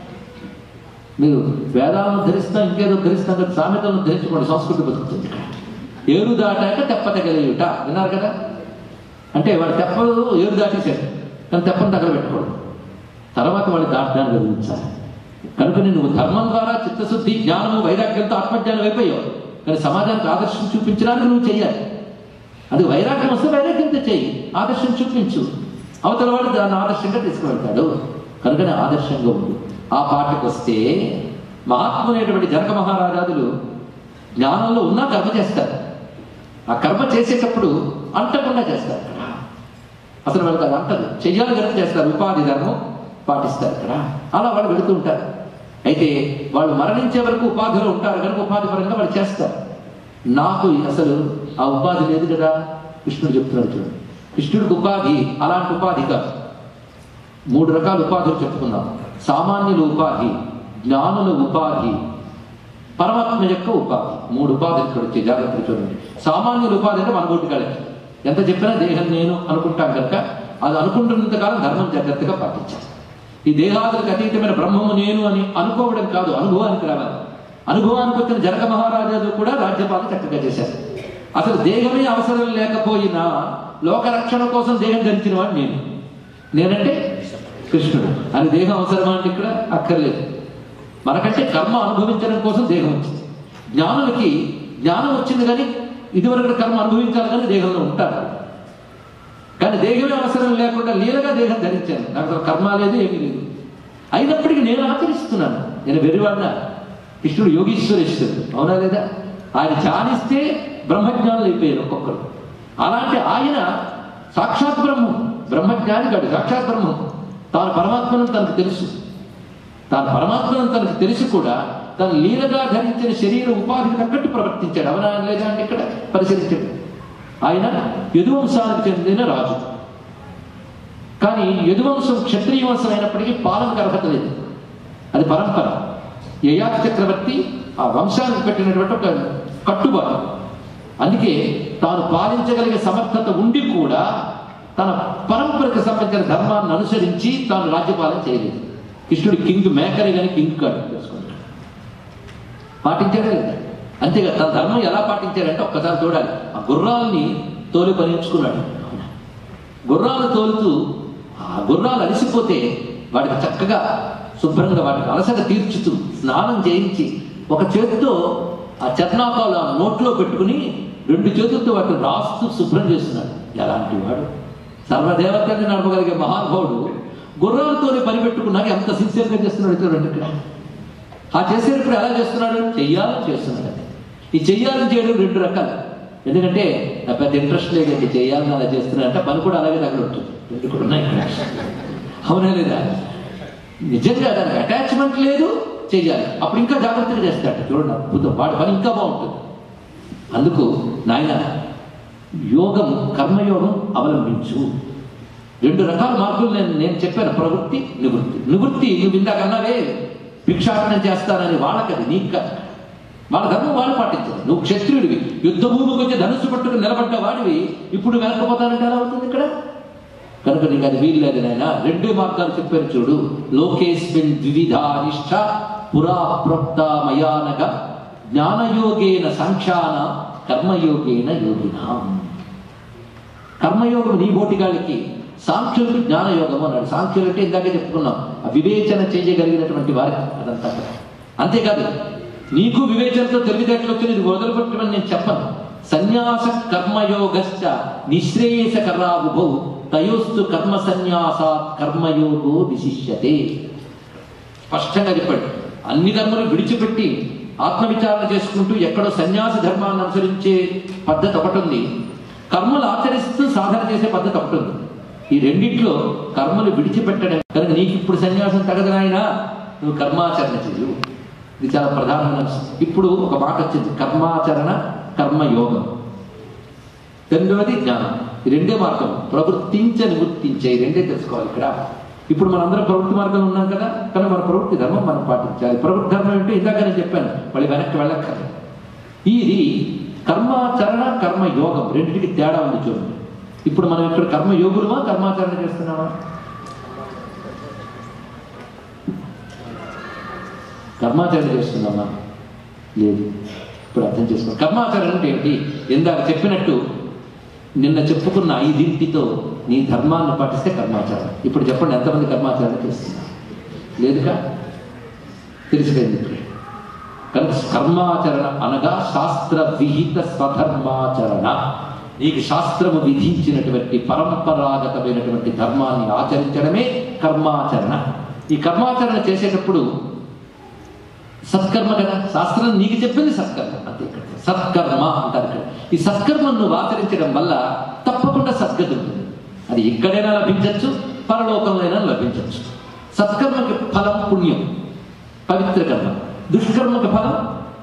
మీరు వేదాలను ధరిస్తాం ఇంకేదో ధరిస్తాం కదా సామెతలను ధరించుకోండి సంస్కృతి బతుకుతుంది ఇక్కడ ఏరు దాటాక తెప్పతగలేయుట విన్నారు కదా అంటే వాడు తెప్పలు ఏరు దాటేశాడు కానీ తెప్పని తగలబెట్టుకోడు తర్వాత వాడు దాటడానికి గమనించాలి కనుక నువ్వు ధర్మం ద్వారా చిత్తశుద్ధి జ్ఞానము వైరాగ్యంతో ఆత్మజ్ఞానం అయిపోయావు కానీ సమాజానికి ఆదర్శం చూపించడానికి నువ్వు చెయ్యాలి అది వైరాగ్యం వస్తే వైరాగ్యంతో చెయ్యి ఆదర్శం చూపించు అవతల వాడు దాన్ని ఆదర్శంగా తీసుకువెళ్తాడు కనుకనే ఆదర్శంగా ఉండు ఆ పాటకు వస్తే మహాత్ములైనటువంటి జనక మహారాజాదులు జ్ఞానంలో ఉన్నా కర్మ చేస్తారు ఆ కర్మ చేసేటప్పుడు అంటకుండా చేస్తారు ఇక్కడ అసలు వాళ్ళకి అది అంటదు చెయ్యాలి కనుక చేస్తారు ఉపాధి ధర్మం పాటిస్తారు ఇక్కడ అలా వాళ్ళు వెళుతూ ఉంటారు అయితే వాళ్ళు మరణించే వరకు ఉపాధిలో ఉంటారు కనుక ఉపాధి పరంగా వాళ్ళు చేస్తారు నాకు అసలు ఆ ఉపాధి లేదు కదా కృష్ణుడు చెప్తున్నాడు చూడండి కృష్ణుడికి ఉపాధి అలాంటి ఉపాధి కాదు మూడు రకాల ఉపాధులు చెప్పుకుందాం సామాన్యుల ఉపాధి జ్ఞానుల ఉపాధి పరమాత్మ యొక్క ఉపాధి మూడు ఉపాధులు ఇక్కడ వచ్చే జాగ్రత్తలు చూడండి సామాన్యుల ఉపాధి అంటే మన కాళ్ళకి ఎంత చెప్పినా దేహం నేను అనుకుంటాం కనుక అది అనుకుంటున్నంత కాలం ధర్మం జాగ్రత్తగా పాటించాలి ఈ దేహాదులకు అతీతమైన బ్రహ్మము నేను అని అనుకోవడం కాదు అనుభవానికి రావాలి అనుభవానికి వచ్చిన జనక మహారాజాలు కూడా రాజ్యపాలన చక్కగా చేశారు అసలు దేహమే అవసరం లేకపోయినా లోక రక్షణ కోసం దేహం ధరించిన వాడు నేను నేనంటే కృష్ణుడు అని దేహం అవసరమా అంటే ఇక్కడ అక్కర్లేదు మనకంటే కర్మ అనుభవించడం కోసం దేహం వచ్చింది జ్ఞానులకి జ్ఞానం వచ్చింది కానీ ఇదివరకు కర్మ అనుభవించాలి కానీ దేహంలో ఉంటారు కానీ దేహమే అవసరం లేకుండా లీలగా దేహం ధరించాను నాకు అసలు కర్మ లేదు ఏమీ లేదు అయినప్పటికీ నేను ఆచరిస్తున్నాను నేను వెర్రివాడిన కృష్ణుడు యోగీశ్వరేశ్వరుడు అవునా లేదా ఆయన ధ్యానిస్తే బ్రహ్మజ్ఞానులు అయిపోయారు ఒక్కొక్కరు అలాంటి ఆయన సాక్షాత్ బ్రహ్మం బ్రహ్మజ్ఞాని కాడు సాక్షాత్ బ్రహ్మం తాను పరమాత్మను తనకు తెలుసు తాను పరమాత్మను తనకు తెలిసి కూడా తను లీలగా ధరించిన శరీర ఉపాధికి తగ్గట్టు ప్రవర్తించాడు అవనా లేదా అంటే ఇక్కడ పరిశీలించాడు ఆయన యదువంశానికి చెందిన రాజు కానీ యదువంశం క్షత్రియ వంశం అయినప్పటికీ పాలనకు అర్హత లేదు అది పరంపర యయాతి చక్రవర్తి ఆ వంశానికి పెట్టినటువంటి ఒక కట్టుబాటు అందుకే తాను పాలించగలిగే సమర్థత ఉండి కూడా తన పరంపరకు సంబంధించిన ధర్మాన్ని అనుసరించి తాను రాజ్యపాలన చేయలేదు కృష్ణుడు కింగ్ మేకరే కానీ కింగ్ కాడు తెలుసుకుంటాడు పాటించాడే లేదా అంతేగా తన ధర్మం ఎలా పాటించాడంటే ఒక్కసారి చూడాలి ఆ గుర్రాల్ని తోలి పనించుకున్నాడు గుర్రాలు తోలుతూ ఆ గుర్రాలు అలసిపోతే వాటికి చక్కగా శుభ్రంగా వాటికి అలసట తీర్చుతూ స్నానం చేయించి ఒక చేతితో ఆ చర్నాపాలు ఆ నోట్లో పెట్టుకుని రెండు చేతులతో వాటిని రాస్తూ శుభ్రం చేస్తున్నాడు ఎలాంటి వాడు సర్వదేవతల్ని నడపగలిగే మహానుభావుడు గుర్రాలతోనే పని పెట్టుకున్నాక ఎంత సిన్సియర్గా చేస్తున్నాడు చూడండి ఇక్కడ ఆ చేసేటప్పుడు ఎలా చేస్తున్నాడు చెయ్యాలని చేస్తున్నాడు అది ఈ చెయ్యాలని చేయడం రెండు రకాలు ఎందుకంటే నాకు పెద్ద ఇంట్రెస్ట్ లేదండి చేయాలని అలా చేస్తున్నాడు అంటే పని కూడా అలాగే తగలొచ్చు రెండు కూడా ఉన్నాయి ఇక్కడ అవునా లేదా నిజంగా దానికి అటాచ్మెంట్ లేదు చెయ్యాలి అప్పుడు ఇంకా జాగ్రత్తగా చేస్తాడు చూడండి అద్భుతం వాడి పని ఇంకా బాగుంటుంది అందుకు నాయన యోగం కర్మయోగం అవలంబించు రెండు రకాల మార్పులు నేను నేను చెప్పాను ప్రవృత్తి నివృత్తి నివృత్తి నువ్వు ఇందాక అన్నావే భిక్షాటనం చేస్తానని వాళ్ళకది నీకు కాదు వాళ్ళ ధర్మం వాళ్ళు పాటించదు నువ్వు క్షత్రియుడివి యుద్ధ భూమికి వచ్చి ధనుసు పట్టుకుని నిలబడ్డ వాడివి ఇప్పుడు వెనకపోతానంటే ఎలా అవుతుంది ఇక్కడ కనుక నీకు అది వీలు లేదు నాయన రెండే మార్గాలు చెప్పారు చూడు లోకేస్మిన్ ద్విధా నిష్ఠ పురా ప్రోక్త మయానక జ్ఞానయోగేన సంఖ్యాన కర్మయోగేన యోగిన కర్మయోగం నీ బోటిగాళ్ళకి సాంఖ్యులకు జ్ఞానయోగం అన్నాడు సాంఖ్యులు అంటే ఇందాకే చెప్పుకున్నాం ఆ వివేచన చేయగలిగినటువంటి వారికి అదంతా అంతేకాదు నీకు వివేచనతో తెలివితేటలు వచ్చి ఇది వదలుపెట్టమని నేను చెప్పను సన్యాస కర్మయోగశ్చ నిశ్రేయసకరావుభౌ తయోస్తు కర్మ సన్యాసాత్ కర్మయోగో విశిష్యతే స్పష్టంగా చెప్పాడు అన్ని కర్మలు విడిచిపెట్టి ఆత్మవిచారణ చేసుకుంటూ ఎక్కడో సన్యాసి ధర్మాన్ని అనుసరించే పద్ధతి ఒకటి ఉంది కర్మలు ఆచరిస్తూ సాధన చేసే పద్ధతి ఒకటి ఉంది ఈ రెండిట్లో కర్మలు విడిచిపెట్టడం కనుక నీకు ఇప్పుడు సన్యాసం తగదు నాయనా నువ్వు కర్మాచరణ చెయ్యు ఇది చాలా ప్రధానమైన అంశం ఇప్పుడు ఒక మాట వచ్చింది కర్మాచరణ కర్మయోగం రెండవది జ్ఞానం ఈ రెండే మార్గం ప్రవృత్తించ నివృత్తించే ఈ రెండే తెలుసుకోవాలి ఇక్కడ ఇప్పుడు మనందరం ప్రవృత్తి మార్గంలో ఉన్నాం కదా కానీ మన ప్రవృత్తి ధర్మం మనం పాటించాలి ప్రవృత్తి ధర్మం అంటే ఇందాక నేను చెప్పాను మళ్ళీ వెనక్కి వెళ్ళక్కర్లేదు ఇది కర్మాచరణ కర్మ యోగం రెండింటికి తేడా ఉంది చూడండి ఇప్పుడు మనం ఇక్కడ కర్మ యోగులమా కర్మాచరణ చేస్తున్నామా కర్మాచరణ చేస్తున్నామా లేదు ఇప్పుడు అర్థం చేసుకో కర్మాచరణ అంటే ఏంటి ఇందాక చెప్పినట్టు నిన్న చెప్పుకున్న ఐదింటితో నీ ధర్మాన్ని పాటిస్తే కర్మాచరణ ఇప్పుడు చెప్పండి ఎంతమంది కర్మాచరణ చేస్తున్నారు లేదుగా తెలిసిపోయింది ఇప్పుడు కనుక కర్మాచరణ అనగా శాస్త్ర విహిత స్వధర్మాచరణ నీకు శాస్త్రము విధించినటువంటి పరంపరాగతమైనటువంటి ధర్మాన్ని ఆచరించడమే కర్మాచరణ ఈ కర్మాచరణ చేసేటప్పుడు సత్కర్మ కదా శాస్త్రం నీకు చెప్పింది సత్కర్మ అంతే ఇక్కడ సత్కర్మ అంటారు ఇక్కడ ఈ సత్కర్మను నువ్వు ఆచరించడం వల్ల తప్పకుండా సద్గతి ఉంటుంది అది ఎక్కడైనా లభించవచ్చు పరలోకంలో లభించవచ్చు సత్కర్మకి ఫలం పుణ్యం పవిత్ర కర్మ దుష్కర్మకి ఫలం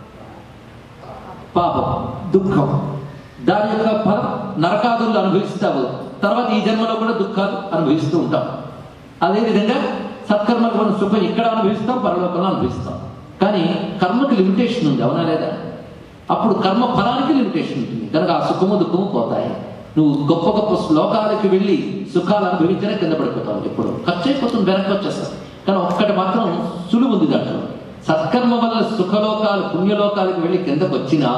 పాపం దుఃఖం దాని యొక్క ఫలం నరకాదులు అనుభవిస్తావు తర్వాత ఈ జన్మలో కూడా దుఃఖాలు అనుభవిస్తూ ఉంటాం అదేవిధంగా సత్కర్మకు మనం సుఖం ఎక్కడ అనుభవిస్తాం పరలోకంలో అనుభవిస్తాం కానీ కర్మకి లిమిటేషన్ ఉంది అవునా లేదా అప్పుడు కర్మ ఫలానికి లిమిటేషన్ ఉంటుంది కనుక ఆ సుఖము దుఃఖము పోతాయి నువ్వు గొప్ప గొప్ప శ్లోకాలకి వెళ్ళి సుఖాలు అనుభవించనే కింద పడిపోతావు ఎప్పుడు ఖర్చు అయిపోతుంది వెనక్కి వచ్చేస్తావు కానీ ఒక్కటి మాత్రం సులువు ఉంది దాంట్లో సత్కర్మ వల్ల సుఖలోకాలు పుణ్యలోకాలకు వెళ్ళి కిందకు వచ్చినా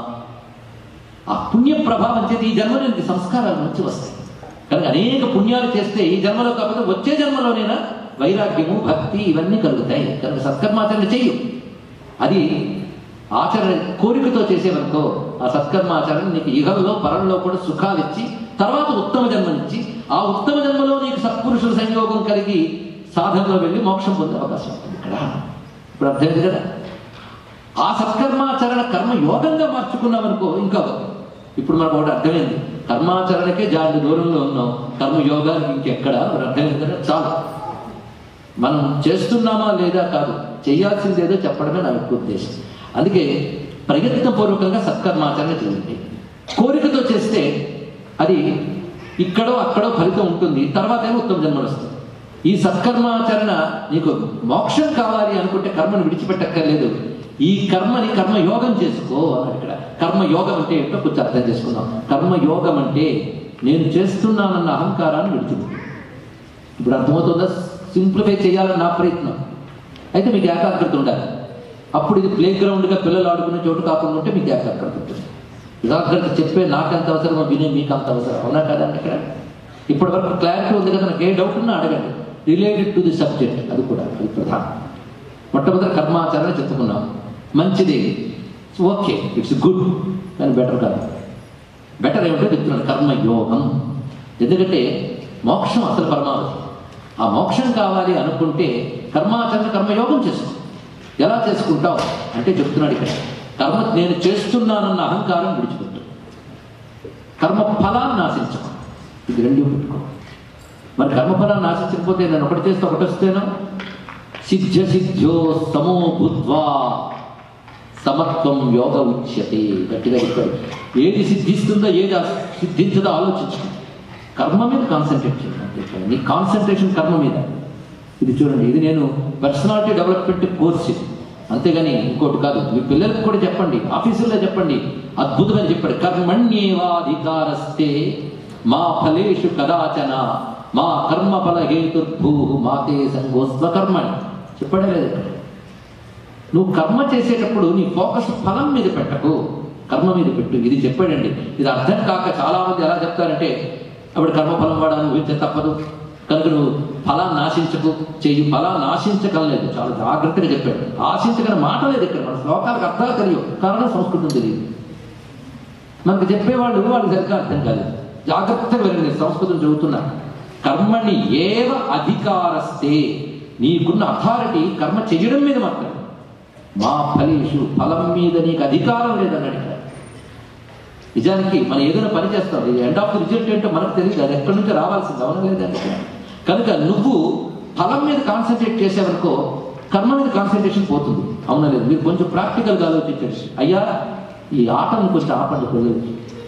ఆ పుణ్య ప్రభావం చేతి ఈ జన్మలో నీకు సంస్కారాలు మంచి వస్తాయి కనుక అనేక పుణ్యాలు చేస్తే ఈ జన్మలో కాకపోతే వచ్చే జన్మలోనైనా వైరాగ్యము భక్తి ఇవన్నీ కలుగుతాయి కనుక సత్కర్మాచరణ చెయ్యు అది ఆచరణ కోరికతో చేసేవనుకో ఆ సత్కర్మాచరణ నీకు ఇహంలో పరంలో కూడా సుఖాలు ఇచ్చి తర్వాత ఉత్తమ జన్మనిచ్చి ఆ ఉత్తమ జన్మలో నీకు సత్పురుషుల సంయోగం కలిగి సాధనలో వెళ్ళి మోక్షం పొందే అవకాశం ఉంటుంది ఇక్కడ ఇప్పుడు అర్థమైంది కదా ఆ సత్కర్మాచరణ కర్మ యోగంగా మార్చుకున్నామనుకో ఇంకా గొప్ప. ఇప్పుడు మనకు ఒకటి అర్థమైంది కర్మాచరణకే జాతి దూరంలో ఉన్నాం కర్మ యోగానికి ఇంకెక్కడ మరి అర్థమైంది కదా చాలు మనం చేస్తున్నామా లేదా కాదు చేయాల్సింది ఏదో చెప్పడమే నా యొక్క ఉద్దేశం అందుకే ప్రయత్నపూర్వకంగా సత్కర్మాచరణ చేయండి కోరికతో చేస్తే అది ఇక్కడో అక్కడో ఫలితం ఉంటుంది తర్వాత ఏమో ఉత్తమ జన్మలు వస్తుంది ఈ సత్కర్మాచరణ నీకు మోక్షం కావాలి అనుకుంటే కర్మను విడిచిపెట్టక్కర్లేదు ఈ కర్మని కర్మ యోగం చేసుకో అన్నాడు ఇక్కడ కర్మ యోగం అంటే ఏంటో కొంచెం అర్థం చేసుకుందాం కర్మ యోగం అంటే నేను చేస్తున్నానన్న అహంకారాన్ని విడిచిపెట్టు ఇప్పుడు అర్థమవుతుందా సింప్లిఫై చేయాలని నా ప్రయత్నం అయితే మీకు ఏకాగ్రత ఉండాలి అప్పుడు ఇది ప్లే గ్రౌండ్గా పిల్లలు ఆడుకునే చోటు కాకుండా ఉంటే మీకు ఏకాగ్రత ఉంటుంది ఏకాగ్రత చెప్పే నాకెంత అవసరమో వినే మీకు అంత అవసరం అవునా కదండి ఇక్కడ ఇప్పటి వరకు క్లారిటీ ఉంది కదా నాకు ఏ డౌట్ ఉన్నా అడగండి రిలేటెడ్ టు ది సబ్జెక్ట్ అది కూడా అది ప్రధానం మొట్టమొదటి కర్మాచరణ చెప్పుకున్నాం మంచిది ఓకే ఇట్స్ గుడ్ కానీ బెటర్ కాదు బెటర్ ఏమిటో చెప్తున్నాడు కర్మయోగం ఎందుకంటే మోక్షం అసలు పరమావధి ఆ మోక్షం కావాలి అనుకుంటే కర్మాచరణ కర్మయోగం చేసుకో ఎలా చేసుకుంటావు అంటే చెప్తున్నాడు ఇక్కడ కర్మ నేను చేస్తున్నానన్న అహంకారం విడిచిపెట్టు కర్మ ఫలాన్ని ఆశించకు ఇది రెండు పెట్టుకో మరి కర్మఫలాన్ని ఆశించకపోతే నేను ఒకటి చేస్తే ఒకటి వస్తేనో సిద్ధ్య సిద్ధ్యో సమో భూత్వా సమత్వం యోగ ఉచ్యతే గట్టిగా చెప్పాడు ఏది సిద్ధిస్తుందో ఏది అస్- సిద్ధించదో ఆలోచించు కర్మ మీద కాన్సన్ట్రేట్ చేయండి నీ కాన్సన్ట్రేషన్ కర్మ మీద ఇది చూడండి ఇది నేను పర్సనాలిటీ డెవలప్మెంట్ కోర్స్ ఇది అంతేగాని ఇంకోటి కాదు మీ పిల్లలకు కూడా చెప్పండి ఆఫీసుల్లో చెప్పండి అద్భుతమని చెప్పాడు కర్మణ్యేవాధికారస్తే మా ఫలేషు కదాచన మా కర్మ ఫల హేతుర్భూ మాతే సంగోస్వ కర్మని చెప్పడే లేదు ఇక్కడ. నువ్వు కర్మ చేసేటప్పుడు నీ ఫోకస్ ఫలం మీద పెట్టకు కర్మ మీద పెట్టు ఇది చెప్పాడండి ఇది అర్థం కాక చాలా మంది ఎలా చెప్తారంటే అప్పుడు కర్మఫలం వాడు అనుభవించే తప్పదు కనుక నువ్వు ఫలాన్ని ఆశించకు చెయ్యి ఫలాన్ని ఆశించగలలేదు చాలా జాగ్రత్తగా చెప్పాడు ఆశించగల మాట లేదు ఇక్కడ మన శ్లోకాలకు అర్థాలు తెలియవు కారణం సంస్కృతం తెలియదు మనకు చెప్పేవాళ్ళు వాళ్ళకి సరిగ్గా అర్థం కాలేదు జాగ్రత్తగా వెళ్ళండి సంస్కృతం చదువుతున్నా కర్మని ఏవ అధికారస్తే నీకున్న అథారిటీ కర్మ చెయ్యడం మీద మాత్రమే మా ఫలేషు ఫలం మీద నీకు అధికారం లేదన్నాడు ఇక్కడ నిజానికి మనం ఏదైనా పని చేస్తాం ఇది ఎండ్ ఆఫ్ ది రిజల్ట్ ఏంటో మనకు తెలియదు అది ఎక్కడి నుంచి రావాల్సింది అవునా లేదండి కనుక నువ్వు ఫలం మీద కాన్సన్ట్రేట్ చేసావనుకో కర్మ మీద కాన్సన్ట్రేషన్ పోతుంది అవునా లేదు మీరు కొంచెం ప్రాక్టికల్గా ఆలోచించండి అయ్యా ఈ ఆటను కొంచెం ఆపండి ప్రజలకి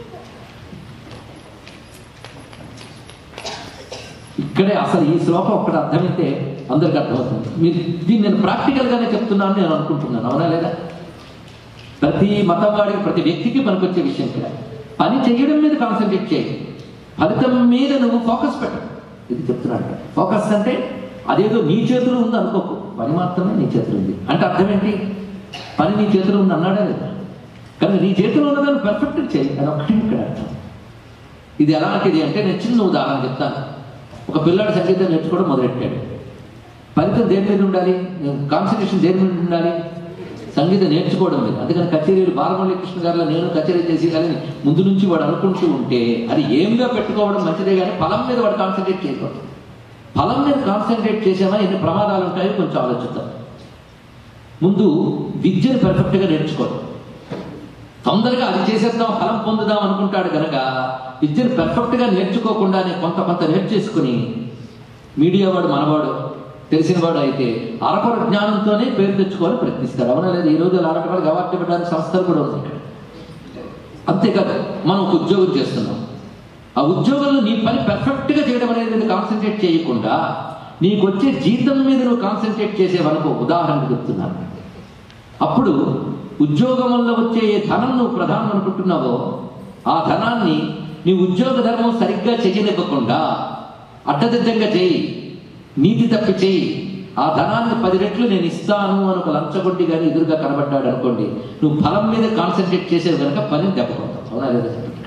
ఇక్కడే అసలు ఈ శ్లోకం ఒక్కటి అర్థమైతే అందరికి అర్థమవుతుంది మీరు దీన్ని నేను ప్రాక్టికల్గానే చెప్తున్నాను నేను అనుకుంటున్నాను అవునా లేదా ప్రతి మతం వాడికి ప్రతి వ్యక్తికి పనికొచ్చే విషయం ఇక్కడ పని చేయడం మీద కాన్సన్ట్రేట్ చేయి ఫలితం మీద నువ్వు ఫోకస్ పెట్టు ఇది చెప్తున్నాడు ఫోకస్ అంటే అదేదో నీ చేతిలో ఉంది అనుకోకు పని మాత్రమే నీ చేతిలో ఉంది అంటే అర్థం ఏంటి పని నీ చేతిలో ఉంది అన్నాడా లేదా కానీ నీ చేతిలో ఉన్నదాన్ని పర్ఫెక్ట్ చేయి అది ఒకటి ఇక్కడ అర్థం ఇది ఎలాంటిది అంటే నేను చిన్న ఉదాహరణ చెప్తాను ఒక పిల్లాడు సంగీతం నేర్చుకోవడం మొదలెట్టాడు ఫలితం దేని మీద ఉండాలి కాన్సన్ట్రేషన్ దేని మీద ఉండాలి సంగీతం నేర్చుకోవడం మీద అందుకని కచేరీలు బాలమురళీ కృష్ణ గారిలో నేను కచేరీ చేసి కానీ ముందు నుంచి వాడు అనుకుంటూ ఉంటే అది ఏమిగా పెట్టుకోవడం మంచిదే కానీ ఫలం మీద వాడు కాన్సన్ట్రేట్ చేయకూడదు ఫలం మీద కాన్సన్ట్రేట్ చేసామా ఎన్ని ప్రమాదాలు ఉంటాయో కొంచెం ఆలోచిద్దాం ముందు విద్యను పర్ఫెక్ట్గా నేర్చుకోవడం తొందరగా అది చేసేద్దాం ఫలం పొందుదాం అనుకుంటాడు కనుక విద్యను పర్ఫెక్ట్గా నేర్చుకోకుండానే కొంత కొంత నేర్చేసుకుని మీడియా వాడు మనవాడు తెలిసిన వాడు అయితే అరకొర జ్ఞానంతోనే పేరు తెచ్చుకోవాలని ప్రయత్నిస్తాడు అవునా లేదు ఈ రోజు అలాంటి వాడికి అవార్డు పెట్టడానికి సంస్థలు కూడా ఉన్నాయి ఇక్కడ అంతేకాదు మనం ఒక ఉద్యోగం చేస్తున్నాం ఆ ఉద్యోగంలో నీ పని పర్ఫెక్ట్గా చేయడం అనేది నువ్వు కాన్సన్ట్రేట్ చేయకుండా నీకు వచ్చే జీతం మీద నువ్వు కాన్సన్ట్రేట్ చేసేవనుకో ఉదాహరణకు చెప్తున్నాను అప్పుడు ఉద్యోగం వల్ల వచ్చే ఏ ధనం నువ్వు ప్రధానం అనుకుంటున్నావో ఆ ధనాన్ని నీ ఉద్యోగ ధర్మం సరిగ్గా చేయనివ్వకుండా అడ్డదిడ్డంగా చేయి నీతి తప్పి చేయి ఆ ధనాన్ని పది రెట్లు నేను ఇస్తాను అని ఒక లంచగొడ్డి కానీ ఎదురుగా కనబడ్డాడు అనుకోండి నువ్వు ఫలం మీద కాన్సన్ట్రేట్ చేసేది కనుక పనిని దెబ్బకొంటావు అవునా లేదా చెప్పండి ఇక్కడ.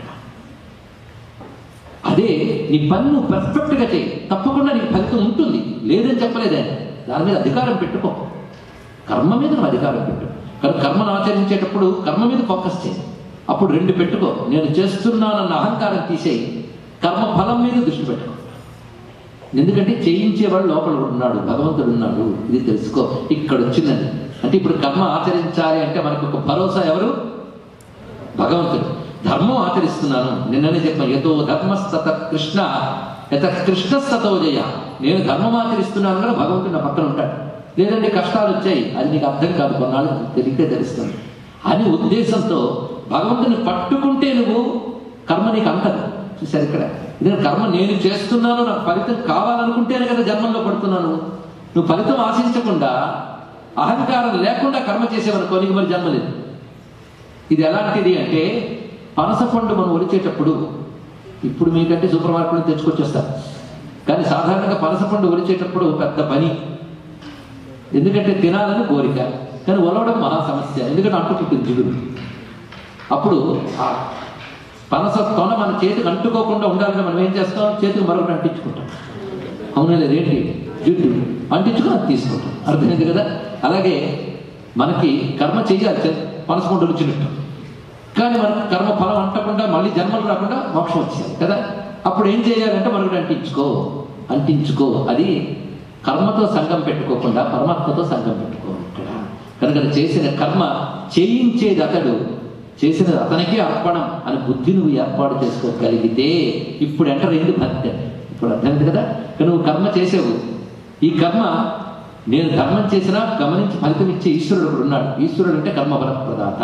అదే నీ పని నువ్వు పర్ఫెక్ట్గా చేయి తప్పకుండా నీకు ఫలితం ఉంటుంది లేదని చెప్పలేదే దాని మీద అధికారం పెట్టుకో కర్మ మీద నువ్వు అధికారం పెట్టు కానీ కర్మను ఆచరించేటప్పుడు కర్మ మీద ఫోకస్ చేయి అప్పుడు రెండు పెట్టుకో నేను చేస్తున్నానన్న అహంకారం తీసేయి కర్మ ఫలం మీద దృష్టి పెట్టుకో ఎందుకంటే చేయించేవాడు లోపల ఉన్నాడు భగవంతుడు ఉన్నాడు ఇది తెలుసుకో ఇక్కడ వచ్చిందండి అంటే ఇప్పుడు కర్మ ఆచరించాలి అంటే మనకు ఒక భరోసా ఎవరు భగవంతుడు ధర్మం ఆచరిస్తున్నాను నిన్ననే చెప్పాను యతో ధర్మస్తత కృష్ణ యత కృష్ణ సతో జయ నేను ధర్మం ఆచరిస్తున్నాను కదా భగవంతుడు నా పక్కన ఉంటాడు లేదంటే కష్టాలు వచ్చాయి అది నీకు అర్థం కాదు కొన్నాళ్ళు తెలియకే తెలుస్తుంది అని ఉద్దేశంతో భగవంతుని పట్టుకుంటే నువ్వు కర్మ నీకు అంటదు చూసారు ఇక్కడ ఇదే కర్మ నేను చేస్తున్నాను నాకు ఫలితం కావాలనుకుంటేనే కదా జన్మంలో పడుతున్నాను నువ్వు ఫలితం ఆశించకుండా అహంకారం లేకుండా కర్మ చేసేవనుకో నీకు మరి జన్మ లేదు ఇది ఎలాంటిది అంటే పనస పండు మనం ఒలిచేటప్పుడు ఇప్పుడు మీకంటే సూపర్ మార్కెట్లో తెచ్చుకొచ్చేస్తారు కానీ సాధారణంగా పనస పండు ఒలిచేటప్పుడు పెద్ద పని ఎందుకంటే తినాలని కోరిక కానీ ఒలవడం మహా సమస్య ఎందుకంటే అంటుకుంటుంది జిగురు అప్పుడు ఆ పనస తొన మన చేతికి అంటుకోకుండా ఉండాలంటే మనం ఏం చేస్తాం చేతికి మరొకటి అంటించుకుంటాం అవునా లేదు ఏంటి జిడ్డు అంటించుకుని అది తీసుకుంటాం అర్థమైంది కదా అలాగే మనకి కర్మ చేయాలి పనస పండు వచ్చినట్టు కానీ మనకు కర్మ ఫలం అంటకుండా మళ్ళీ జన్మలు రాకుండా మోక్షం వచ్చేది కదా అప్పుడు ఏం చేయాలంటే మరొకటి అంటించుకో అంటించుకో అది కర్మతో సంఘం పెట్టుకోకుండా పరమాత్మతో సంఘం పెట్టుకో ఇక్కడ కనుక చేసిన కర్మ చేయించేది అతడు చేసినది అతనికే అర్పణం అని బుద్ధి నువ్వు ఏర్పాటు చేసుకోగలిగితే ఇప్పుడు ఎంటర్ అయింది భక్తి ఇప్పుడు అర్థమైంది కదా కానీ నువ్వు కర్మ చేసావు ఈ కర్మ నేను ధర్మం చేసినా గమనించి ఫలితం ఇచ్చే ఈశ్వరుడు ఒకడు ఉన్నాడు ఈశ్వరుడు అంటే కర్మ ప్రదాత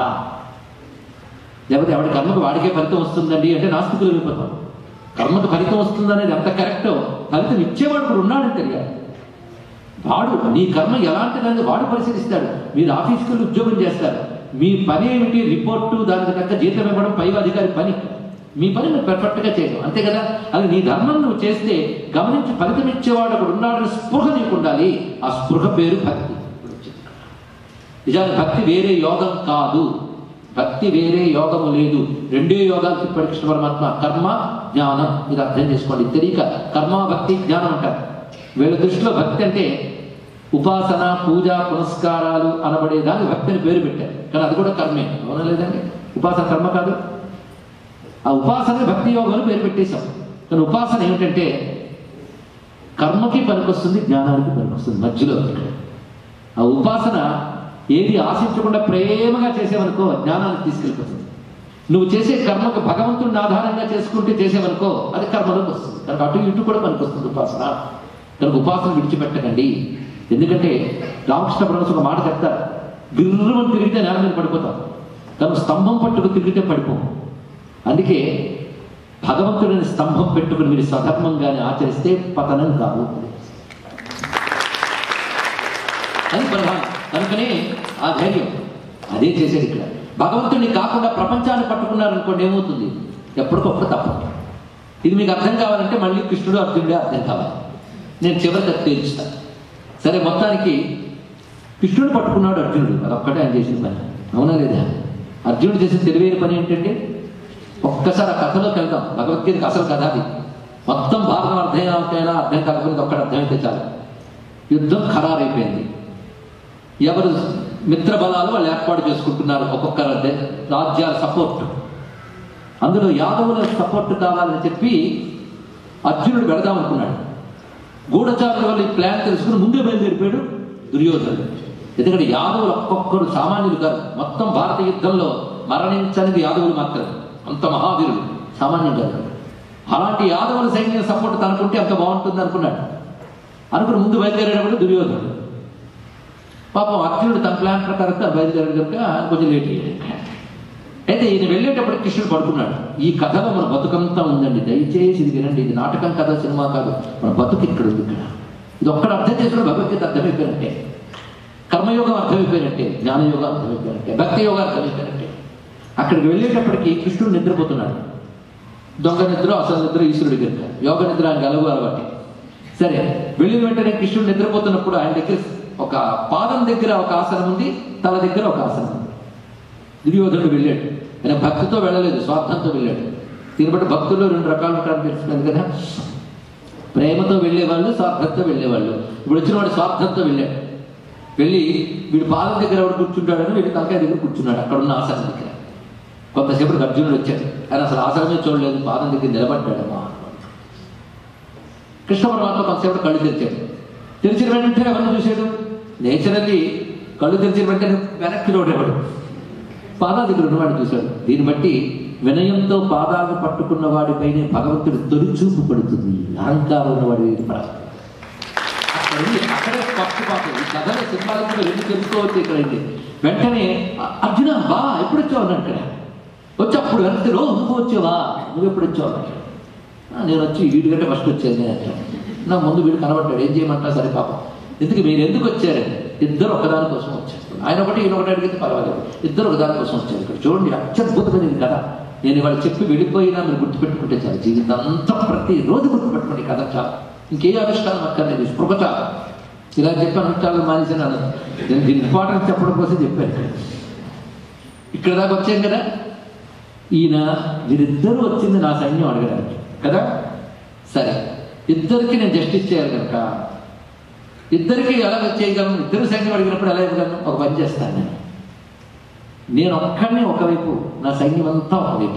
లేకపోతే ఎవడి కర్మకు వాడికే ఫలితం వస్తుందండి అంటే నాస్తికులు వెళ్ళిపోతాం కర్మకు ఫలితం వస్తుందనేది ఎంత కరెక్టో ఫలితం ఇచ్చేవాడు కూడా ఉన్నాడని తెలియాలి వాడు నీ కర్మ ఎలాంటిదని వాడు పరిశీలిస్తాడు మీరు ఆఫీస్కి వెళ్ళి ఉద్యోగం చేస్తారు మీ పని ఏమిటి రిపోర్టు దానికి తగ్గ జీతం ఇవ్వడం పై అధికారి పని మీ పని నువ్వు పర్ఫెక్ట్గా చేయడం అంతే కదా అది నీ ధర్మం నువ్వు చేస్తే గమనించి ఫలితం ఇచ్చేవాడు ఒకడు ఉన్నాడని స్పృహ నీకు ఉండాలి ఆ స్పృహ పేరు భక్తి నిజానికి భక్తి వేరే యోగం కాదు భక్తి వేరే యోగము లేదు రెండే యోగాలు చెప్పాడు కృష్ణ పరమాత్మ కర్మ జ్ఞానం ఇది అర్థం చేసుకోండి తెలియక కర్మ భక్తి జ్ఞానం అంటారు వీళ్ళ దృష్టిలో భక్తి అంటే ఉపాసన పూజ పునస్కారాలు అనబడే దానికి భక్తి అని పేరు పెట్టారు కానీ అది కూడా కర్మే అవునా లేదండి ఉపాసన కర్మ కాదు ఆ ఉపాసన భక్తి యోగం అని పేరు పెట్టేశాం కానీ ఉపాసన ఏమిటంటే కర్మకి పనికొస్తుంది జ్ఞానానికి పనికొస్తుంది మధ్యలో ఇక్కడ. ఆ ఉపాసన ఏది ఆశించకుండా ప్రేమగా చేసేవనుకో జ్ఞానానికి తీసుకెళ్ళిపోతుంది నువ్వు చేసే కర్మకు భగవంతుడిని ఆధారంగా చేసుకుంటే చేసేవనుకో అది కర్మలోకి వస్తుంది కనుక అటు ఇటు కూడా పనికొస్తుంది ఉపాసన కనుక ఉపాసన విడిచిపెట్టకండి ఎందుకంటే రామకృష్ణ పరమశ ఒక మాట చెప్తారు గిర్రమని తిరిగితే నేల మీద పడిపోతాం కనుక స్తంభం పట్టుకు తిరిగితే పడిపోం అందుకే భగవంతుడిని స్తంభం పెట్టుకుని మీరు స్వధర్మంగానే ఆచరిస్తే పతనం కాదు అది ప్రధానం కనుకనే ఆ ధైర్యం అదే చేసేది ఇక్కడ భగవంతుడిని కాకుండా ప్రపంచాన్ని పట్టుకున్నారనుకోండి ఏమవుతుంది ఎప్పటికప్పుడు తప్పదు ఇది మీకు అర్థం కావాలంటే మళ్ళీ కృష్ణుడు అర్జునుడే అర్థం కావాలి నేను చివరికి అది తేల్చుతా సరే మొత్తానికి కృష్ణుడు పట్టుకున్నాడు అర్జునుడు అదొక్కటే ఆయన చేసిన పని అవునా లేదా అర్జునుడు చేసిన తెలివైన పని ఏంటంటే ఒక్కసారి ఆ కథలోకి వెళ్దాం భగవద్గీతకి అసలు కథ అది మొత్తం భారతం అర్థం అవుతాయినా అర్థం కాకపోతే ఒక్కడ అర్థమైతే చాలు యుద్ధం ఖరారైపోయింది ఎవరు మిత్ర బలాలు వాళ్ళు ఏర్పాటు చేసుకుంటున్నారు ఒక్కొక్క దే- రాజ్యాల సపోర్ట్ అందులో యాదవుల సపోర్ట్ కావాలని చెప్పి అర్జునుడు వెళదాం అనుకున్నాడు గూఢచారుల వల్ల ఈ ప్లాన్ తెలుసుకుని ముందే బయలుదేరిపోయాడు దుర్యోధనుడు ఎందుకంటే యాదవులు ఒక్కొక్కరు సామాన్యులు కాదు మొత్తం భారత యుద్ధంలో మరణించనిది యాదవులు మాత్రమే అంత మహావీరులు సామాన్యం కాదు అలాంటి యాదవుల సైన్యం సపోర్ట్ తనకుంటే అంత బాగుంటుంది అనుకున్నాడు అనుకుని ముందు బయలుదేరేటప్పుడు దుర్యోధనుడు పాపం అర్జునుడు తన ప్లాన్ ప్రకారం తను బయలుదేరాడు కనుక కొంచెం లేట్ అయ్యాడు అయితే ఈయన వెళ్ళేటప్పుడు కృష్ణుడు పడుకున్నాడు ఈ కథలో మన బతుకంతా ఉందండి దయచేసి ఇది వినండి ఇది నాటకం కథ సినిమా కాదు మన బతుకు ఇక్కడ ఉంది ఇక్కడ ఇది ఒక్కడ అర్థం చేసుకుని భగవద్గీత అర్థమైపోయినట్టే కర్మయోగం అర్థమైపోయినట్టే జ్ఞానయోగం అర్థమైపోయినట్టే భక్తి యోగం అర్థమైపోయినట్టే అక్కడికి వెళ్ళేటప్పటికి కృష్ణుడు నిద్రపోతున్నాడు దొంగ నిద్ర అసలు నిద్ర ఈశ్వరుడి కనుక యోగ నిద్ర ఆయన అలవు అలవాటి సరే వెళ్ళిన వెంటనే కృష్ణుడు నిద్రపోతున్నప్పుడు ఆయన దగ్గర ఒక పాదం దగ్గర ఒక ఆసనం ఉంది తల దగ్గర ఒక ఆసనం ఉంది దుర్యోధనుడు వెళ్ళాడు ఆయన భక్తితో వెళ్ళలేదు స్వార్థంతో వెళ్ళాడు దీన్ని బట్టి భక్తుల్లో రెండు రకాలు ఉంటారని తెలుస్తుంది కదా ప్రేమతో వెళ్ళేవాళ్ళు స్వార్థంతో వెళ్ళేవాళ్ళు ఇప్పుడు వచ్చిన వాడు స్వార్థంతో వెళ్ళాడు వెళ్ళి వీడు పాదం దగ్గర ఎవడు కూర్చుంటాడని వీడి తలకాయ దగ్గర కూర్చున్నాడు అక్కడ ఉన్న ఆసనం దగ్గర కొంతసేపటికి అర్జునుడు వచ్చాడు ఆయన అసలు ఆసనమే చూడలేదు పాదం దగ్గర నిలబడ్డాడమ్మా కృష్ణ పరమాత్మ కొంతసేపు కళ్ళు తెరిచాడు తెరిచిన వెంటనే ఎవరిని చూశాడు నేచురల్లీ కళ్ళు తెరిచిన వెంటనే వెనక్కి చూడేవాడు పాదాల దగ్గర ఉన్నవాడు చూశాడు దీన్ని బట్టి వినయంతో పాదాలను పట్టుకున్న వాడిపైనే భగవంతుడు తొలి చూపు పడుతుంది అహంకారం ఉన్నవాడి మీద పడదు అక్కడ ఉంది, అక్కడే పక్షపాతం ఈ కథలో సింబాలిక్గా రెండు తెలుసుకోవచ్చు ఇక్కడ అయితే వెంటనే "అ- అర్జున బా ఎప్పుడు వచ్చావు అన్నాడు ఇక్కడ వచ్చి అప్పుడు వెనక్కి రో నువ్వు వచ్చావా నువ్వు ఎప్పుడు వచ్చావు అన్నాడు "ఆ, నేను వచ్చి వీడికంటే ఫస్ట్ వచ్చాను నేను అంటాను. నా ముందు వీడు కనబడ్డాడు ఏం చేయమంటా సరే పాపం ఎందుకు మీరు ఎందుకు వచ్చారండి ఇద్దరు ఒకదాని కోసం వచ్చారు ఆయన ఒకటి ఈయన ఒకటి అడిగితే పర్వాలేదు ఇద్దరు ఒకదాని కోసం వచ్చారు ఇక్కడ చూడండి అత్యద్భుతమైనది కథ నేను ఇవాళ చెప్పి వెళ్ళిపోయినా మీరు గుర్తుపెట్టుకుంటే చాలు జీవితం అంతా ప్రతి రోజు గుర్తుపెట్టుకోండి కథ చాలు ఇంకే ఆవిష్కారం అక్కర్లేదు స్పృహ చాలు ఇలా చెప్పి అనుష్ఠానాలు మానేసాను అన్నది నేను దీని ఇంపార్టెన్స్ చెప్పడం కోసం చెప్పాను ఇక్కడ. ఇక్కడ దాకా వచ్చాం కదా ఈయన వీరిద్దరూ వచ్చింది నా సైన్యం అడగడానికి కదా సరే ఇద్దరికి నేను జస్టిస్ చేయాలి కనుక ఇద్దరికి ఎలా చేయగలను ఇద్దరు సైన్యం అడిగినప్పుడు ఎలా ఇవ్వగలను ఒక పని చేస్తాను నేను నేను ఒక్కడిని ఒకవైపు నా సైన్యం అంతా ఒకవైపు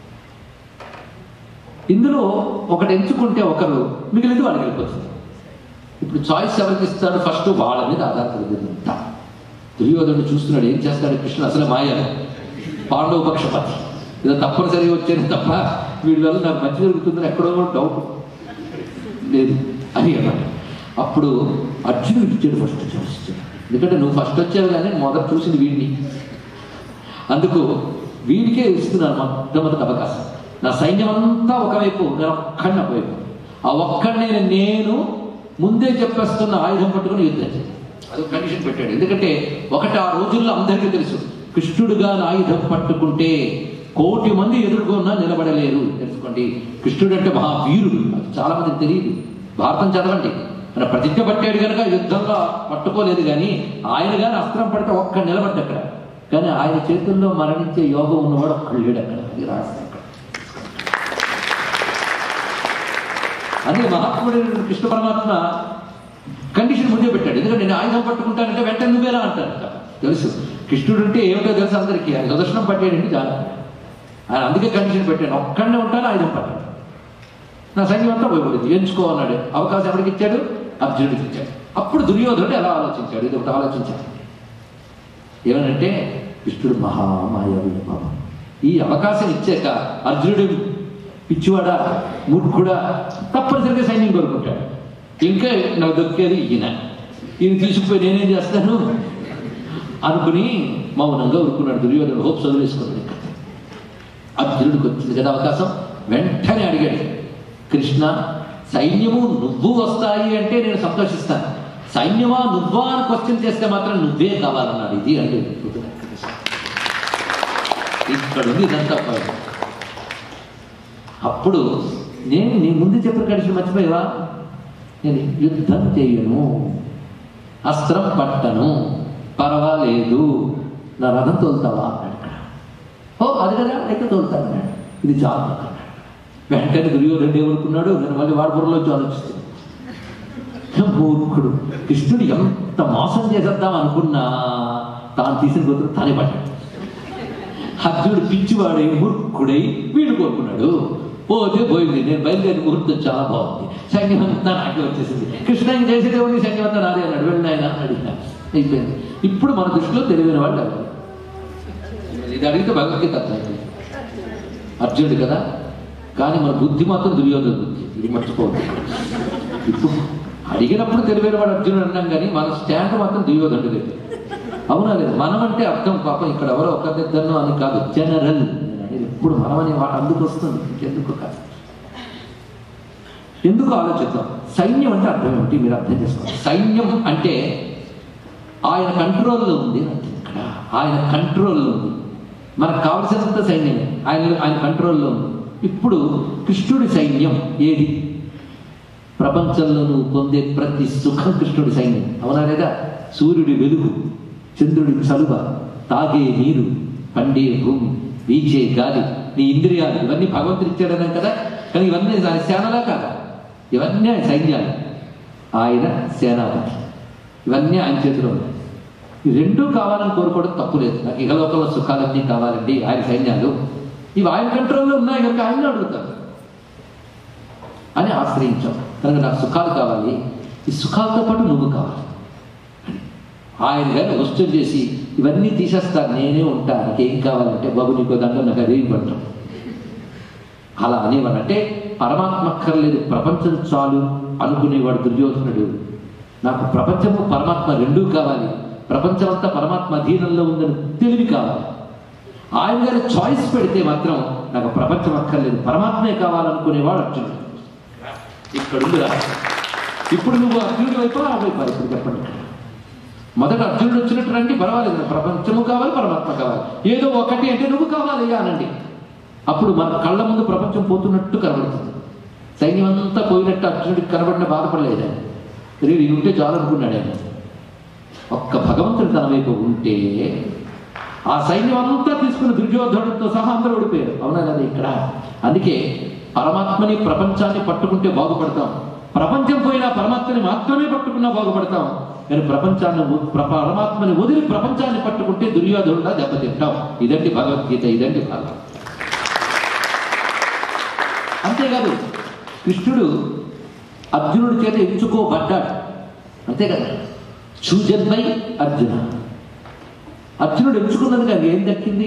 ఇందులో ఒకటి ఎంచుకుంటే ఒకరు మిగిలింది వాళ్ళకి వెళ్ళిపోతుంది ఇప్పుడు చాయిస్ ఎవరికి ఇస్తాడు ఫస్ట్ వాళ్ళ మీద ఆధారపడింది అంతా దుర్యోధనుడు చూస్తున్నాడు ఏం చేస్తాడు కృష్ణుడు అసలు మాయ పాండవ పక్షపాతి ఏదో తప్పనిసరిగా వచ్చాను తప్ప వీళ్ళ వల్ల నాకు మంచి జరుగుతుందని ఎక్కడో డౌట్ లేదు అని అన్నమాట అప్పుడు అర్జునుడికి ఇచ్చాడు ఫస్ట్ చాయిస్ ఎందుకంటే నువ్వు ఫస్ట్ వచ్చావు కానీ మొదట చూసింది వీడిని అందుకు వీడికే ఇస్తున్నాను మొట్టమొదటి అవకాశం నా సైన్యం అంతా ఒకవైపు నేను ఒక్కడిని ఒకవైపు ఆ ఒక్కడిని నేను ముందే చెప్పేస్తున్న ఆయుధం పట్టుకుని యుద్ధం చేయాలి అది ఒక కండిషన్ పెట్టాడు ఎందుకంటే ఒకటి ఆ రోజుల్లో అందరికీ తెలుసు కృష్ణుడుగా నా ఆయుధం పట్టుకుంటే కోటి మంది ఎదుర్కొన్నా నిలబడలేరు తెలుసుకోండి కృష్ణుడు అంటే మహావీరుడు అది చాలా మందికి తెలియదు భారతం చదవండి మన ప్రతిజ్ఞ పట్టాడు కనుక యుద్ధంలో పట్టుకోలేదు కానీ ఆయన కానీ అస్త్రం పడితే ఒక్క నిలబడ్డ అక్కడ కానీ ఆయన చేతుల్లో మరణించే యోగం ఉన్నవాడు ఒక్కడు లేడు అక్కడ అది రాసి అక్కడ అదే మహాత్ముడు కృష్ణ పరమాత్మ కండిషన్ ముందే పెట్టాడు ఎందుకంటే నేను ఆయుధం పట్టుకుంటానంటే వెంటనే నువ్వేలా అంటారు తెలుసు కృష్ణుడు అంటే ఏమిటో తెలుసు అందరికీ ఆయన సుదర్శనం పట్టాడంటే చాలా ఆయన అందుకే కండిషన్ పెట్టాను ఒక్కడనే ఉంటాను ఆయుధం పట్టాను నా సైన్యం అంతా పోయబడింది ఎంచుకో అన్నాడు అవకాశం ఎవరికి ఇచ్చాడు అర్జునుడికి ఇచ్చాడు అప్పుడు దుర్యోధనుడు ఎలా ఆలోచించాడు ఇది ఒకటి ఆలోచించాడు ఏమనంటే కృష్ణుడు మహామాయవుడు బాబా ఈ అవకాశం ఇచ్చాక అర్జునుడు పిచ్చివాడా మూర్ఖుడా తప్పనిసరిగా సైన్యం కోరుకుంటాడు ఇంకా నాకు దొక్కేది ఈయన ఈయన తీసుకుపోయి నేనేం చేస్తాను అనుకుని మౌనంగా ఊరుకున్నాడు దుర్యోధనుడు హోప్ చదివేసుకున్నాడు ఇంకా అర్జునుడికి వచ్చింది కదా అవకాశం వెంటనే అడిగాడు కృష్ణ సైన్యము నువ్వు వస్తాయి అంటే నేను సంతోషిస్తాను సైన్యమా నువ్వా అని క్వశ్చన్ చేస్తే మాత్రం నువ్వే కావాలన్నాడు ఇది అంటే ఇక్కడ ఉంది ఇదంతా point. అప్పుడు నేను నీ ముందు చెప్పిన కండిషన్ మర్చిపోయావా నేను యుద్ధం చేయను అస్త్రం పట్టను పర్వాలేదు నా రథం తోలుతావా అన్నాడు ఇక్కడ. ఓ అది కదా అయితే తోలుతాను అన్నాడు ఇది చాలు అన్నాడు వెంటనే దుర్యోధనుడు ఏమనుకున్నాడు నేను మళ్ళీ వాడి బుర్రలోంచి ఆలోచిస్తాను మూర్ఖుడు కృష్ణుడు ఎంత మోసం చేసేద్దాం అనుకున్నా తాను తీసిన గొంతు తానే పడ్డాడు అర్జునుడు పిచ్చివాడై మూర్ఖుడై వీడు కోరుకున్నాడు పోతే పోయింది నేను బయలుదేరి ముహూర్తం చాలా బాగుంది సైన్యం అంతా నాకే వచ్చేసింది కృష్ణ ఏం చేసేదే ఉంది సైన్యం అంతా నాదే అన్నాడు వెళ్ళిన ఆయన అని అడిగినా అయిపోయింది ఇప్పుడు మన దృష్టిలో తెలివైన వాళ్ళు ఎవరు ఇది అడిగితే భగవద్గీత అర్థమైంది అర్జునుడు కదా కానీ మన బుద్ధి మాత్రం దుర్యోధన బుద్ధి ఇది మర్చిపోవద్దు ఇప్పుడు అడిగినప్పుడు తెలివైన వాడు అర్జునుడు అన్నాం కానీ మన స్టాండ్ మాత్రం దుర్యోధనుడు లేదు అవునా లేదు మనం అంటే అర్థం పాపం ఇక్కడ ఎవరో ఒకరిద్దరినో అని కాదు జనరల్ అనేది ఎప్పుడు మనం అనే వాడు అందుకు వస్తుంది ఇంకెందుకు కాదు ఎందుకు ఆలోచిద్దాం సైన్యం అంటే అర్థం ఏమిటి మీరు అర్థం చేసుకోండి సైన్యం అంటే ఆయన కంట్రోల్లో ఉంది అని అర్థం ఇక్కడ ఆయన కంట్రోల్లో ఉంది మనకు కావలసినంత సైన్యమే ఆయన ఆయన కంట్రోల్లో ఉంది ఇప్పుడు కృష్ణుడి సైన్యం ఏది ప్రపంచంలో నువ్వు పొందే ప్రతి సుఖం కృష్ణుడి సైన్యం అవునా లేదా సూర్యుడి వెలుగు చంద్రుడి చలువ తాగే నీరు పండే భూమి వీచే గాలి నీ ఇంద్రియాలు ఇవన్నీ భగవంతుడు ఇచ్చాడనే కదా కానీ ఇవన్నీ ఆయన సేనలా కాదా ఇవన్నీ ఆయన సైన్యాలు ఆయన సేనాపతి ఇవన్నీ ఆయన చేతిలో ఉన్నాయి ఈ రెండూ కావాలని కోరుకోవడం తప్పు లేదు నాకు ఇహలోకంలో సుఖాలన్నీ కావాలండి ఆయన సైన్యాలు ఇవి ఆయన కంట్రోల్లో ఉన్నాయి కనుక ఆయన అడుగుతారు అని ఆశ్రయించాం కనుక నాకు సుఖాలు కావాలి ఈ సుఖాలతో పాటు నువ్వు కావాలి ఆయన కానీ వస్తువు చేసి ఇవన్నీ తీసేస్తాను నేనే ఉంటా నాకేం కావాలంటే బాబు నీకో దండం నాకు అదే ఇవ్వంటాం అలా అనేవాడు అంటే పరమాత్మ అక్కర్లేదు ప్రపంచం చాలు అనుకునేవాడు దుర్యోధనుడు నాకు ప్రపంచము పరమాత్మ రెండూ కావాలి ప్రపంచమంతా పరమాత్మ అధీనంలో ఉందని తెలివి కావాలి ఆయన గారి చాయిస్ పెడితే మాత్రం నాకు ప్రపంచం అక్కర్లేదు పరమాత్మే కావాలనుకునేవాడు అర్జునుడు ఇక్కడ ఉందిరా ఇప్పుడు నువ్వు అర్జునుడి వైపు ఆ వైపు ఇప్పుడు చెప్పండి మొదట అర్జునుడు వచ్చినట్టు రండి పర్వాలేదు నాకు ప్రపంచము కావాలి పరమాత్మ కావాలి ఏదో ఒకటి అంటే నువ్వు కావాలి అనండి అప్పుడు మన కళ్ళ ముందు ప్రపంచం పోతున్నట్టు కనబడుతుంది సైన్యం అంతా పోయినట్టు అర్జునుడికి కనబడిన బాధపడలేదు ఆయన రీడు ఇది ఉంటే చాలు అనుకున్నాడు ఆయన ఒక్క భగవంతుడు తన వైపు ఉంటే ఆ సైన్యం అంతా తీసుకుని దుర్యోధనుడితో సహా అందరూ ఓడిపోయారు అవునా కదా ఇక్కడ అందుకే పరమాత్మని ప్రపంచాన్ని పట్టుకుంటే బాగుపడతాం ప్రపంచం పోయినా పరమాత్మని మాత్రమే పట్టుకున్నా బాగుపడతాం కానీ ప్రపంచాన్ని వ- ప్ర- పరమాత్మని వదిలి ప్రపంచాన్ని పట్టుకుంటే దుర్యోధనుడా దెబ్బతింటాం ఇదండి భగవద్గీత ఇదండి భాగవతం అంతేకాదు కృష్ణుడు అర్జునుడి చేత ఎంచుకోబడ్డాడు అంతే కదా చూజన్ బై అర్జున అర్జునుడు ఎంచుకున్నది కానీ ఏం దక్కింది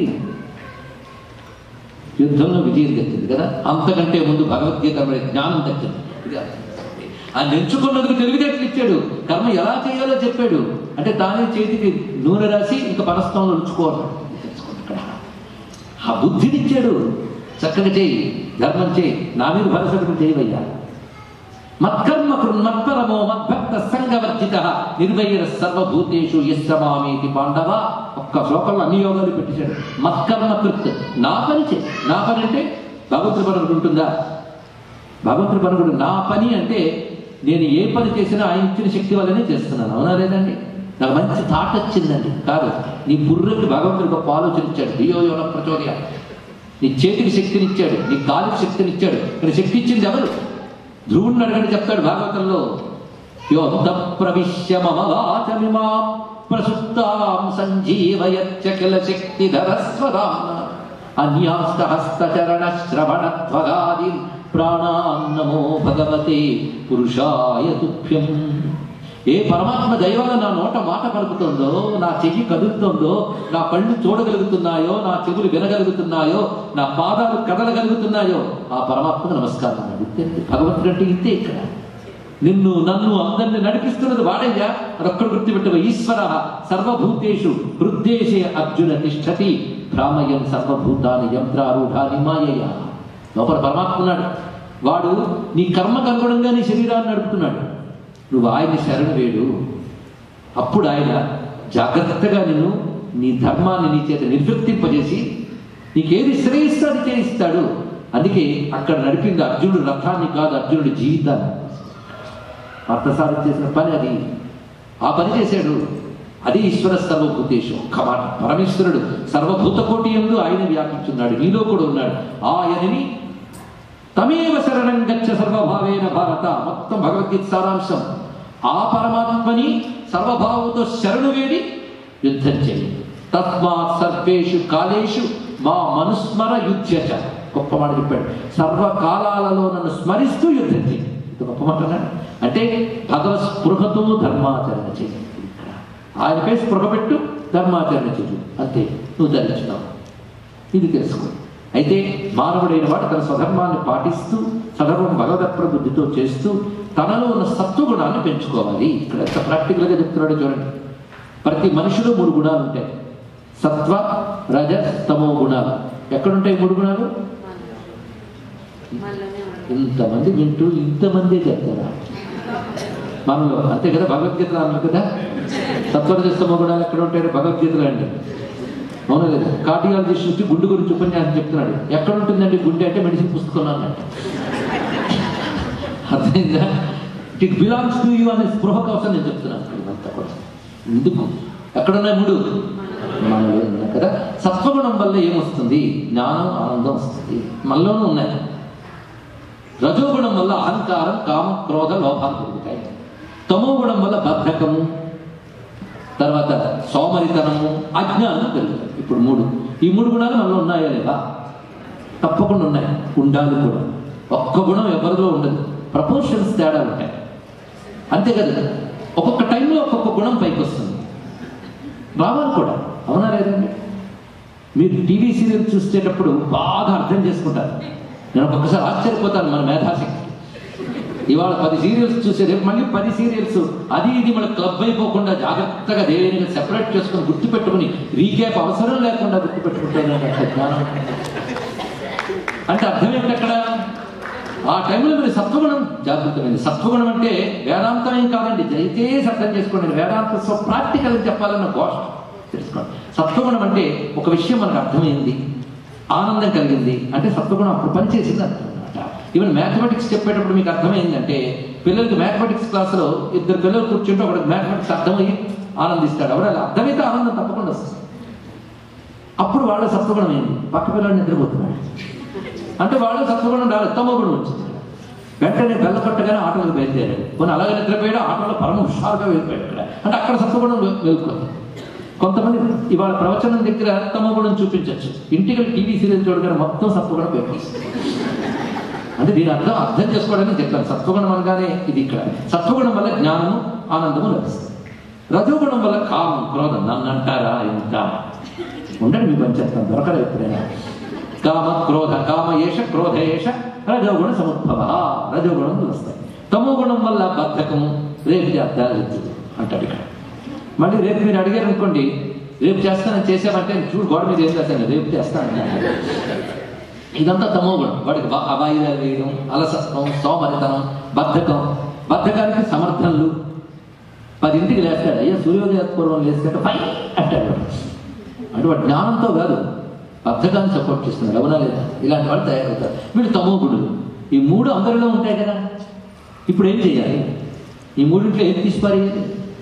యుద్ధంలో విజయం దక్కింది కదా అంతకంటే ముందు భగవద్గీత అనే జ్ఞానం దక్కింది ఇది అర్థం. ఆయన ఎంచుకున్నందుకు తెలివితేటలు ఇచ్చాడు కర్మ ఎలా చేయాలో చెప్పాడు అంటే తానే చేతికి నూనె రాసి ఇంకా పరస్థంలో ఉంచుకోవాలి ఇక్కడ ఆ బుద్ధినిచ్చాడు చక్కగా చేయి ధర్మం చేయి నా మీద భరసకుడు చేయవయ్యా మత్కర్మ మత్పరమో మద్భక్త సంగవర్జిత నిర్వైర సర్వభూతేషు యశ్రమామేతి పాండవ ఒక్క శ్లోకంలో అన్ని యోగాలు పెట్టేశాడు మత్కర్మ కృత్ నా పని చే నా పని అంటే భగవంతుడి పని ఒకటి ఉంటుందా భగవంతుడి పని కూడా నా పని అంటే నేను ఏ పని చేసినా ఆయన ఇచ్చిన శక్తి వల్లనే చేస్తున్నాను అవునా లేదండి నాకు మంచి థాట్ వచ్చిందండి కాదు నీ బుర్రకి భగవంతుడు గొప్ప ఆలోచన ఇచ్చాడు దియో యోన ప్రచోదయ నీ చేతికి శక్తిని ఇచ్చాడు నీ కాలికి శక్తిని ఇచ్చాడు కానీ శక్తి ఇచ్చింది ఎవరు ధ్రువుడిని అడగని చెప్తాడు భాగవతంలో యోంత ప్రవిశ్య మమ వాచమిమాం ప్రసుప్తాం సంజీవయచ్చ కిల శక్తిధర స్వరామ్న అన్యాస్త హస్తచరణ శ్రవణ ధ్వగాది ప్రాణాన్నమో భగవతే పురుషాయ తుభ్యం ఏ పరమాత్మ దైవాల నా నోట మాట పలుకుతుందో నా చెయ్యి కదులుతుందో నా కళ్ళు చూడగలుగుతున్నాయో నా చెవులు వినగలుగుతున్నాయో నా పాదాలు కదలగలుగుతున్నాయో ఆ పరమాత్మకు నమస్కారం అన్నాడు ఇంతే. భగవంతుడు అంటే ఇంతే ఇక్కడ నిన్ను నన్ను అందరిని నడిపిస్తున్నది వాడయ్యా అదొక్కడు గుర్తుపెట్టవ ఈశ్వర సర్వభూతేషు హృద్దేశే అర్జున తిష్టతి భ్రామయం సర్వభూతాని యంత్రారూఢాని మాయయ లోపల పరమాత్మ ఉన్నాడు వాడు నీ కర్మకు అనుగుణంగా నీ శరీరాన్ని నడుపుతున్నాడు నువ్వు ఆయన శరణు వేడు అప్పుడు ఆయన జాగ్రత్తగా నిన్ను నీ ధర్మాన్ని నీ చేత నిర్వర్తింపజేసి నీకేది శ్రేయిస్తా అది చేయిస్తాడు అందుకే అక్కడ నడిపింది అర్జునుడు రథాన్ని కాదు అర్జునుడి జీవితాన్ని అర్థసారి చేసిన పని అది ఆ పని చేశాడు అది ఈశ్వర సర్వభూతేశం ఒక్క మాట పరమేశ్వరుడు సర్వభూత కోటి ఎందు ఆయన వ్యాపించున్నాడు నీలో కూడా ఉన్నాడు ఆయనని తమేవ శరణం గచ్చ సర్వభావేన భారత మొత్తం భగవద్గీత సారాంశం ఆ పరమాత్మని సర్వభావంతో శరణు వేడి యుద్ధం చేయి తస్మాత్ సర్వేషు కాలేషు మా మనుస్మర యుద్ధ గొప్ప మాట చెప్పాడు సర్వకాలాలలో నన్ను స్మరిస్తూ యుద్ధం చేయి ఇది గొప్ప మాట అన్నాడు. అంటే భగవత్ స్పృహతో ధర్మాచరణ చేయి ఇక్కడ ఆయనపై స్పృహ పెట్టు ధర్మాచరణ చెయ్యి అంతే నువ్వు ధరించున్నావు ఇది తెలుసుకో అయితే మానవుడైన వాడు తన స్వధర్మాన్ని పాటిస్తూ సధర్మం భగవదత్వ బుద్ధితో చేస్తూ తనలో ఉన్న సత్వగుణాన్ని పెంచుకోవాలి ఇక్కడ ఎంత ప్రాక్టికల్గా చెప్తున్నాడో చూడండి ప్రతి మనిషిలో మూడు గుణాలు ఉంటాయి సత్వ రజ తమో గుణాలు ఎక్కడుంటాయి మూడు గుణాలు మనలోనే ఉంది. ఇంతమంది వింటూ ఇంతమందే చెప్తారా మనలో అంతే కదా భగవద్గీతలో అన్నారు కదా సత్వరజస్తమ గుణాలు ఎక్కడ ఉంటాయో భగవద్గీతలో అండి అవునా లేదా కార్డియాలజిస్ట్ వచ్చి గుండె గురించి ఉపన్యాసం చెప్తున్నాడు ఎక్కడ ఉంటుందండి గుండె అంటే మెడిసిన్ పుస్తకంలో అన్నట్టు అర్థమైందా ఇట్ బిలాంగ్స్ టు యూ అనే స్పృహ కోసం నేను చెప్తున్నాను ఇదంతా కూడా ఎందుకు ఎక్కడున్నాయి మూడు మనలో ఉన్నాయి కదా సత్వగుణం వల్ల ఏమొస్తుంది జ్ఞానం ఆనందం వస్తుంది మనలోనూ ఉన్నాయి రజోగుణం వల్ల అహంకారం కామ క్రోధ లోపాలు పెరుగుతాయి తమో గుణం వల్ల బద్ధకము తర్వాత సోమరితనము అజ్ఞానం పెరుగుతాయి ఇప్పుడు మూడు ఈ మూడు గుణాలు మనలో ఉన్నాయా లేదా తప్పకుండా ఉన్నాయి ఉండాలి కూడా ఒక్క గుణం ఎవరిలో ఉండదు ప్రపోర్షన్స్ తేడా ఉంటాయి అంతే కదా ఒక్కొక్క టైంలో ఒక్కొక్క గుణం పైకి వస్తుంది రావాలి కూడా అవునా లేదండి మీరు టీవీ సీరియల్ చూసేటప్పుడు బాగా అర్థం చేసుకుంటారు నేను ఒక్కొక్కసారి ఆశ్చర్యపోతాను మన మేధాశక్తి ఇవాళ పది సీరియల్స్ చూసే రేపు మళ్ళీ పది సీరియల్స్ అది ఇది మన క్లబ్ అయిపోకుండా జాగ్రత్తగా దేనిని సెపరేట్ చేసుకొని గుర్తుపెట్టుకుని రీక్యాప్ అవసరం లేకుండా గుర్తుపెట్టుకుంటాను అట్లా జ్ఞానం అంటే అర్థం ఏంటి అక్కడ ఆ టైంలో మీరు సత్వగుణం జాగృతమైంది సత్వగుణం అంటే వేదాంతం ఏం కాదండి దయచేసి అర్థం చేసుకోండి వేదాంత సో ప్రాక్టికల్ అని చెప్పాలన్న ఘోష తెలుసుకోండి సత్వగుణం అంటే ఒక విషయం మనకు అర్థమైంది ఆనందం కలిగింది అంటే సత్వగుణం అప్పుడు పనిచేసింది అర్థం అనమాట ఈవెన్ మ్యాథమెటిక్స్ చెప్పేటప్పుడు మీకు అర్థమైందంటే పిల్లలకి మ్యాథమెటిక్స్ క్లాసులో ఇద్దరు పిల్లలు కూర్చుంటే ఒకటి మ్యాథమెటిక్స్ అర్థమయ్యి ఆనందిస్తాడు ఎవరు అలా అర్థమైతే ఆనందం తప్పకుండా వస్తుంది అప్పుడు వాళ్ళ సత్వగుణం ఏంది పక్క పిల్లలు నిద్రపోతున్నాడు అంటే వాళ్ళు సత్వగుణం రాలేదు తమో గుణం వచ్చింది వెంటనే బెల్ల కొట్టగానే ఆటోలకు బయలుదేరాడు కొన్ని అలాగే నిద్రపోయాడు ఆటోలో పరమ హుషారుగా వెళ్ళిపోయాడు ఇక్కడ అంటే అక్కడ సత్వగుణం వెళ్తుంది కొంతమంది ఇవాళ ప్రవచనం దగ్గర తమ గుణం చూపించవచ్చు ఇంటికి టీవీ సీరియల్ చూడగానే మొత్తం సత్వగుణం పేపర్స్ అంటే దీని అర్థం అర్థం చేసుకోవడానికి చెప్తాను సత్వగుణం అనగానే ఇది ఇక్కడ సత్వగుణం వల్ల జ్ఞానము ఆనందము లభిస్తుంది రజోగుణం వల్ల కామం క్రోధం నన్ను అంటారా ఇంత ఉండండి మీ పని చెప్తాను దొరకలేదు ఎప్పుడైనా కామ క్రోధ కామ ఏష క్రోధ ఏష రజోగుణ సముద్భవ రజోగుణం వస్తాయి తమో గుణం వల్ల బద్ధకము రేపు చేద్దాం అంటాడు ఇక్కడ మళ్ళీ రేపు మీరు అడిగారు అనుకోండి రేపు చేస్తానని చేసామంటే చూడు గోడ మీద ఏం చేస్తాను రేపు చేస్తాను ఇదంతా తమో గుణం వాడికి వా- అవాయిదాలు వేయడం అలసత్వం సోమరితనం బద్ధకం బద్ధకానికి సమర్థనలు పదింటికి లేస్తాడు అయ్యా సూర్యోదయ పూర్వం లేస్తాడు పై అంటాడు వాడు. అంటే వాడు జ్ఞానంతో కాదు బద్ధకాన్ని సపోర్ట్ చేస్తున్నాడు అవునా లేదా ఇలాంటి వాళ్ళు తయారవుతారు వీళ్ళు తమో గుడులు ఈ మూడు అందరిలో ఉంటాయి కదా ఇప్పుడు ఏం చేయాలి ఈ మూడింట్లో ఏది తీసి పారేయాలి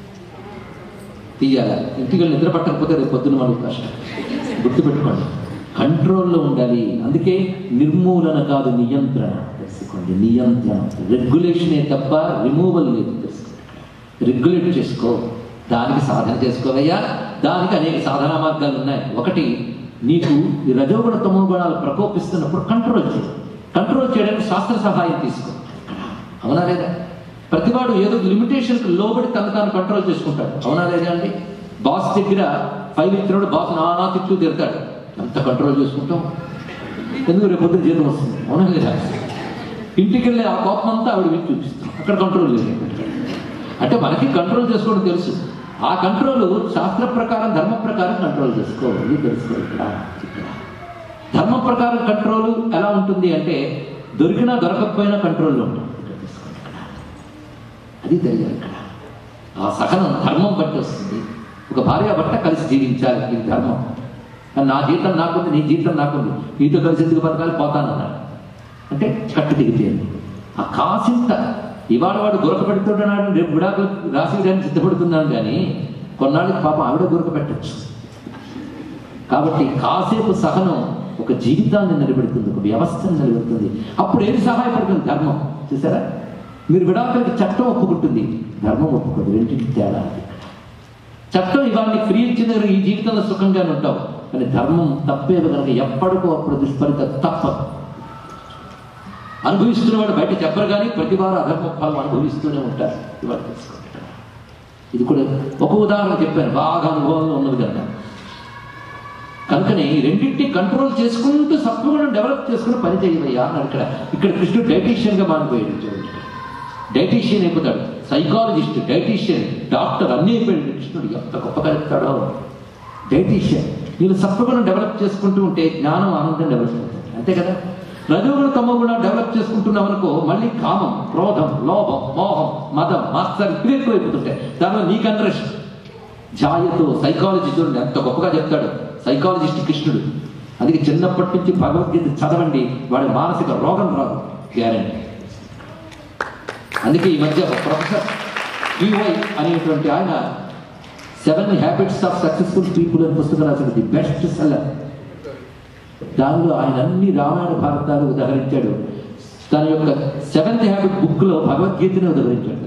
తీయాలి ఇంటికి వెళ్ళి నిద్ర పట్టకపోతే రేపు పొద్దున మనకు కష్టం గుర్తుపెట్టుకోండి కంట్రోల్లో ఉండాలి అందుకే నిర్మూలన కాదు నియంత్రణ తెలుసుకోండి నియంత్రణ రెగ్యులేషనే తప్ప రిమూవల్ లేదు తెలుసుకోండి రెగ్యులేట్ చేసుకో దానికి సాధన చేసుకోవయ్యా దానికి అనేక సాధనా మార్గాలు ఉన్నాయి ఒకటి నీకు ఈ రజోగుణ తమో గుణాలు ప్రకోపిస్తున్నప్పుడు కంట్రోల్ చేయి కంట్రోల్ చేయడానికి శాస్త్ర సహాయం తీసుకో అవునా లేదా ప్రతివాడు ఏదో లిమిటేషన్కి లోబడి తను తాను కంట్రోల్ చేసుకుంటాడు అవునా లేదా అండి బాస్ దగ్గర ఫైవ్ ఇచ్చినప్పుడు బాస్ నానా తిట్లు తిడతాడు ఎంత కంట్రోల్ చేసుకుంటాం ఎందుకు రేపు పొద్దున జీతం వస్తుంది అవునా లేదా ఇంటికి వెళ్ళి ఆ కోపం అంతా ఆవిడ మీకు చూపిస్తాం అక్కడ కంట్రోల్ లేదు అంటే మనకి కంట్రోల్ చేసుకోవడం తెలుసు ఆ కంట్రోల్ శాస్త్ర ప్రకారం ధర్మ ప్రకారం కంట్రోల్ చేసుకోవాలి తెలుసుకోవాలి ఇక్కడ ఇక్కడ ధర్మ ప్రకారం కంట్రోల్ ఎలా ఉంటుంది అంటే దొరికినా దొరకకపోయినా కంట్రోల్లో ఉంటుంది ఇక్కడ తీసుకోండి ఇక్కడ. అది తెలియాలి ఇక్కడ ఆ సహనం ధర్మం బట్టి వస్తుంది ఒక భార్య భర్త కలిసి జీవించాలి ఇది ధర్మం కానీ నా జీవితం నాకుంది నీ జీవితం నాకుంది నీతో కలిసి ఎందుకు బతకాలి పోతానన్నాడు అంటే కట్టు దిగిపోయింది ఆ కాసింత ఇవాళ వాడు గురక పెడుతున్నాడు రేపు విడాకులు రాసేయడానికి సిద్ధపడుతున్నాను కానీ కొన్నాళ్ళకి పాపం ఆవిడ గురక పెట్టచ్చు కాబట్టి కాసేపు సహనం ఒక జీవితాన్ని నిలబెడుతుంది ఒక వ్యవస్థను నిలబెడుతుంది అప్పుడు ఏది సహాయపడుతుంది ధర్మం చూసారా మీరు విడాకులకి చట్టం ఒప్పుకుంటుంది ధర్మం ఒప్పుకోదు రెండింటి తేడా అది. చట్టం ఇవాళ నీకు ఫ్రీ ఇచ్చిన దగ్గర ఈ జీవితంలో సుఖంగానే ఉంటావు కానీ ధర్మం తప్పేది కనుక ఎప్పటికో అప్పుడు దుష్ఫలిత తప్పదు అనుభవిస్తున్నవాడు బయట చెప్పరు కానీ ప్రతి వారు అధర్మ ఫలం అనుభవిస్తూనే ఉంటారు ఇవాళ తెలుసుకుంటారు ఇది కూడా ఒక ఉదాహరణ చెప్పాను బాగా అనుభవంలో ఉన్నది కనుక కనుకనే ఈ రెండింటిని కంట్రోల్ చేసుకుంటూ సత్వగుణం డెవలప్ చేసుకుని పని చేయవయ్యా అన్నాడు ఇక్కడ ఇక్కడ కృష్ణుడు డైటీషియన్ గా మారిపోయాడు చూడండి డైటీషియన్ అయిపోతాడు సైకాలజిస్ట్ డైటీషియన్ డాక్టర్ అన్నీ అయిపోయాడు కృష్ణుడు ఎంత గొప్పగా చెప్తాడో డైటీషియన్ వీళ్ళు సత్వగుణం డెవలప్ చేసుకుంటూ ఉంటే జ్ఞానం ఆనందం డెవలప్ అవుతుంది అంతే కదా రజోగుణ తమగుణ డెవలప్ చేసుకుంటున్నాం అనుకో మళ్ళీ కామం క్రోధం లోభం మోహం మదం మాత్సరం ఇవి ఎక్కువైపోతుంటాయి దానిలో నీకు అండరెస్ట్ ఛాయతో సైకాలజీ చూడండి ఎంత గొప్పగా చెప్తాడు సైకాలజిస్ట్ కృష్ణుడు అందుకే చిన్నప్పటి నుంచి భగవద్గీత చదవండి వాడి మానసిక రోగం రాదు గ్యారంటీ అందుకే ఈ మధ్య ఒక ప్రొఫెసర్ ఈవై అనేటువంటి ఆయన seven habits of successful people అని పుస్తకం రాశాడు ది బెస్ట్ సెల్లర్ దానిలో ఆయన అన్ని రామాయణ భారతాలు ఉదహరించాడు తన యొక్క సెవెంత్ హ్యాబిట్ బుక్ లో భగవద్గీతని ఉదహరించాడు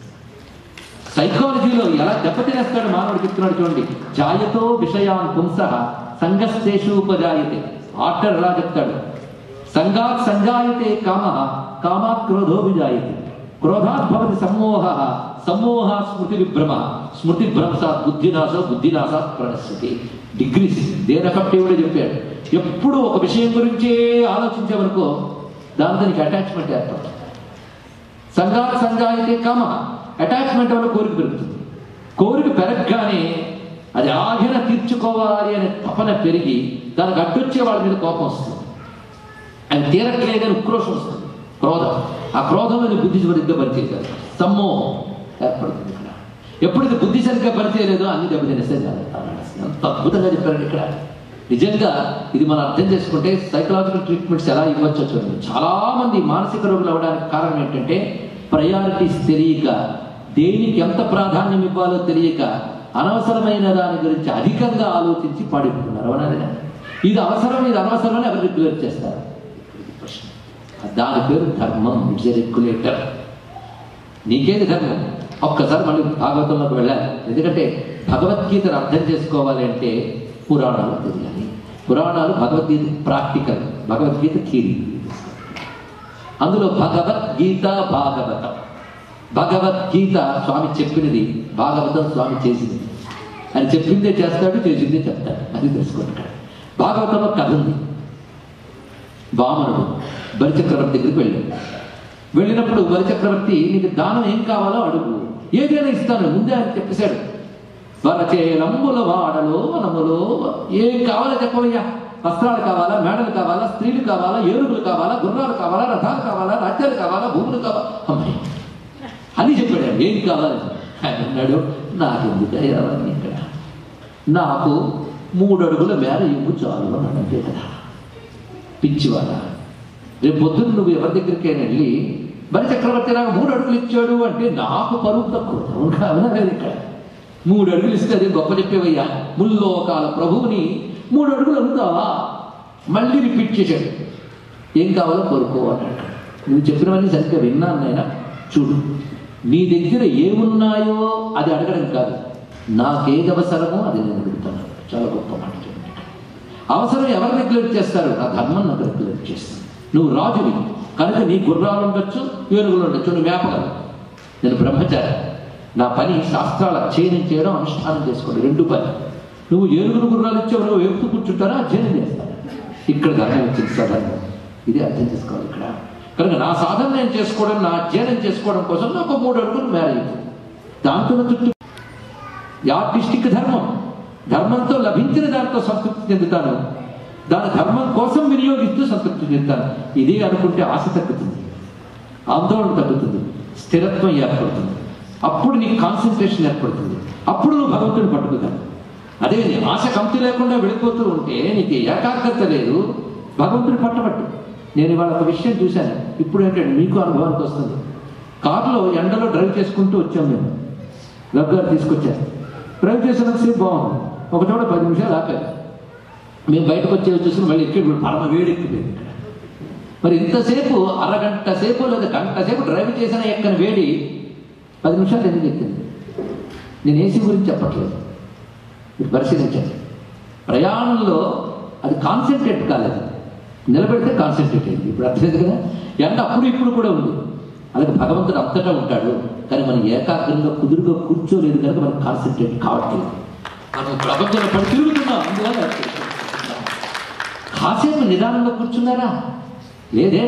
సైకాలజీలో ఎలా దెబ్బతినేస్తాడు మానవుడు చెప్తున్నాడు చూడండి జాయతో విషయాన్ పుంస సంగస్తేషు ఉపజాయతే ఆర్డర్ ఎలా చెప్తాడు సంగాత్ సంజాయతే కామ కామాత్ క్రోధో విజాయతే క్రోధాత్ భవతి సమ్మోహ సమ్మోహ స్మృతి విభ్రమ స్మృతి భ్రంశాత్ బుద్ధినాశో బుద్ధినాశాత్ ప్రణశ్యతి డిగ్రీస్ దేని ఎఫెక్ట్ కూడా చెప్పాడు ఎప్పుడు ఒక విషయం గురించే ఆలోచించే వరకు దాని దానికి అటాచ్మెంట్ ఏర్పడుతుంది సంఘాత్ సంజాయితే కామ అటాచ్మెంట్ వల్ల కోరిక పెరుగుతుంది కోరిక పెరగగానే అది ఆగిన తీర్చుకోవాలి అనే తపన పెరిగి దానికి అడ్డొచ్చే వాళ్ళ మీద కోపం వస్తుంది అది తీరట్లేదని ఉక్రోషం వస్తుంది క్రోధం ఆ క్రోధమైన బుద్ధి సరిగ్గా పనిచేశారు సమ్మోహం ఏర్పడుతుంది ఇక్కడ ఎప్పుడైతే బుద్ధి సరిగ్గా పనిచేయలేదో అన్ని దెబ్బతినేస్తే ఎంత అద్భుతంగా చెప్పారు ఇక్కడ నిజంగా ఇది మనం అర్థం చేసుకుంటే సైకలాజికల్ ట్రీట్మెంట్స్ ఎలా ఇవ్వచ్చో చూడండి చాలా మంది మానసిక రోగులు అవడానికి కారణం ఏంటంటే ప్రయారిటీస్ తెలియక దేనికి ఎంత ప్రాధాన్యం ఇవ్వాలో తెలియక అనవసరమైన దాని గురించి అధికంగా ఆలోచించి పాడిపోతున్నారు అవునా లేదా? ఇది అవసరం ఇది అనవసరం అని ఎవరు రెగ్యులేట్ చేస్తారు ఇది ప్రశ్న దాని పేరు ధర్మం ఇట్స్ ఎ రెగ్యులేటర్ నీకేది ధర్మం ఒక్కసారి మళ్ళీ భాగవతంలోకి వెళ్ళాలి ఎందుకంటే భగవద్గీతను అర్థం చేసుకోవాలి అంటే పురాణాలు తెలియాలి పురాణాలు భగవద్గీత ప్రాక్టికల్ భగవద్గీత థీరీ అందులో భగవద్గీత భాగవతం భగవద్గీత స్వామి చెప్పినది భాగవతం స్వామి చేసింది అని చెప్పిందే చేస్తాడు చేసిందే చెప్తాడు అది తెలుసుకోండి ఇక్కడ భాగవతంలో కథ ఉంది వామనుడు బలిచక్రవర్తి దగ్గరికి వెళ్ళాడు వెళ్ళినప్పుడు బలిచక్రవర్తి నీకు దానం ఏం కావాలో అడుగు ఏదైనా ఇస్తాను ముందే ఆయన చెప్పేశాడు వరచేలంబుల వాడలో వనములో ఏం కావాలో చెప్పవయ్యా వస్త్రాలు కావాలా మేడలు కావాలా స్త్రీలు కావాలా ఏనుగులు కావాలా గుర్రాలు కావాలా రథాలు కావాలా రాజ్యాలు కావాలా భూములు కావాలా అమ్మాయి అని చెప్పాడు ఆయన, ఏం కావాలి ఆయన అన్నాడు నాకెందుకు అవన్నీ ఇక్కడ నాకు మూడు అడుగుల మేర ఇవ్వు చాలు అన్నాడు అంతే కదా పిచ్చివాడ రేపు పొద్దున్న నువ్వు ఎవరి దగ్గరికైనా వెళ్ళి మరి చక్రవర్తి నాకు మూడు అడుగులు ఇచ్చాడు అంటే నాకు పరువు తక్కువ అవును కావునా లేదు ఇక్కడ మూడు అడుగులు ఇస్తే అదే గొప్ప చెప్పేవయ్యా ముల్లోకాల ప్రభువుని మూడు అడుగులు అడుగుతావా మళ్ళీ రిపీట్ చేశాడు ఏం కావాలో కోరుకో అన్నాడు నువ్వు చెప్పినవన్నీ సరిగ్గా విన్నాను నాయన చూడు నీ దగ్గర ఏమున్నాయో అది అడగడం కాదు నాకేది అవసరమో అది నేను అడుగుతాను చాలా గొప్ప మాట చూడండి. అవసరం ఎవరు నెగ్లెక్ట్ చేస్తారు నా ధర్మం నాకు నెగ్లెక్ట్ చేస్తాను నువ్వు రాజువి కనుక నీ గుర్రాలు ఉండొచ్చు ఏనుగులు ఉండొచ్చు నువ్వు మేపగలవు నేను బ్రహ్మచారి నా పని శాస్త్రాల అధ్యయనం చేయడం అనుష్ఠానం చేసుకోండి రెండు పని నువ్వు ఏనుగులు గుర్రాలు ఇచ్చావు నువ్వు ఎత్తు కూర్చుంటారా అధ్యయనం చేస్తాను ఇక్కడ ధర్మం వచ్చింది సధర్మం ఇది అర్థం చేసుకోవాలి ఇక్కడ కనుక నా సాధన నేను చేసుకోవడం నా అధ్యయనం చేసుకోవడం కోసం నాకు మూడు అడుగులు మ్యారేజ్ దాంతో నా చుట్టూ యార్టిస్టిక్ ధర్మం ధర్మంతో లభించిన దాంతో సంతృప్తి చెందుతాను దాని ధర్మం కోసం వినియోగిస్తూ సంతృప్తి చెందుతాను ఇదే అనుకుంటే ఆశ తగ్గుతుంది ఆందోళన తగ్గుతుంది స్థిరత్వం ఏర్పడుతుంది అప్పుడు నీకు కాన్సన్ట్రేషన్ ఏర్పడుతుంది అప్పుడు నువ్వు భగవంతుని పట్టుకుతావు అదే నీ ఆశ కంతి లేకుండా వెళ్ళిపోతూ ఉంటే నీకు ఏకాగ్రత లేదు భగవంతుని పట్టబట్టు నేను ఇవాళ ఒక విషయం చూశాను ఇప్పుడు ఏంటంటే మీకు అనుభవానికి వస్తుంది కారులో ఎండలో డ్రైవ్ చేసుకుంటూ వచ్చాం మేము రగ్గారు తీసుకొచ్చారు డ్రైవ్ చేసినంతసేపు బాగుంది ఒక చోట పది నిమిషాలు ఆపారు మేము బయటకు వచ్చి చూసుకుని మళ్ళీ ఎక్కి పరమ వేడి ఎక్కిపోయింది ఇక్కడ మరి ఇంతసేపు అరగంట సేపు లేదా గంట సేపు డ్రైవ్ చేసిన ఎక్కని వేడి పది నిమిషాలు ఎందుకు ఎక్కింది నేను ఏసీ గురించి చెప్పట్లేదు మీరు పరిశీలించండి ప్రయాణంలో అది కాన్సన్ట్రేట్ కాలేదు నిలబెడితే కాన్సన్ట్రేట్ అయింది ఇప్పుడు అర్థలేదు కదా ఎండ అప్పుడు ఇప్పుడు కూడా ఉంది అలాగే భగవంతుడు అంతటా ఉంటాడు కానీ మనం ఏకాగ్రంగా కుదురుగా కూర్చోలేదు కనుక మనం కాన్సన్ట్రేట్ కావట్లేదు మనం ప్రపంచంలో పడి తిరుగుతున్నాం అందువల్ల కాసేపు నిదానంగా కూర్చున్నారా లేదే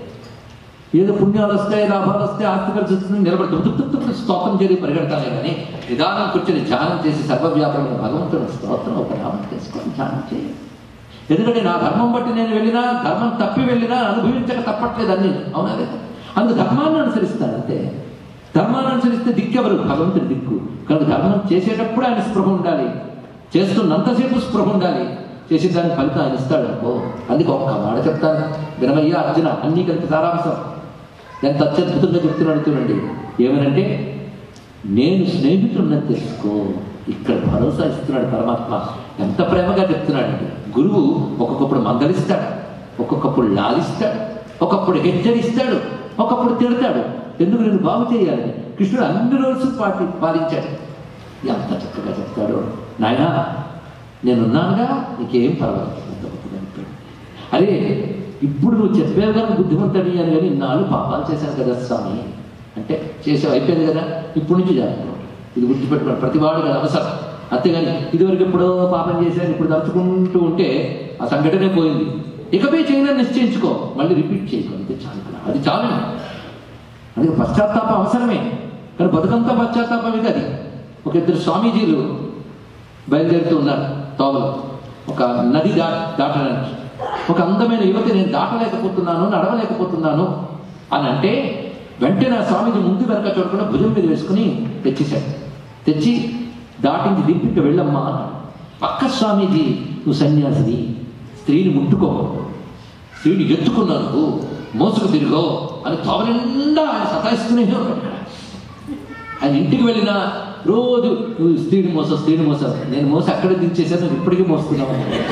ఏదో పుణ్యాలు వస్తాయి లాభాలు వస్తాయి ఆస్తి కలిసి వస్తుంది నిలబడి తుప్పు తుప్పు స్తోత్రం చేసి పరిగెడతానే కానీ నిదానం కూర్చొని ధ్యానం చేసి సర్వవ్యాపమైన భగవంతుని స్తోత్రం ఒక నామం చేసుకొని ధ్యానం చేయాలి ఎందుకంటే నా ధర్మం బట్టి నేను వెళ్ళినా ధర్మం తప్పి వెళ్ళినా అనుభవించక తప్పట్లేదు అన్ని అవునా లేదా అందు ధర్మాన్ని అనుసరిస్తాను అంతే ధర్మాన్ని అనుసరిస్తే దిక్కెవరు భగవంతుడి దిక్కు కనుక ధర్మం చేసేటప్పుడు ఆయన స్పృహ ఉండాలి చేస్తున్నంతసేపు స్పృహ ఉండాలి చేసిన దానికి ఫలితం ఆయన ఇస్తాడు అనుకో అందుకే ఒక్క మాట చెప్తాను వినమయ్యా అర్జున అన్నీ కలిపి సారాంశం ఎంత అత్యద్భుతంగా చెప్తున్నాడు చూడండి ఏమనంటే నేను స్నేహితుడిని తెలుసుకో ఇక్కడ భరోసా ఇస్తున్నాడు పరమాత్మ ఎంత ప్రేమగా చెప్తున్నాడండి గురువు ఒక్కొక్కప్పుడు మందలిస్తాడు ఒక్కొక్కప్పుడు లాలిస్తాడు ఒకప్పుడు హెచ్చరిస్తాడు ఒకప్పుడు తిడతాడు ఎందుకు నేను బాగు చేయాలని కృష్ణుడు అన్ని రోజులు పాటి పాలించాడు ఎంత చక్కగా చెప్తాడు నాయనా నేనున్నానుగా నీకేం పర్వాలేదు ఎంత గొప్పగా చెప్పాడు అరే ఇప్పుడు నువ్వు చెప్పావు కానీ బుద్ధిమంతుడి అని కానీ నాలుగు పాపాలు చేశాను కదా స్వామి అంటే చేసావు అయిపోయింది కదా ఇప్పుడు నుంచి చేస్తాను ఇది గుర్తుపెట్టుకోండి ప్రతి వాడు కదా అవసరం అంతేగాని ఇదివరకు ఎప్పుడో పాపం చేశాను ఇప్పుడు తలుచుకుంటూ ఉంటే ఆ సంఘటనే పోయింది ఇకపై చేయాలని నిశ్చయించుకో మళ్ళీ రిపీట్ చేయకు అంతే చాలు కదా అది చాలు అందుకే పశ్చాత్తాపం అవసరమే కానీ బతుకంతా పశ్చాత్తాపం ఇది అది ఒక ఇద్దరు స్వామీజీలు బయలుదేరుతూ ఉన్నారు తోవలో ఒక నది దా దాటడానికి ఒక అందమైన యువతి నేను దాటలేకపోతున్నాను నడవలేకపోతున్నాను అని అంటే వెంటనే ఆ స్వామీజీ ముందు వెనక చూడకుండా భుజం మీద వేసుకుని తెచ్చేశాడు తెచ్చి దాటించి దింపిక వెళ్ళమ్మా అన్నాడు పక్క స్వామీజీ నువ్వు సన్యాసిని స్త్రీని ముట్టుకో స్త్రీని ఎత్తుకున్నాను మోసుకు తిరుగో అని తోవ నిండా ఆయన సతాయిస్తూనే ఉన్నాడు ఇక్కడ. ఆయన ఇంటికి వెళ్ళినా రోజు నువ్వు స్త్రీని మోస స్త్రీని మోస నేను మోస అక్కడే దించేసాను నువ్వు ఇప్పటికీ మోస్తున్నావు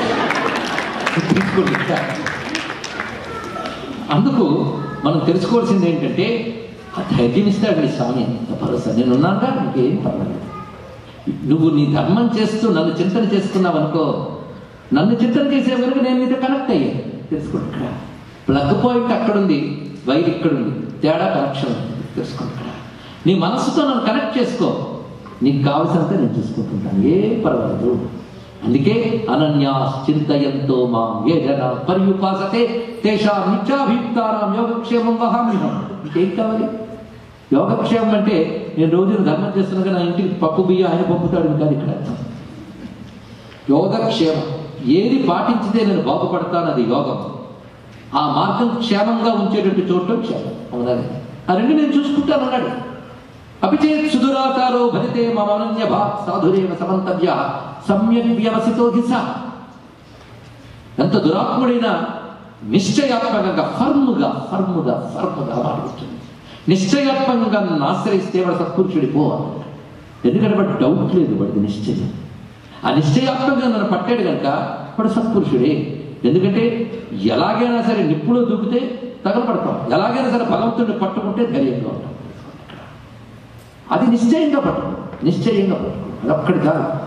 తీసుకోండి ఇక్కడ. అందుకు మనం తెలుసుకోవాల్సింది ఏంటంటే ఆ ధైర్యం ఇస్తాడు నీ స్వామి అంత భరోసా నేను ఉన్నాగా నీకేం పర్వాలేదు నువ్వు నీ ధర్మం చేస్తూ నన్ను చింతన చేసుకున్నావు అనుకో నన్ను చింతన చేసే వరకు నేను నీతో కనెక్ట్ అయ్యాను తెలుసుకోండి ఇక్కడ ప్లగ్ పాయింట్ అక్కడుంది వైర్ ఇక్కడుంది తేడా కనెక్షన్ ఉంది తెలుసుకోండి ఇక్కడ నీ మనసుతో నన్ను కనెక్ట్ చేసుకో నీకు కావలసినంత నేను చూసుకుంటుంటాను ఏ పర్వాలేదు అందుకే అనన్యాశ్చింతయంతో మాం ఏ జన పర్యుపాసతే తేషా నిత్యాభియుక్తారాం యోగక్షేమం వహామ్యహం ఇంకేం కావాలి యోగక్షేమం అంటే నేను రోజున ధర్మం చేస్తున్నాగా నా ఇంటికి పప్పు బియ్య ఆయన పంపుతాడు కాదు ఇక్కడ అర్థం యోగక్షేమం ఏది పాటించితే నేను బాగుపడతాను అది యోగం ఆ మార్గం క్షేమంగా ఉంచేటట్టు చూడటం క్షేమం అవునా ఆ రెండు నేను చూసుకుంటాను అన్నాడు అపిచేత్ సుదురాకారో భజతే మమ అనన్య భా సాధురేవ సమంతవ్య సమ్యక్ వ్యవసితో హిస ఎంత దురాత్ముడైనా నిశ్చయాత్మకంగా ఫర్ముగా ఫర్ముగా ఫర్ముగా మాట్లాడుతుంది నిశ్చయాత్మకంగా నన్ను ఆశ్రయిస్తే వాడు సత్పురుషుడి పో అన్నాడు. ఎందుకంటే వాడు డౌట్ లేదు వాడికి నిశ్చయం ఆ నిశ్చయాత్మకంగా నన్ను పట్టాడు కనుక వాడు సత్పురుషుడే ఎందుకంటే ఎలాగైనా సరే నిప్పులో దూకితే తగలబడతాం ఎలాగైనా సరే భగవంతుడిని పట్టుకుంటే ధైర్యంగా ఉంటాం అది నిశ్చయంగా పట్టుకో నిశ్చయంగా పట్టుకో అది ఒక్కడి కాదు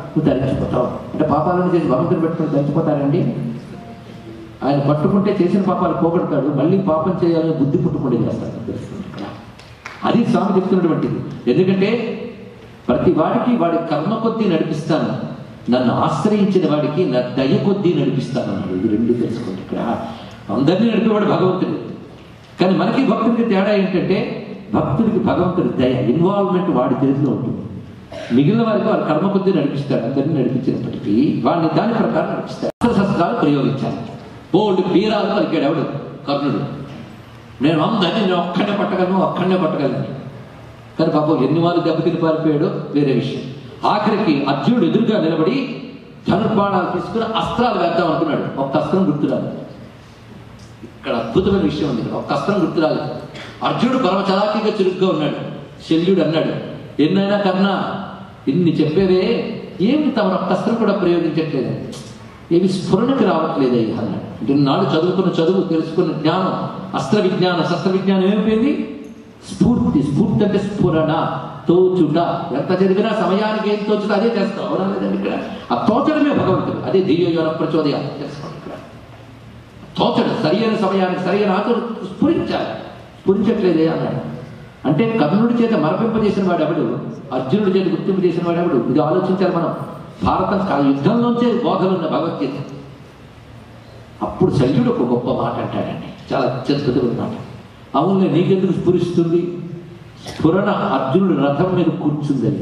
నువ్వు తరించిపోతావు అంటే పాపాలను చేసి భగవంతుని పెట్టుకుని తరించిపోతారండి ఆయన పట్టుకుంటే చేసిన పాపాలు పోగొడతాడు మళ్ళీ పాపం చేయాలని బుద్ధి పుట్టుకుంటే చేస్తాడు తెలుస్తుంది ఇక్కడ అది స్వామి చెప్తున్నటువంటిది ఎందుకంటే ప్రతి వాడికి వాడి కర్మ కొద్దీ నడిపిస్తాను నన్ను ఆశ్రయించిన వాడికి నా దయ కొద్దీ నడిపిస్తాను అన్నాడు ఇది రెండు తెలుసుకోండి ఇక్కడ అందరినీ నడిపేవాడు భగవంతుడు కానీ మనకి భక్తుడికి తేడా ఏంటంటే భక్తుడికి భగవంతుడి దయ ఇన్వాల్వ్మెంట్ వాడి చేతిలో ఉంటుంది మిగిలిన వారికి వారి కర్మ కొద్దీ నడిపిస్తాడు అందరినీ నడిపించినప్పటికీ వాడిని దాని ప్రకారం నడిపిస్తాడు అస్త్ర శస్త్రాలు ప్రయోగించాలి బోల్డ్ పీరాలు పలికాడు ఎవడు కర్ణుడు నేను అందరినీ నేను ఒక్కడే పట్టగలను ఒక్కడే పట్టగలను కానీ పాపం ఎన్ని వాళ్ళు దెబ్బతిని పారిపోయాడో వేరే విషయం ఆఖరికి అర్జునుడు ఎదురుగా నిలబడి ధనుర్బాణాలు తీసుకుని అస్త్రాలు వేద్దాం అనుకున్నాడు ఒక్క అస్త్రం గుర్తురాదు ఇక్కడ అద్భుతమైన విషయం ఉంది ఇక్కడ ఒక్క అస్త్రం గుర్తురాదు అర్జునుడు పరమ చలాకీగా చురుగ్గా ఉన్నాడు శల్యుడు అన్నాడు ఎన్నైనా కన్నా ఇన్ని చెప్పేవే ఏమి తమ ఒక్క అస్త్రం కూడా ప్రయోగించట్లేదు ఏమి స్ఫురణకి రావట్లేదయ్యా అన్నాడు అంటే నాడు చదువుకున్న చదువు తెలుసుకున్న జ్ఞానం అస్త్ర విజ్ఞానం శస్త్ర విజ్ఞానం ఏమైపోయింది స్ఫూర్తి స్ఫూర్తి అంటే స్ఫురణ తోచుట ఎంత చదివినా సమయానికి ఏం తోచుట అదే చేస్తాం అవునా లేదండి ఇక్కడ ఆ తోచడమే భగవంతుడు అదే దివ్యోన ప్రచోదయ తెలుసుకోండి ఇక్కడ తోచడం సరైన సమయానికి సరైన ఆచరణ స్ఫురించాలి స్ఫురించట్లేదే అన్నాడు అంటే కర్ణుడి చేత మరపింపజేసిన వాడు ఎవడు అర్జునుడి చేత గుర్తింపు చేసిన వాడు ఎవడు ఇది ఆలోచించాలి మనం భారతం కా- యుద్ధంలోంచే బోధలున్న భగవద్గీత అప్పుడు శల్యుడు ఒక గొప్ప మాట అంటాడండి చాలా అత్యద్భుతమైన మాట అవునులే నీకెందుకు స్ఫురిస్తుంది స్ఫురణ అర్జునుడు రథం మీద కూర్చుందని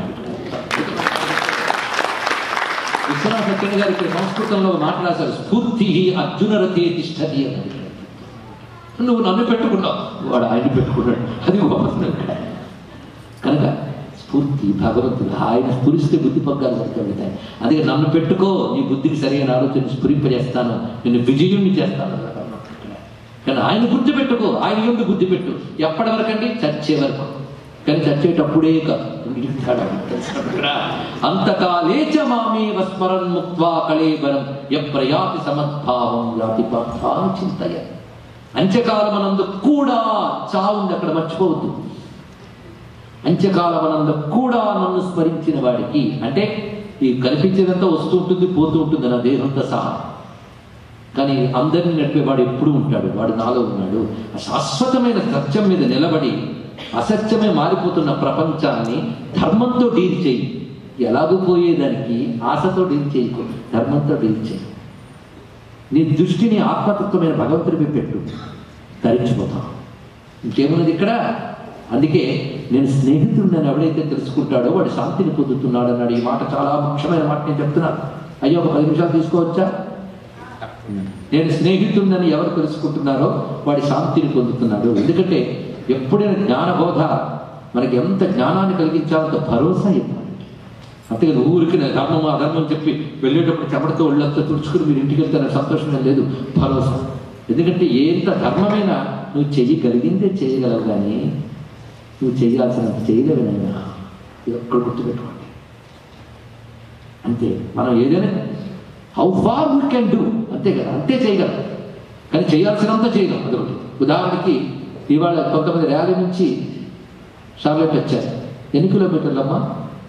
విశ్వనాథ సత్యన్ గారు ఇక్కడ సంస్కృతంలో ఒక మాట రాశారు స్ఫూర్తి అర్జున రథే తిష్టతి అన్నది నువ్వు నన్ను పెట్టుకున్నావు వాడు ఆయన పెట్టుకున్నాడు అది గొప్పతనం ఇక్కడ కనుక స్ఫూర్తి భగవంతుడు ఆయన స్ఫురిస్తే బుద్ధి పగ్గాలు పడుతుంటాయి అదే నన్ను పెట్టుకో నీ బుద్ధికి సరైన ఆలోచన స్ఫురింపజేస్తాను నిన్ను విజయుణ్ణి చేస్తాను అన్నాడు అన్నమాట ఇక్కడ. కానీ ఆయన గుర్తు పెట్టుకో ఆయన ఎందు బుద్ధి పెట్టు ఎప్పటి వరకు అండి చచ్చే వరకు కానీ చచ్చేటప్పుడే కాదు ఇంటికి తేడా తెలుసుకుంటారా? అంతకాలేచ మామేవ స్మరన్ ముక్వా కళేబరం ఎప్రయాతి సమద్భావం యాతి పార్థాను చింతయ అంత్యకాలమనందు కూడా చావుంది అక్కడ మర్చిపోవద్దు అంత్యకాలమనందు కూడా నన్ను స్మరించిన వాడికి అంటే ఈ కనిపించేదంతా వస్తూ ఉంటుంది పోతూ ఉంటుంది నా దేహంతో సహా కానీ అందరిని నడిపేవాడు ఎప్పుడు ఉంటాడు వాడు నాలో ఉన్నాడు ఆ శాశ్వతమైన సత్యం మీద నిలబడి అసత్యమే మారిపోతున్న ప్రపంచాన్ని ధర్మంతో డీల్ చేయి ఎలాగూ పోయేదానికి ఆశతో డీల్ చేయకు ధర్మంతో డీల్ చేయి నీ దృష్టిని ఆత్మతత్వమైన భగవంతుడిపై పెట్టు ధరించిపోతావు ఇంకేమున్నది ఇక్కడ అందుకే నేను స్నేహితుడిని ఎవడైతే తెలుసుకుంటాడో వాడు శాంతిని పొందుతున్నాడు అన్నాడు ఈ మాట చాలా ముఖ్యమైన మాట నేను చెప్తున్నాను అయ్యో ఒక పది నిమిషాలు తీసుకోవచ్చా నేను స్నేహితుడిని ఎవరు తెలుసుకుంటున్నారో వాడి శాంతిని పొందుతున్నాడు ఎందుకంటే ఎప్పుడైనా జ్ఞానబోధ మనకి ఎంత జ్ఞానాన్ని కలిగించాలంత భరోసా ఇవ్వాలి అంతేగాని ఊరికి నేను ధర్మం అధర్మం చెప్పి వెళ్ళేటప్పుడు చెమటతో ఒళ్ళంతా తుడుచుకుని మీరు ఇంటికి వెళ్తారని సంతోషంగా లేదు భరోసా ఎందుకంటే ఎంత ధర్మమైనా నువ్వు చెయ్యగలిగిందే చేయగలవు కానీ నువ్వు చేయాల్సినంత చేయలేవునైనా ఇది ఒక్కడ గుర్తుపెట్టుకోండి అంతే మనం ఏదైనా how far we can do అంతే కదా అంతే చేయగలం కానీ చేయాల్సినంత చేయగలం అదొకటి ఉదాహరణకి ఇవాళ కొంతమంది ర్యాలీ నుంచి షార్లెట్ వచ్చారు ఎన్ని కిలోమీటర్లమ్మా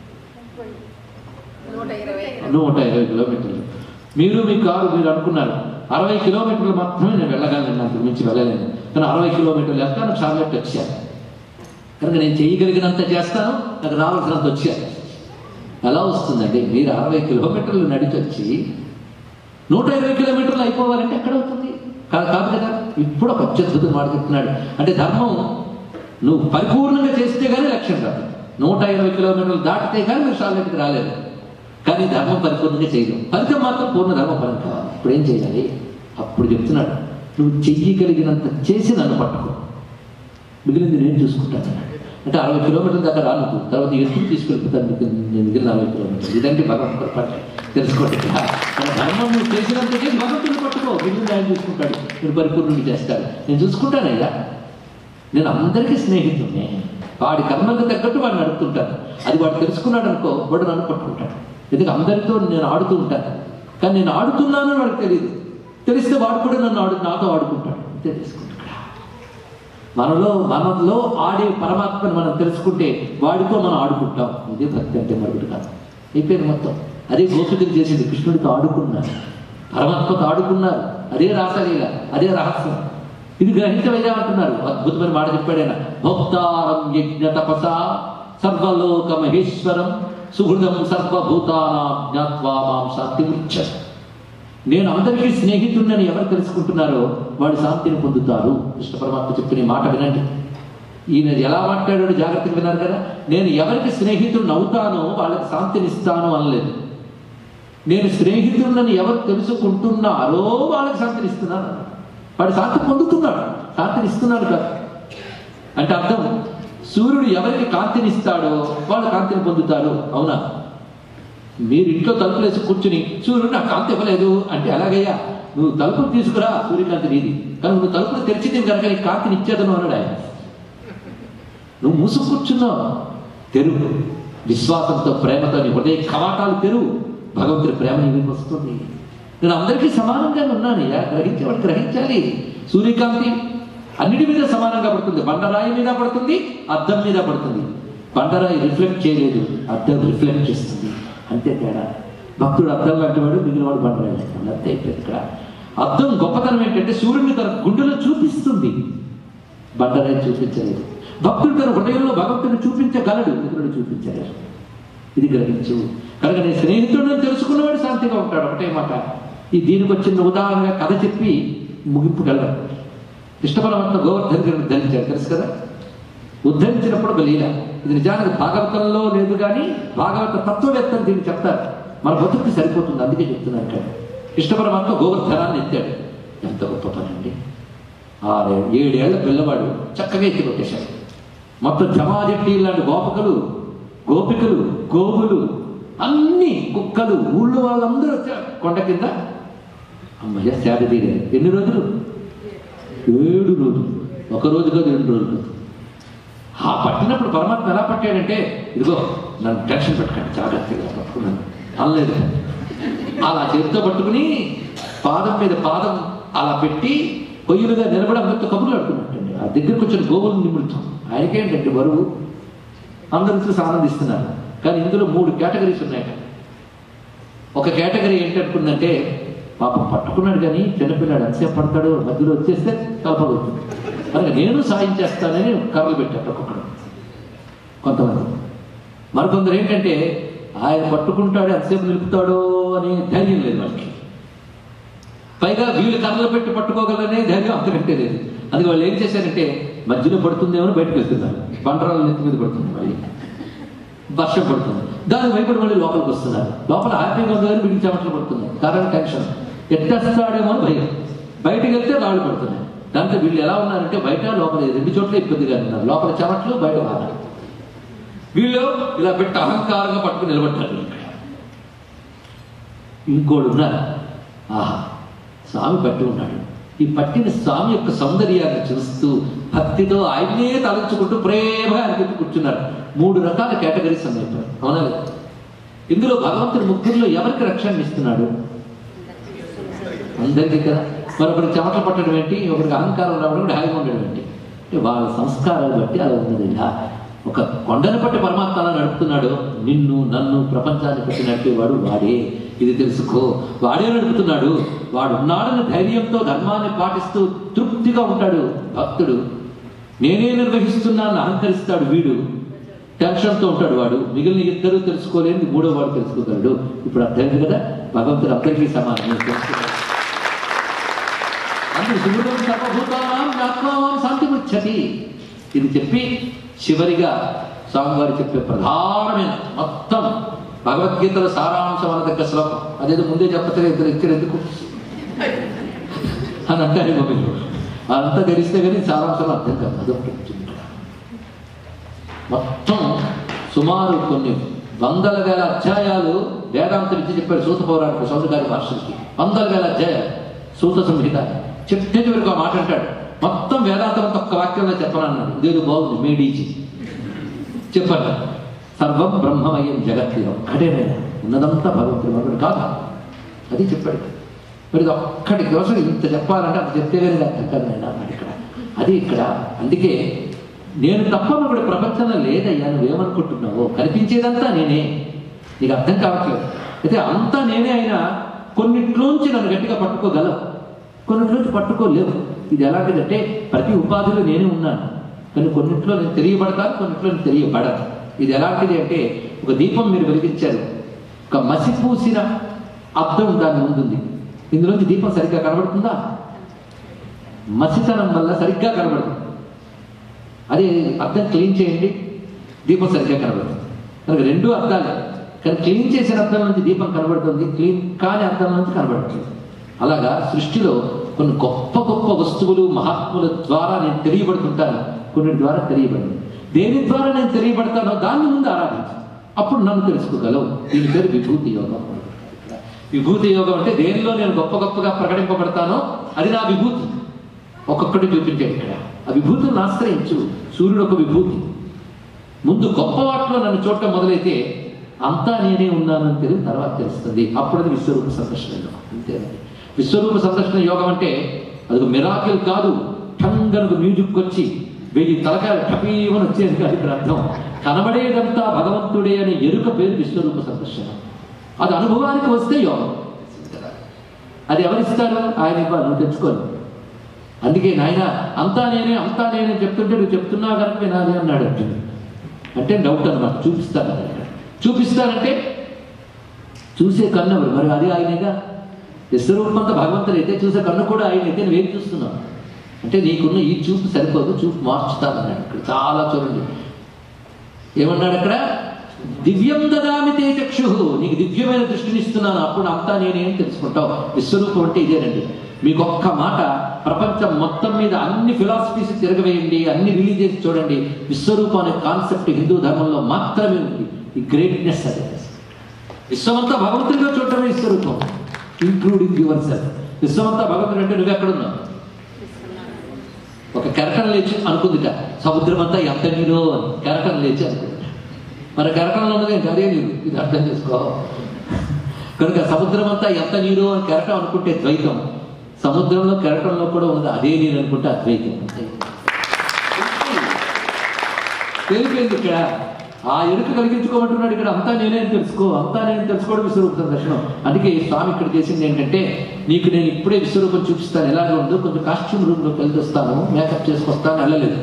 నూట ఇరవై నూట ఇరవై కిలోమీటర్లు మీరు మీ కారు మీరు అనుకున్నారు అరవై కిలోమీటర్లు మాత్రమే నేను వెళ్ళగలను అంతకు మించి వెళ్ళలేను కానీ అరవై కిలోమీటర్లు వెళ్తాను షార్లెట్ వచ్చాను కనుక నేను చేయగలిగినంత చేస్తాను నాకు రావాల్సినంత వచ్చాను ఎలా వస్తుందండి మీరు అరవై కిలోమీటర్లు నడిచి వచ్చి నూట ఇరవై కిలోమీటర్లు అయిపోవాలంటే ఎక్కడ అవుతుంది కాదు కాదు కదా ఇప్పుడు ఒక అత్యద్భుతం మాట చెప్తున్నాడు అంటే ధర్మం నువ్వు పరిపూర్ణంగా చేస్తే కానీ లక్ష్యం రాదు నూట ఇరవై కిలోమీటర్లు దాటితే కానీ మీరు షార్లెట్కి రాలేదు కానీ ధర్మం పరిపూర్ణంగా చేయలేవు ఫలితం మాత్రం పూర్ణ ధర్మ ఫలం కావాలి ఇప్పుడు ఏం చేయాలి అప్పుడు చెప్తున్నాడు నువ్వు చెయ్యగలిగినంత చేసి నన్ను పట్టుకో మిగిలింది నేను చూసుకుంటాను అన్నాడు. అంటే అరవై కిలోమీటర్ల దాకా రాను తర్వాత ఎందుకు తీసుకెళ్ళిపోతాను మీకు నేను మిగిలిన అరవై కిలోమీటర్లు ఇదంటే భగవంతుడు పట్ల తెలుసుకోండి మన ధర్మం నువ్వు చేసినంత చేసి భగవంతుడు పట్టుకో మిగిలిన ఆయన చూసుకుంటాడు నేను పరిపూర్ణుడు చేస్తాడు నేను చూసుకుంటానయ్యా నేను అందరికీ స్నేహితుడిని వాడి కర్మకు తగ్గట్టు వాడిని నడుపుతుంటాను అది వాడు తెలుసుకున్నాడు అనుకో వాడు నన్ను పట్టుకుంటాడు ఎందుకంటే అందరితో నేను ఆడుతూ ఉంటాను కానీ నేను ఆడుతున్నాను అని వాడికి తెలియదు తెలిస్తే వాడు కూడా నన్ను ఆడు నాతో ఆడుకుంటాడు అంతే తెలుసుకుంటాడు మనలో మనలో ఆడే పరమాత్మని మనం తెలుసుకుంటే వాడితో మనం ఆడుకుంటాం ఇదే భక్తి అంటే మరొకటి కాదు అయిపోయింది మొత్తం అదే గోపికలు చేసింది కృష్ణుడితో ఆడుకున్నారు పరమాత్మతో ఆడుకున్నారు అదే రాసలీల అదే రహస్యం ఇది గ్రహించవైతే అంటున్నారు అద్భుతమైన మాట చెప్పాడు ఆయన భోక్తారం యజ్ఞ తపస సర్వలోక మహేశ్వరం సుహృదం సర్వభూతానాం జ్ఞాత్వా మాం శాంతి నేను అందరికీ స్నేహితుడిని ఎవరు తెలుసుకుంటున్నారో వాడు శాంతిని పొందుతారు కృష్ణ పరమాత్మ చెప్పిన ఈ మాట వినండి ఈయన ఎలా మాట్లాడాడు జాగ్రత్తగా విన్నారు కదా నేను ఎవరికి స్నేహితుడిని అవుతానో వాళ్ళకి శాంతిని ఇస్తాను అనలేదు నేను స్నేహితుడిని ఎవరు తెలుసుకుంటున్నారో వాళ్ళకి శాంతిని ఇస్తున్నాను అన్నాడు. వాడు శాంతి పొందుతున్నాడు శాంతిని ఇస్తున్నాడు కాదు అంటే అర్థం సూర్యుడు ఎవరికి కాంతిని ఇస్తాడో వాళ్ళు కాంతిని పొందుతారు అవునా మీరు ఇంట్లో తలుపులు వేసి కూర్చుని సూర్యుడు నాకు కాంతి ఇవ్వలేదు అంటే ఎలాగయ్యా నువ్వు తలుపులు తీసుకురా సూర్యకాంతి నీది కానీ నువ్వు తలుపులు తెరిచితే కనుక నీకు కాంతిని ఇచ్చేదను అన్నాడు ఆయన నువ్వు మూసు కూర్చున్నావు తెరువు విశ్వాసంతో ప్రేమతో నీ హృదయ కవాటాలు తెరువు భగవంతుడి ప్రేమ నీకు వస్తుంది నేను అందరికీ సమానంగానే ఉన్నానయ్యా గ్రహించేవాడు గ్రహించాలి సూర్యకాంతి అన్నిటి మీద సమానంగా పడుతుంది బండరాయి మీద పడుతుంది అద్దం మీద పడుతుంది బండరాయి రిఫ్లెక్ట్ చేయలేదు అద్దం రిఫ్లెక్ట్ చేస్తుంది అంతే తేడా భక్తుడు అద్దం లాంటి వాడు మిగిలిన వాడు బండరాయి లాంటి వాడు. అంతే అయిపోయింది ఇక్కడ అద్దం గొప్పతనం ఏంటంటే సూర్యుడిని తన గుండెలో చూపిస్తుంది బండరాయి చూపించలేదు భక్తుడు తన హృదయంలో భగవంతుని చూపించగలడు ఇతరుడు చూపించలేరు ఇది గ్రహించు కనుక నేను స్నేహితుడిని తెలుసుకున్నవాడు శాంతిగా ఉంటాడు ఒకటే మాట ఈ దీనికి వచ్చిన ఉదాహరణగా కథ చెప్పి ముగింపు కలగడం కృష్ణపరమాత్మ గోవర్ధన్ గారిని ధరించాడు తెలుసు కదా ఉద్ధరించినప్పుడు ఒక లీల ఇది నిజానికి భాగవతంలో లేదు కానీ భాగవత తత్వవేత్తలు దీన్ని చెప్తారు మన బతుకు సరిపోతుంది అందుకే చెప్తున్నారు ఇక్కడ కృష్ణ పరమాత్మ గోవర్ధనాన్ని ఎత్తాడు ఎంత గొప్ప పని అండి ఆరు ఏడేళ్ల పిల్లవాడు చక్కగా ఎత్తి కొట్టేశాడు మొత్తం జమాజట్టి లాంటి గోపకులు గోపికలు గోవులు అన్ని కుక్కలు ఊళ్ళో వాళ్ళందరూ వచ్చారు కొండ కింద అమ్మయ్య సేద తీరారు ఎన్ని రోజులు ఏడు రోజులు ఒక రోజు కాదు రెండు రోజులు కాదు ఆ పట్టినప్పుడు పరమాత్మ ఎలా పట్టాడంటే ఇదిగో నన్ను టెన్షన్ పెట్టకండి జాగ్రత్తగా పట్టుకున్నాను అనలేదు అలా చేతితో పట్టుకుని పాదం మీద పాదం అలా పెట్టి పొయ్యిలుగా నిలబడి అందరితో కబుర్లు ఆడుకున్నట్టండి ఆ దగ్గరకు వచ్చిన గోవులు నిమిడుతాం ఆయనకేంటంటే బరువు అందరూ చూసి ఆనందిస్తున్నారు కానీ ఇందులో మూడు కేటగిరీస్ ఉన్నాయట ఒక కేటగిరీ ఏంటనుకుందంటే పాపం పట్టుకున్నాడు కానీ చిన్నపిల్లాడు ఎంతసేపు పడతాడు మధ్యలో వచ్చేస్తే కలపగలుగుతుంది కనుక నేను సాయం చేస్తానని కర్రలు పెట్టాడు ఒక్కొక్కడు కొంతమంది మరికొందరు ఏంటంటే ఆయన పట్టుకుంటాడు ఎంతసేపు నిలుపుతాడో అనే ధైర్యం లేదు వాళ్ళకి పైగా వీళ్ళు కర్రలు పెట్టి పట్టుకోగలనే ధైర్యం అంతకంటే లేదు అందుకే వాళ్ళు ఏం చేశారంటే మధ్యలో పడుతుందేమో అని బయటకు వెళ్తున్నారు బండరాలు నెత్తి మీద పడుతుంది మళ్ళీ వర్షం పడుతుంది దాని భయపడి మళ్ళీ లోపలికి వస్తున్నారు లోపల హ్యాపీగా ఉంది కానీ వీడికి చెమటలు పడుతున్నాయి కారణం టెన్షన్ ఎత్తేస్తాడేమో అని భయం బయటికి వెళ్తే రాళ్ళు పడుతున్నాయి దాంతో వీళ్ళు ఎలా ఉన్నారంటే బయట లోపల ఈ రెండు చోట్ల ఇబ్బందిగా ఉన్నారు లోపల చెమట్లు బయట వాన వీళ్ళు ఇలా పెట్టి అహంకారంగా పట్టుకుని నిలబడ్డారు ఇంకోడు ఉన్నారు ఆహా స్వామి పట్టి ఉన్నాడు ఈ పట్టిన స్వామి యొక్క సౌందర్యాన్ని చూస్తూ భక్తితో ఆయన్నే తలంచుకుంటూ ప్రేమగా అనిపెట్టి కూర్చున్నారు మూడు రకాల కేటగిరీస్ ఉన్నాయి ఇక్కడ. అవునా లేదా? ఇందులో భగవంతుడు ముగ్గురులో ఎవరికి రక్షణ ఇస్తున్నాడు అందరికీ కదా మరొకరికి చెమటలు పట్టడం ఏంటి ఒకరికి అహంకారం రావడం కూడా హాయిగా ఉండడం ఏంటి అంటే వాళ్ళ సంస్కారాలు బట్టి అలా ఉన్నది ఇలా ఒక కొండను బట్టి పరమాత్మ అలా నడుపుతున్నాడు నిన్ను నన్ను ప్రపంచాన్ని బట్టి నడిపేవాడు వాడే ఇది తెలుసుకో వాడే నడుపుతున్నాడు వాడు ఉన్నాడని ధైర్యంతో ధర్మాన్ని పాటిస్తూ తృప్తిగా ఉంటాడు భక్తుడు నేనే నిర్వహిస్తున్నానని అహంకరిస్తాడు వీడు టెన్షన్తో ఉంటాడు వాడు మిగిలిన ఇద్దరు తెలుసుకోలేని మూడో వాడు తెలుసుకోగలడు ఇప్పుడు అర్థమైంది కదా భగవంతుడు అందరికీ సమానం తెలుసుకున్నాడు అందుకు శివుడు సర్వభూతానాం ఆత్మావాం శాంతి ముచ్చతి ఇది చెప్పి చివరిగా స్వామివారు చెప్పే ప్రధానమైన మొత్తం భగవద్గీతలో సారాంశం అన్న దగ్గర శ్లోకం అదేదో ముందే చెప్పతే ఇద్దరు ఇచ్చారు ఎందుకు అని అంటారు మమ్మల్ని అదంతా తెలిస్తే కానీ సారాంశం అర్థం కాదు అదొకటి ఉంటుంది ఇక్కడ. మొత్తం సుమారు కొన్ని వందల వేల అధ్యాయాలు వేదాంతం ఇచ్చి చెప్పారు సూత పౌరాణిక సౌదగారి భాషలకి వందల వేల అధ్యాయాలు సూత సంహిత చెప్తే వరకు ఆ మాట అంటాడు మొత్తం వేదాంతం అంతా ఒక్క వాక్యంలో చెప్పనన్నాడు ఇదేదో బాగుంది మేడీజీ చెప్పండి సర్వం బ్రహ్మమయం జగత్తి ఒక్కటేనైనా ఉన్నదంతా భగవంతుడు మరొకటి కాదు అది చెప్పాడు మరి ఇది ఒక్కటి కోసం ఇంత చెప్పాలంటే అంత చెప్తే కానీ అర్థం కాదు నేను అన్నాడు ఇక్కడ అది ఇక్కడ అందుకే నేను తప్ప ఒకటి ప్రపంచంలో లేదయ్యా నువ్వేమనుకుంటున్నావు కనిపించేదంతా నేనే నీకు అర్థం కావట్లేదు అయితే అంతా నేనే అయినా కొన్నిట్లోంచి నన్ను గట్టిగా పట్టుకోగలవు కొన్నిట్లోంచి పట్టుకోలేవు ఇది ఎలాంటిదంటే ప్రతి ఉపాధిలో నేనే ఉన్నాను కానీ కొన్నిట్లో నేను తెలియబడతాను కొన్నిట్లో నేను తెలియబడను ఇది ఎలాంటిది అంటే ఒక దీపం మీరు వెలిగించారు ఒక మసిపూసిన అద్దం దాని ముందుంది ఇందులోంచి దీపం సరిగ్గా కనబడుతుందా మసితనం వల్ల సరిగ్గా కనబడుతుంది అదే అద్దం క్లీన్ చేయండి దీపం సరిగ్గా కనబడుతుంది కనుక రెండు అర్థాలే కానీ క్లీన్ చేసిన అర్థం నుంచి దీపం కనబడుతుంది క్లీన్ కాని అర్థం నుంచి కనబడట్లేదు అలాగా సృష్టిలో కొన్ని గొప్ప గొప్ప వస్తువులు మహాత్ముల ద్వారా నేను తెలియబడుతుంటాను కొన్ని ద్వారా తెలియబడింది దేని ద్వారా నేను తెలియబడతానో దాన్ని ముందు ఆరాధించు అప్పుడు నన్ను తెలుసుకోగలవు దీని పేరు విభూతి యోగం విభూతి యోగం అంటే దేనిలో నేను గొప్ప గొప్పగా ప్రకటింపబడతానో అది నా విభూతి ఒక్కొక్కటి చూపించాడు ఇక్కడ ఆ విభూతిని ఆశ్రయించు సూర్యుడు ఒక విభూతి ముందు గొప్ప వాటిలో నన్ను చూడటం మొదలైతే అంతా నేనే ఉన్నానని తెలియదు తర్వాత తెలుస్తుంది అప్పుడు అది విశ్వరూప సందర్శన యోగం అంతేనండి విశ్వరూప సందర్శన యోగం అంటే అది ఒక మిరాకిల్ కాదు టంగనకు మ్యూజిక్ వచ్చి వెయ్యి తలకాయలు టపీమని వచ్చేది కాదు ఇక్కడ అర్థం కనబడేదంతా భగవంతుడే అనే ఎరుక పేరు విశ్వరూప సందర్శనం అది అనుభవానికి వస్తే యోగం అది ఎవరిస్తారు ఆయన ఇవ్వాలి నువ్వు తెచ్చుకోను అందుకే నాయన అంతా నేనే అంతా నేనే చెప్తుంటే నువ్వు చెప్తున్నా కనుక వినాలి అన్నాడు అర్జునుడు అంటే డౌట్ అనమాట చూపిస్తాను అన్నాడు. చూపిస్తానంటే చూసే కన్ను ఎవరు మరి అది ఆయనేగా విశ్వరూపంతా భగవంతుడు అయితే చూసే కన్ను కూడా ఆయన అయితే నువ్వేం చూస్తున్నావు అంటే నీకున్న ఈ చూపు సరిపోదు చూపు మార్చుతానన్నాడు ఇక్కడ చాలా చూడండి ఏమన్నాడు అక్కడ దివ్యం దదామి తే చక్షు నీకు దివ్యమైన దృష్టిని ఇస్తున్నాను అప్పుడు అంతా నేనేం తెలుసుకుంటావు విశ్వరూపం అంటే ఇదేనండి మీకు ఒక్క మాట ప్రపంచం మొత్తం మీద అన్ని ఫిలాసఫీస్ తిరగవేయండి అన్ని రిలీజ్ చేసి చూడండి విశ్వరూపం అనే కాన్సెప్ట్ హిందూ ధర్మంలో మాత్రమే ఉంది ఈ గ్రేట్నెస్ అదే విశ్వమంతా భగవంతుడిగా చూడటమే విశ్వరూపం ఇంక్లూడింగ్ యువర్ సెల్ఫ్ విశ్వమంతా భగవంతుడు అంటే నువ్వు ఎక్కడున్నావు ఒక కెరటం లేచి అనుకుందిట సముద్రం అంతా ఎంత నీరో అని కెరటం లేచి అనుకుంది మరి కెరటంలో ఉన్నది ఏంటి? అదే నీరు ఇది అర్థం చేసుకో కనుక సముద్రం అంతా ఎంత నీరు అని కెరటం అనుకుంటే ద్వైతం సముద్రంలో కెరటంలో కూడా ఉన్నది అదే నీరు అనుకుంటే అద్వైతం తెలిపింది ఇక్కడ ఆ ఎరుక కలిగించుకోమంటున్నాడు ఇక్కడ అంతా నేనే అని తెలుసుకో అంతా నేను తెలుసుకోవడం విశ్వరూపం దర్శనం అందుకే ఈ స్వామి ఇక్కడ చేసింది ఏంటంటే నీకు నేను ఇప్పుడే విశ్వరూపం చూపిస్తాను ఎలాగ ఉందో కొంచెం కాస్ట్యూమ్ రూమ్ లోకి వెళ్ళి వస్తాను మేకప్ చేసుకొస్తాను వెళ్ళలేదు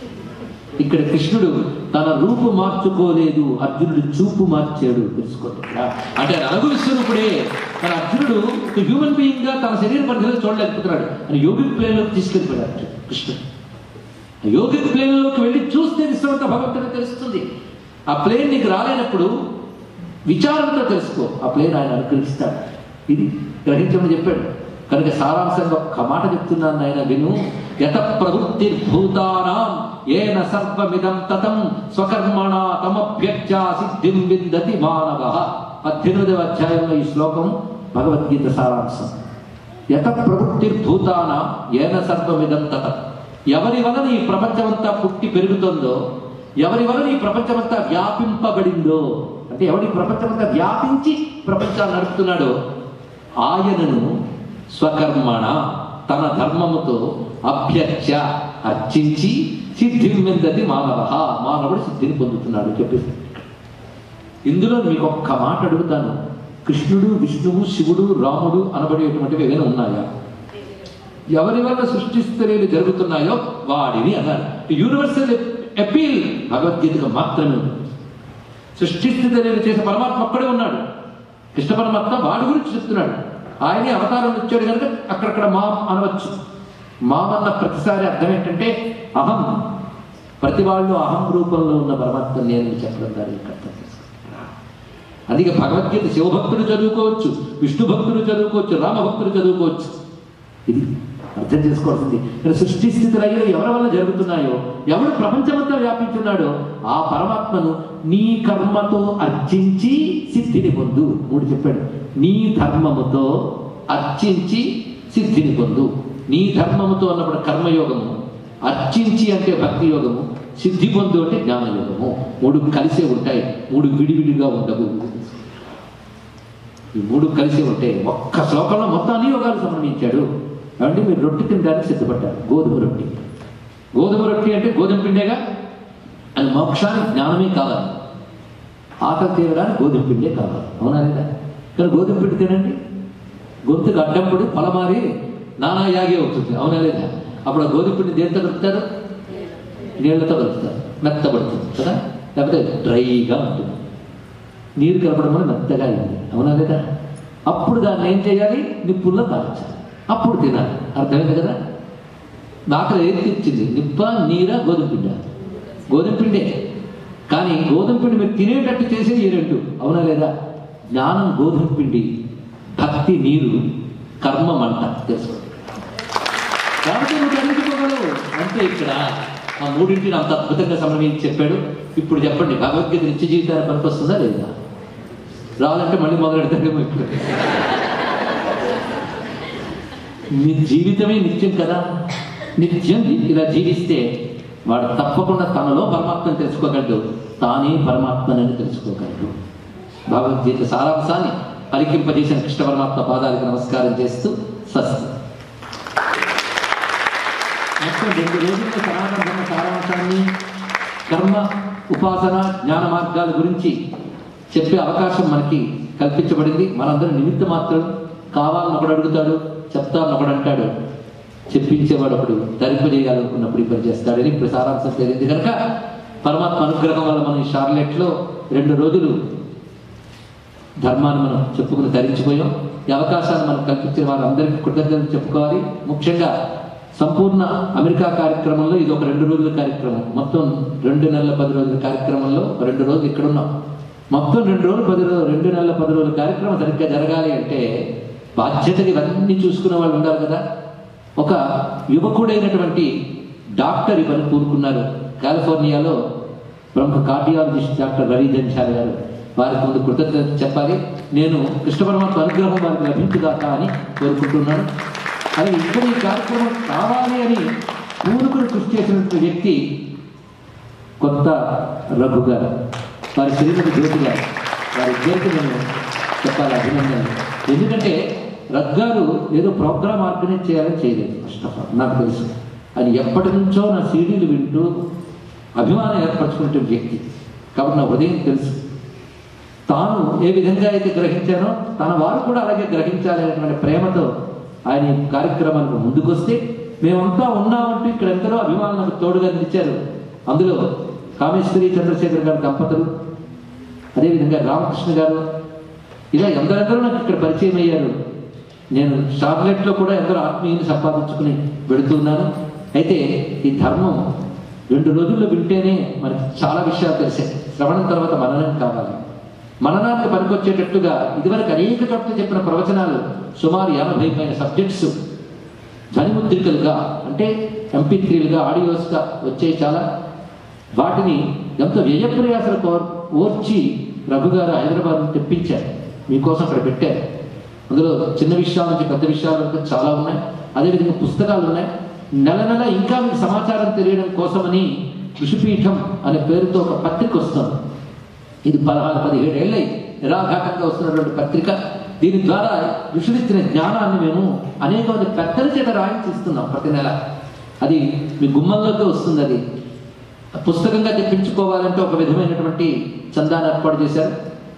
ఇక్కడ కృష్ణుడు తన రూపు మార్చుకోలేదు అర్జునుడు చూపు మార్చాడు తెలుసుకోండి ఇక్కడ అంటే రఘు విశ్వరూపుడే తన అర్జునుడు ఒక హ్యూమన్ బీయింగ్ గా తన శరీర పరిధిలో చూడలేకపోతున్నాడు అని యోగిక్ ప్లేన్ లోకి తీసుకెళ్ళిపోయాడు అర్జునుడు కృష్ణుడు ఆ యోగిక్ ప్లేన్ లోకి వెళ్ళి చూస్తే విశ్వమంత భగవంతుడు తెలుస్తుంది ఆ ప్లేన్ నీకు రాలేనప్పుడు విచారంతో తెలుసుకో ఆ ప్లేన్ ఆయన అనుగ్రహిస్తాడు ఇది గ్రహించమని చెప్పాడు కనుక సారాంశంగా ఒక్క మాట చెప్తున్నాను ఆయన విను యత ప్రవృత్తి భూతానాం ఏన సర్వమిదం తతం స్వకర్మణ తమభ్యర్చా సిద్ధిం విందతి మానవ పద్దెనిమిదవ అధ్యాయంలో ఈ శ్లోకం భగవద్గీత సారాంశం యత ప్రవృత్తి భూతాన ఏన సర్వమిదం తత ఎవరి వలన ఈ ప్రపంచమంతా పుట్టి పెరుగుతుందో ఎవరి వలన ఈ ప్రపంచమంతా వ్యాపింపబడిందో అంటే ఎవరి ప్రపంచమంతా వ్యాపించి ప్రపంచాన్ని నడుపుతున్నాడో ఆయనను స్వకర్మణ తన ధర్మముతో అభ్యర్చ అర్చించి సిద్ధిం విందతి మానవ మానవుడు సిద్ధిని పొందుతున్నాడు చెప్పేసి ఇందులో మీకు ఒక్క మాట అడుగుతాను కృష్ణుడు విష్ణువు శివుడు రాముడు అనబడేటువంటివి ఏమైనా ఉన్నాయా ఎవరి వల్ల సృష్టిస్తలేని జరుగుతున్నాయో వాడిని అన్నారు యూనివర్సల్ అపీల్ భగవద్గీతకు మాత్రమే ఉంది సృష్టిస్థితలేని చేసే పరమాత్మ ఒక్కడే ఉన్నాడు కృష్ణ పరమాత్మ వాడి గురించి చెప్తున్నాడు ఆయనే అవతారం ఇచ్చాడు కనుక అక్కడక్కడ మాం అనవచ్చు మాం అన్న ప్రతిసారి అర్థం ఏంటంటే అహం ప్రతి వాళ్ళు అహం రూపంలో ఉన్న పరమాత్మ నేను చెప్పడం దాని అర్థం చేసుకుంటున్నా అందుకే భగవద్గీత శివభక్తులు చదువుకోవచ్చు విష్ణు భక్తులు చదువుకోవచ్చు రామభక్తులు చదువుకోవచ్చు ఇది అర్థం చేసుకోవాల్సింది ఇక్కడ సృష్టి స్థితులు అయ్యో ఎవరి వల్ల జరుగుతున్నాయో ఎవడు ప్రపంచమంతా వ్యాపించున్నాడో ఆ పరమాత్మను నీ కర్మతో అర్చించి సిద్ధిని పొందు మూడు చెప్పాడు నీ ధర్మముతో అర్చించి సిద్ధిని పొందు నీ ధర్మముతో అన్నప్పుడు కర్మయోగము అర్చించి అంటే భక్తి యోగము సిద్ధి పొందు అంటే జ్ఞానయోగము మూడు కలిసే ఉంటాయి మూడు విడివిడిగా ఉండవు ఈ మూడు కలిసి ఉంటే ఒక్క శ్లోకంలో మొత్తం అన్ని యోగాలు సంబంధించాడు కాబట్టి మీరు రొట్టె తినడానికి సిద్ధపడ్డారు గోధుమ రొట్టె గోధుమ రొట్టె అంటే గోధుమ పిండేగా అది మోక్షానికి జ్ఞానమే కావాలి ఆకలి తీరడానికి గోధుమ పిండే కావాలి అవునా లేదా కానీ గోధుమ పిండి తినండి గొంతుకు అడ్డప్పుడు పొలమారి నానా యాగి అవుతుంది అవునా లేదా అప్పుడు ఆ గోధుమ పిండి దేంతో కలుపుతారు నీళ్లతో కలుపుతారు మెత్తబడుతుంది కదా లేకపోతే డ్రైగా ఉంటుంది నీరు కలపడం వల్ల మెత్తగా అయింది అవునా లేదా అప్పుడు దాన్ని ఏం చేయాలి నిప్పుల్లో కాల్చాలి అప్పుడు తినాలి అర్థమైంది కదా ఆకలి ఏది తెచ్చింది నిప్ప నీర గోధుమ పిండి గోధుమ పిండే కానీ గోధుమ పిండి మీరు తినేటట్టు చేసేది ఈ రెండు అవునా లేదా జ్ఞానం గోధుమ పిండి భక్తి నీరు కర్మ మంట తెలుసుకోండి కాబట్టి నువ్వు తగ్గించుకోగలవు అంతే ఇక్కడ ఆ మూడింటిని అంత అద్భుతంగా సమన్వయించి చెప్పాడు ఇప్పుడు చెప్పండి భగవద్గీత నిత్య జీవితాన్ని పనికొస్తుందా లేదా రావాలంటే మళ్ళీ మొదలు పెడతాడేమో ఇప్పుడు నీ జీవితమే నిత్యం కదా నిత్యం ఇలా జీవిస్తే వాడు తప్పకుండా తనలో పరమాత్మను తెలుసుకోగలడు తానే పరమాత్మనని తెలుసుకోగలడు భగవద్గీత సారాంశాన్ని పలికింపజేసిన కృష్ణ పరమాత్మ పాదాలకు నమస్కారం చేస్తూ స్వస్తి మొత్తం రెండు రోజుల్లో సనాతన ధర్మ సారాంశాన్ని కర్మ ఉపాసన జ్ఞాన మార్గాల గురించి చెప్పే అవకాశం మనకి కల్పించబడింది మనందరం నిమిత్త మాత్రం కావాలని ఒకడు అడుగుతాడు చెప్తాను ఒకడు అంటాడు చెప్పించేవాడు ఒకడు ధరింపజేయాలనుకున్నప్పుడు ఈ పని చేస్తాడని ఇప్పుడు సారాంశం తెలియదు కనుక పరమాత్మ అనుగ్రహం వల్ల మనం ఈ షార్లెట్లో రెండు రోజులు ధర్మాన్ని మనం చెప్పుకుని ధరించిపోయాం ఈ అవకాశాన్ని మనం కల్పించిన వారందరికీ కృతజ్ఞతలు చెప్పుకోవాలి ముఖ్యంగా సంపూర్ణ అమెరికా కార్యక్రమంలో ఇది ఒక రెండు రోజుల కార్యక్రమం మొత్తం రెండు నెలల పది రోజుల కార్యక్రమంలో ఒక రెండు రోజులు ఇక్కడ ఉన్నాం మొత్తం రెండు రోజులు పది రోజులు రెండు నెలల పది రోజుల కార్యక్రమం సరిగ్గా జరగాలి అంటే బాధ్యతగా ఇవన్నీ చూసుకునే వాళ్ళు ఉండాలి కదా ఒక యువకుడైనటువంటి డాక్టర్ ఇవన్నీ కూరుకున్నారు కాలిఫోర్నియాలో ప్రముఖ కార్డియాలజిస్ట్ డాక్టర్ రవి జంచాల్ గారు వారికి ముందు కృతజ్ఞత చెప్పాలి నేను కృష్ణ పరమాత్మ అనుగ్రహం వారికి లభించుగాక అని కోరుకుంటున్నాను అది ఇక్కడ ఈ కార్యక్రమం కావాలి అని పూర్వకుడు కృషి చేసినటువంటి వ్యక్తి కొత్త రఘు గారు వారి శ్రీమతి జ్యోతి గారు వారి ఇద్దరికి నేను చెప్పాలి అభినందనలు ఎందుకంటే రఘు గారు ఏదో ప్రోగ్రామ్ ఆర్గనైజ్ చేయాలని చేయలేదు ఫస్ట్ ఆఫ్ ఆల్ నాకు తెలుసు అది ఎప్పటి నుంచో నా సీడీలు వింటూ అభిమానం ఏర్పరచుకునే వ్యక్తి కాబట్టి నా హృదయం తెలుసు తాను ఏ విధంగా అయితే గ్రహించానో తన వారు కూడా అలాగే గ్రహించాలి అనేటువంటి ప్రేమతో ఆయన ఈ కార్యక్రమానికి ముందుకొస్తే మేమంతా ఉన్నామంటూ ఇక్కడ ఎందరో అభిమానులకు తోడుగా నిలిచారు అందులో కామేశ్వరి చంద్రశేఖర్ గారి దంపతులు అదేవిధంగా రామకృష్ణ గారు ఇలా ఎందరెందరో నాకు ఇక్కడ పరిచయం అయ్యారు నేను షార్లెట్లో కూడా ఎందరో ఆత్మీయుని సంపాదించుకుని వెళుతున్నాను అయితే ఈ ధర్మం రెండు రోజుల్లో వింటేనే మనకి చాలా విషయాలు తెలిసాయి శ్రవణం తర్వాత మననం కావాలి మననానికి పనికొచ్చేటట్టుగా ఇదివరకు అనేక చోట్ల చెప్పిన ప్రవచనాలు సుమారు యాభై పైన సబ్జెక్ట్స్ ధ్వనిముద్రికలుగా అంటే ఎంపీ త్రీలుగా ఆడియోస్గా వచ్చాయి చాలా వాటిని ఎంతో వ్యయప్రయాసలు కో ఓర్చి రఘు గారు హైదరాబాద్ నుంచి తెప్పించారు మీకోసం అక్కడ పెట్టారు అందులో చిన్న విషయాల నుంచి పెద్ద విషయాల వరకు చాలా ఉన్నాయి అదేవిధంగా పుస్తకాలు ఉన్నాయి నెల నెల ఇంకా మీకు సమాచారం తెలియడం కోసమని ఋషిపీఠం అనే పేరుతో ఒక పత్రిక వస్తుంది ఇది పదహారు పదిహేడు ఏళ్ళై నిరాఘాటంగా వస్తున్నటువంటి పత్రిక దీని ద్వారా ఋషులిచ్చిన జ్ఞానాన్ని మేము అనేక మంది పెద్దల చేత రాయించి ఇస్తున్నాం ప్రతి నెల అది మీ గుమ్మంలోకి వస్తుంది అది పుస్తకంగా తెప్పించుకోవాలంటే ఒక విధమైనటువంటి చందాన్ని ఏర్పాటు చేశారు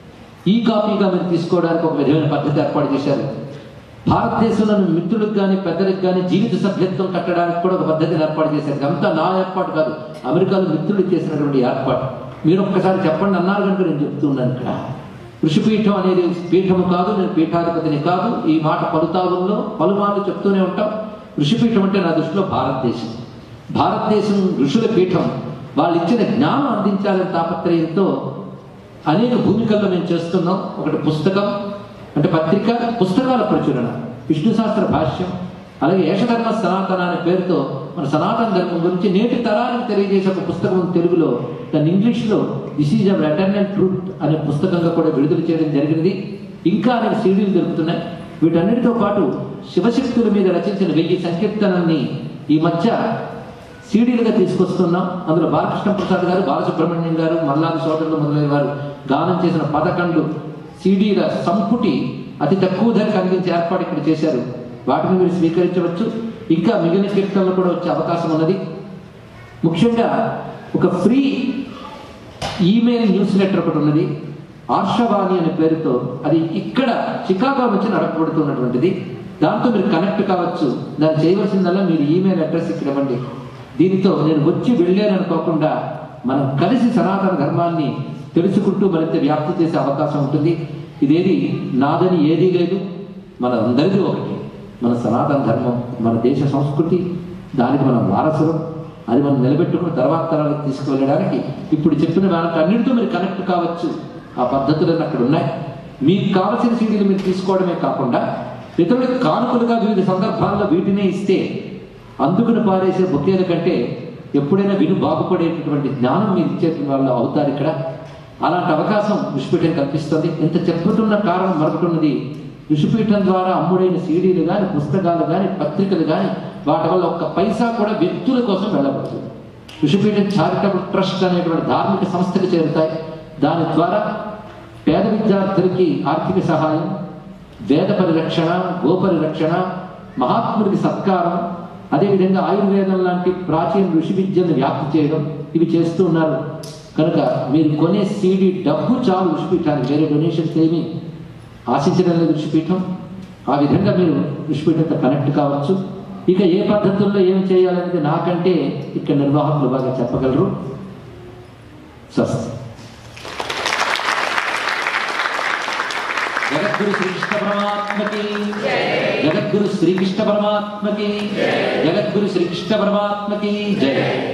ఈ కాపీగా మీరు తీసుకోవడానికి ఒక విధమైన పద్ధతి ఏర్పాటు చేశారు భారతదేశంలోని మిత్రులకు కానీ పెద్దలకు కానీ జీవిత సభ్యత్వం కట్టడానికి కూడా ఒక పద్ధతిని ఏర్పాటు చేశారు ఇదంతా నా ఏర్పాటు కాదు అమెరికాలో మిత్రులు చేసినటువంటి ఏర్పాటు మీరు ఒక్కసారి చెప్పండి అన్నారు కనుక నేను చెప్తున్నాను ఇక్కడ ఋషిపీఠం అనేది పీఠము కాదు నేను పీఠాధిపతిని కాదు ఈ మాట పలుతావుల్లో పలుమార్లు చెప్తూనే ఉంటాం ఋషిపీఠం అంటే నా దృష్టిలో భారతదేశం భారతదేశం ఋషుల పీఠం వాళ్ళు ఇచ్చిన జ్ఞానం అందించాలనే తాపత్రయంతో అనేక భూమికల్లో మేము చేస్తున్నాం ఒకటి పుస్తకం అంటే పత్రిక పుస్తకాల ప్రచురణ విష్ణు శాస్త్ర భాష్యం అలాగే ఏషధర్మ సనాతన అనే పేరుతో మన సనాతన ధర్మం గురించి నేటి తరానికి తెలియజేసే ఒక పుస్తకం తెలుగులో దాన్ని ఇంగ్లీష్లో this is our eternal truth అనే పుస్తకంగా కూడా విడుదల చేయడం జరిగింది ఇంకా అనేక సీడీలు దొరుకుతున్నాయి వీటన్నిటితో పాటు శివశక్తుల మీద రచించిన వెయ్యి సంకీర్తనల్ని ఈ మధ్య సీడీలుగా తీసుకొస్తున్నాం అందులో బాలకృష్ణ ప్రసాద్ గారు బాలసుబ్రహ్మణ్యం గారు మల్లాది సోదరులు మొదలైన వారు గానం చేసిన పదకొండు సీడీల సంపుటి అతి తక్కువ ధరకు అందించే ఏర్పాటు ఇక్కడ చేశారు వాటిని మీరు స్వీకరించవచ్చు ఇంకా మిగిలిన కీర్తనలు కూడా వచ్చే అవకాశం ఉన్నది ముఖ్యంగా ఒక ఫ్రీ ఈమెయిల్ న్యూస్ లెటర్ ఒకటి ఉన్నది ఆర్షవాణి అనే పేరుతో అది ఇక్కడ చికాగో నుంచి నడపబడుతున్నటువంటిది దాంతో మీరు కనెక్ట్ కావచ్చు దాన్ని చేయవలసిందల్లా మీరు ఈమెయిల్ అడ్రస్ ఇక్కడ ఇవ్వండి దీనితో నేను వచ్చి వెళ్ళాను అనుకోకుండా మనం కలిసి సనాతన ధర్మాన్ని తెలుసుకుంటూ మరింత వ్యాప్తి చేసే అవకాశం ఉంటుంది ఇదేది నాదని ఏదీ లేదు మన అందరిది ఒకటి మన సనాతన ధర్మం మన దేశ సంస్కృతి దానికి మనం వారసులం అది మనం నిలబెట్టుకుని తర్వాత తరాలకు తీసుకువెళ్ళడానికి ఇప్పుడు చెప్పిన వాళ్ళకి అన్నింటితో మీరు కనెక్ట్ కావచ్చు ఆ పద్ధతులన్నీ అక్కడ ఉన్నాయి మీకు కావలసిన సీడీలు మీరు తీసుకోవడమే కాకుండా ఇతరులకు కానుకలుగా వివిధ సందర్భాల్లో వీటినే ఇస్తే అందుకుని పారేసే బుకేల కంటే ఎప్పుడైనా విను బాగుపడేటటువంటి జ్ఞానం మీరు ఇచ్చే వాళ్ళు అవుతారు ఇక్కడ అలాంటి అవకాశం విశ్వపీఠం కల్పిస్తుంది ఇంత చెప్పుతున్న కారణం మరొకటి విశ్వపీఠం ద్వారా అమ్ముడైన సీడీలు కానీ పుస్తకాలు కానీ పత్రికలు కానీ వాటి వల్ల ఒక్క పైసా కూడా వ్యక్తుల కోసం వెళ్ళబడుతుంది విశ్వపీఠం చారిటబుల్ ట్రస్ట్ అనేటువంటి ధార్మిక సంస్థలు చేరుతాయి దాని ద్వారా పేద విద్యార్థులకి ఆర్థిక సహాయం వేద పరిరక్షణ గోపరిరక్షణ మహాత్ముడికి సత్కారం అదేవిధంగా ఆయుర్వేదం లాంటి ప్రాచీన ఋషి విద్యను వ్యాప్తి చేయడం ఇవి చేస్తూ ఉన్నారు కనుక మీరు కొనే సీడీ డబ్బు చాలు ఋషిపీఠానికి వేరే డొనేషన్స్ ఏమీ ఆశించడం లేదు ఋషిపీఠం ఆ విధంగా మీరు ఋషిపీఠంతో కనెక్ట్ కావచ్చు ఇక ఏ పద్ధతుల్లో ఏం చేయాలనేది నాకంటే ఇక్కడ నిర్వాహకులు బాగా చెప్పగలరు స్వస్తి జగద్గురు శ్రీకృష్ణ పరమాత్మకి జగద్గురు శ్రీకృష్ణ పరమాత్మకి జగద్గురు శ్రీకృష్ణ పరమాత్మకి జయ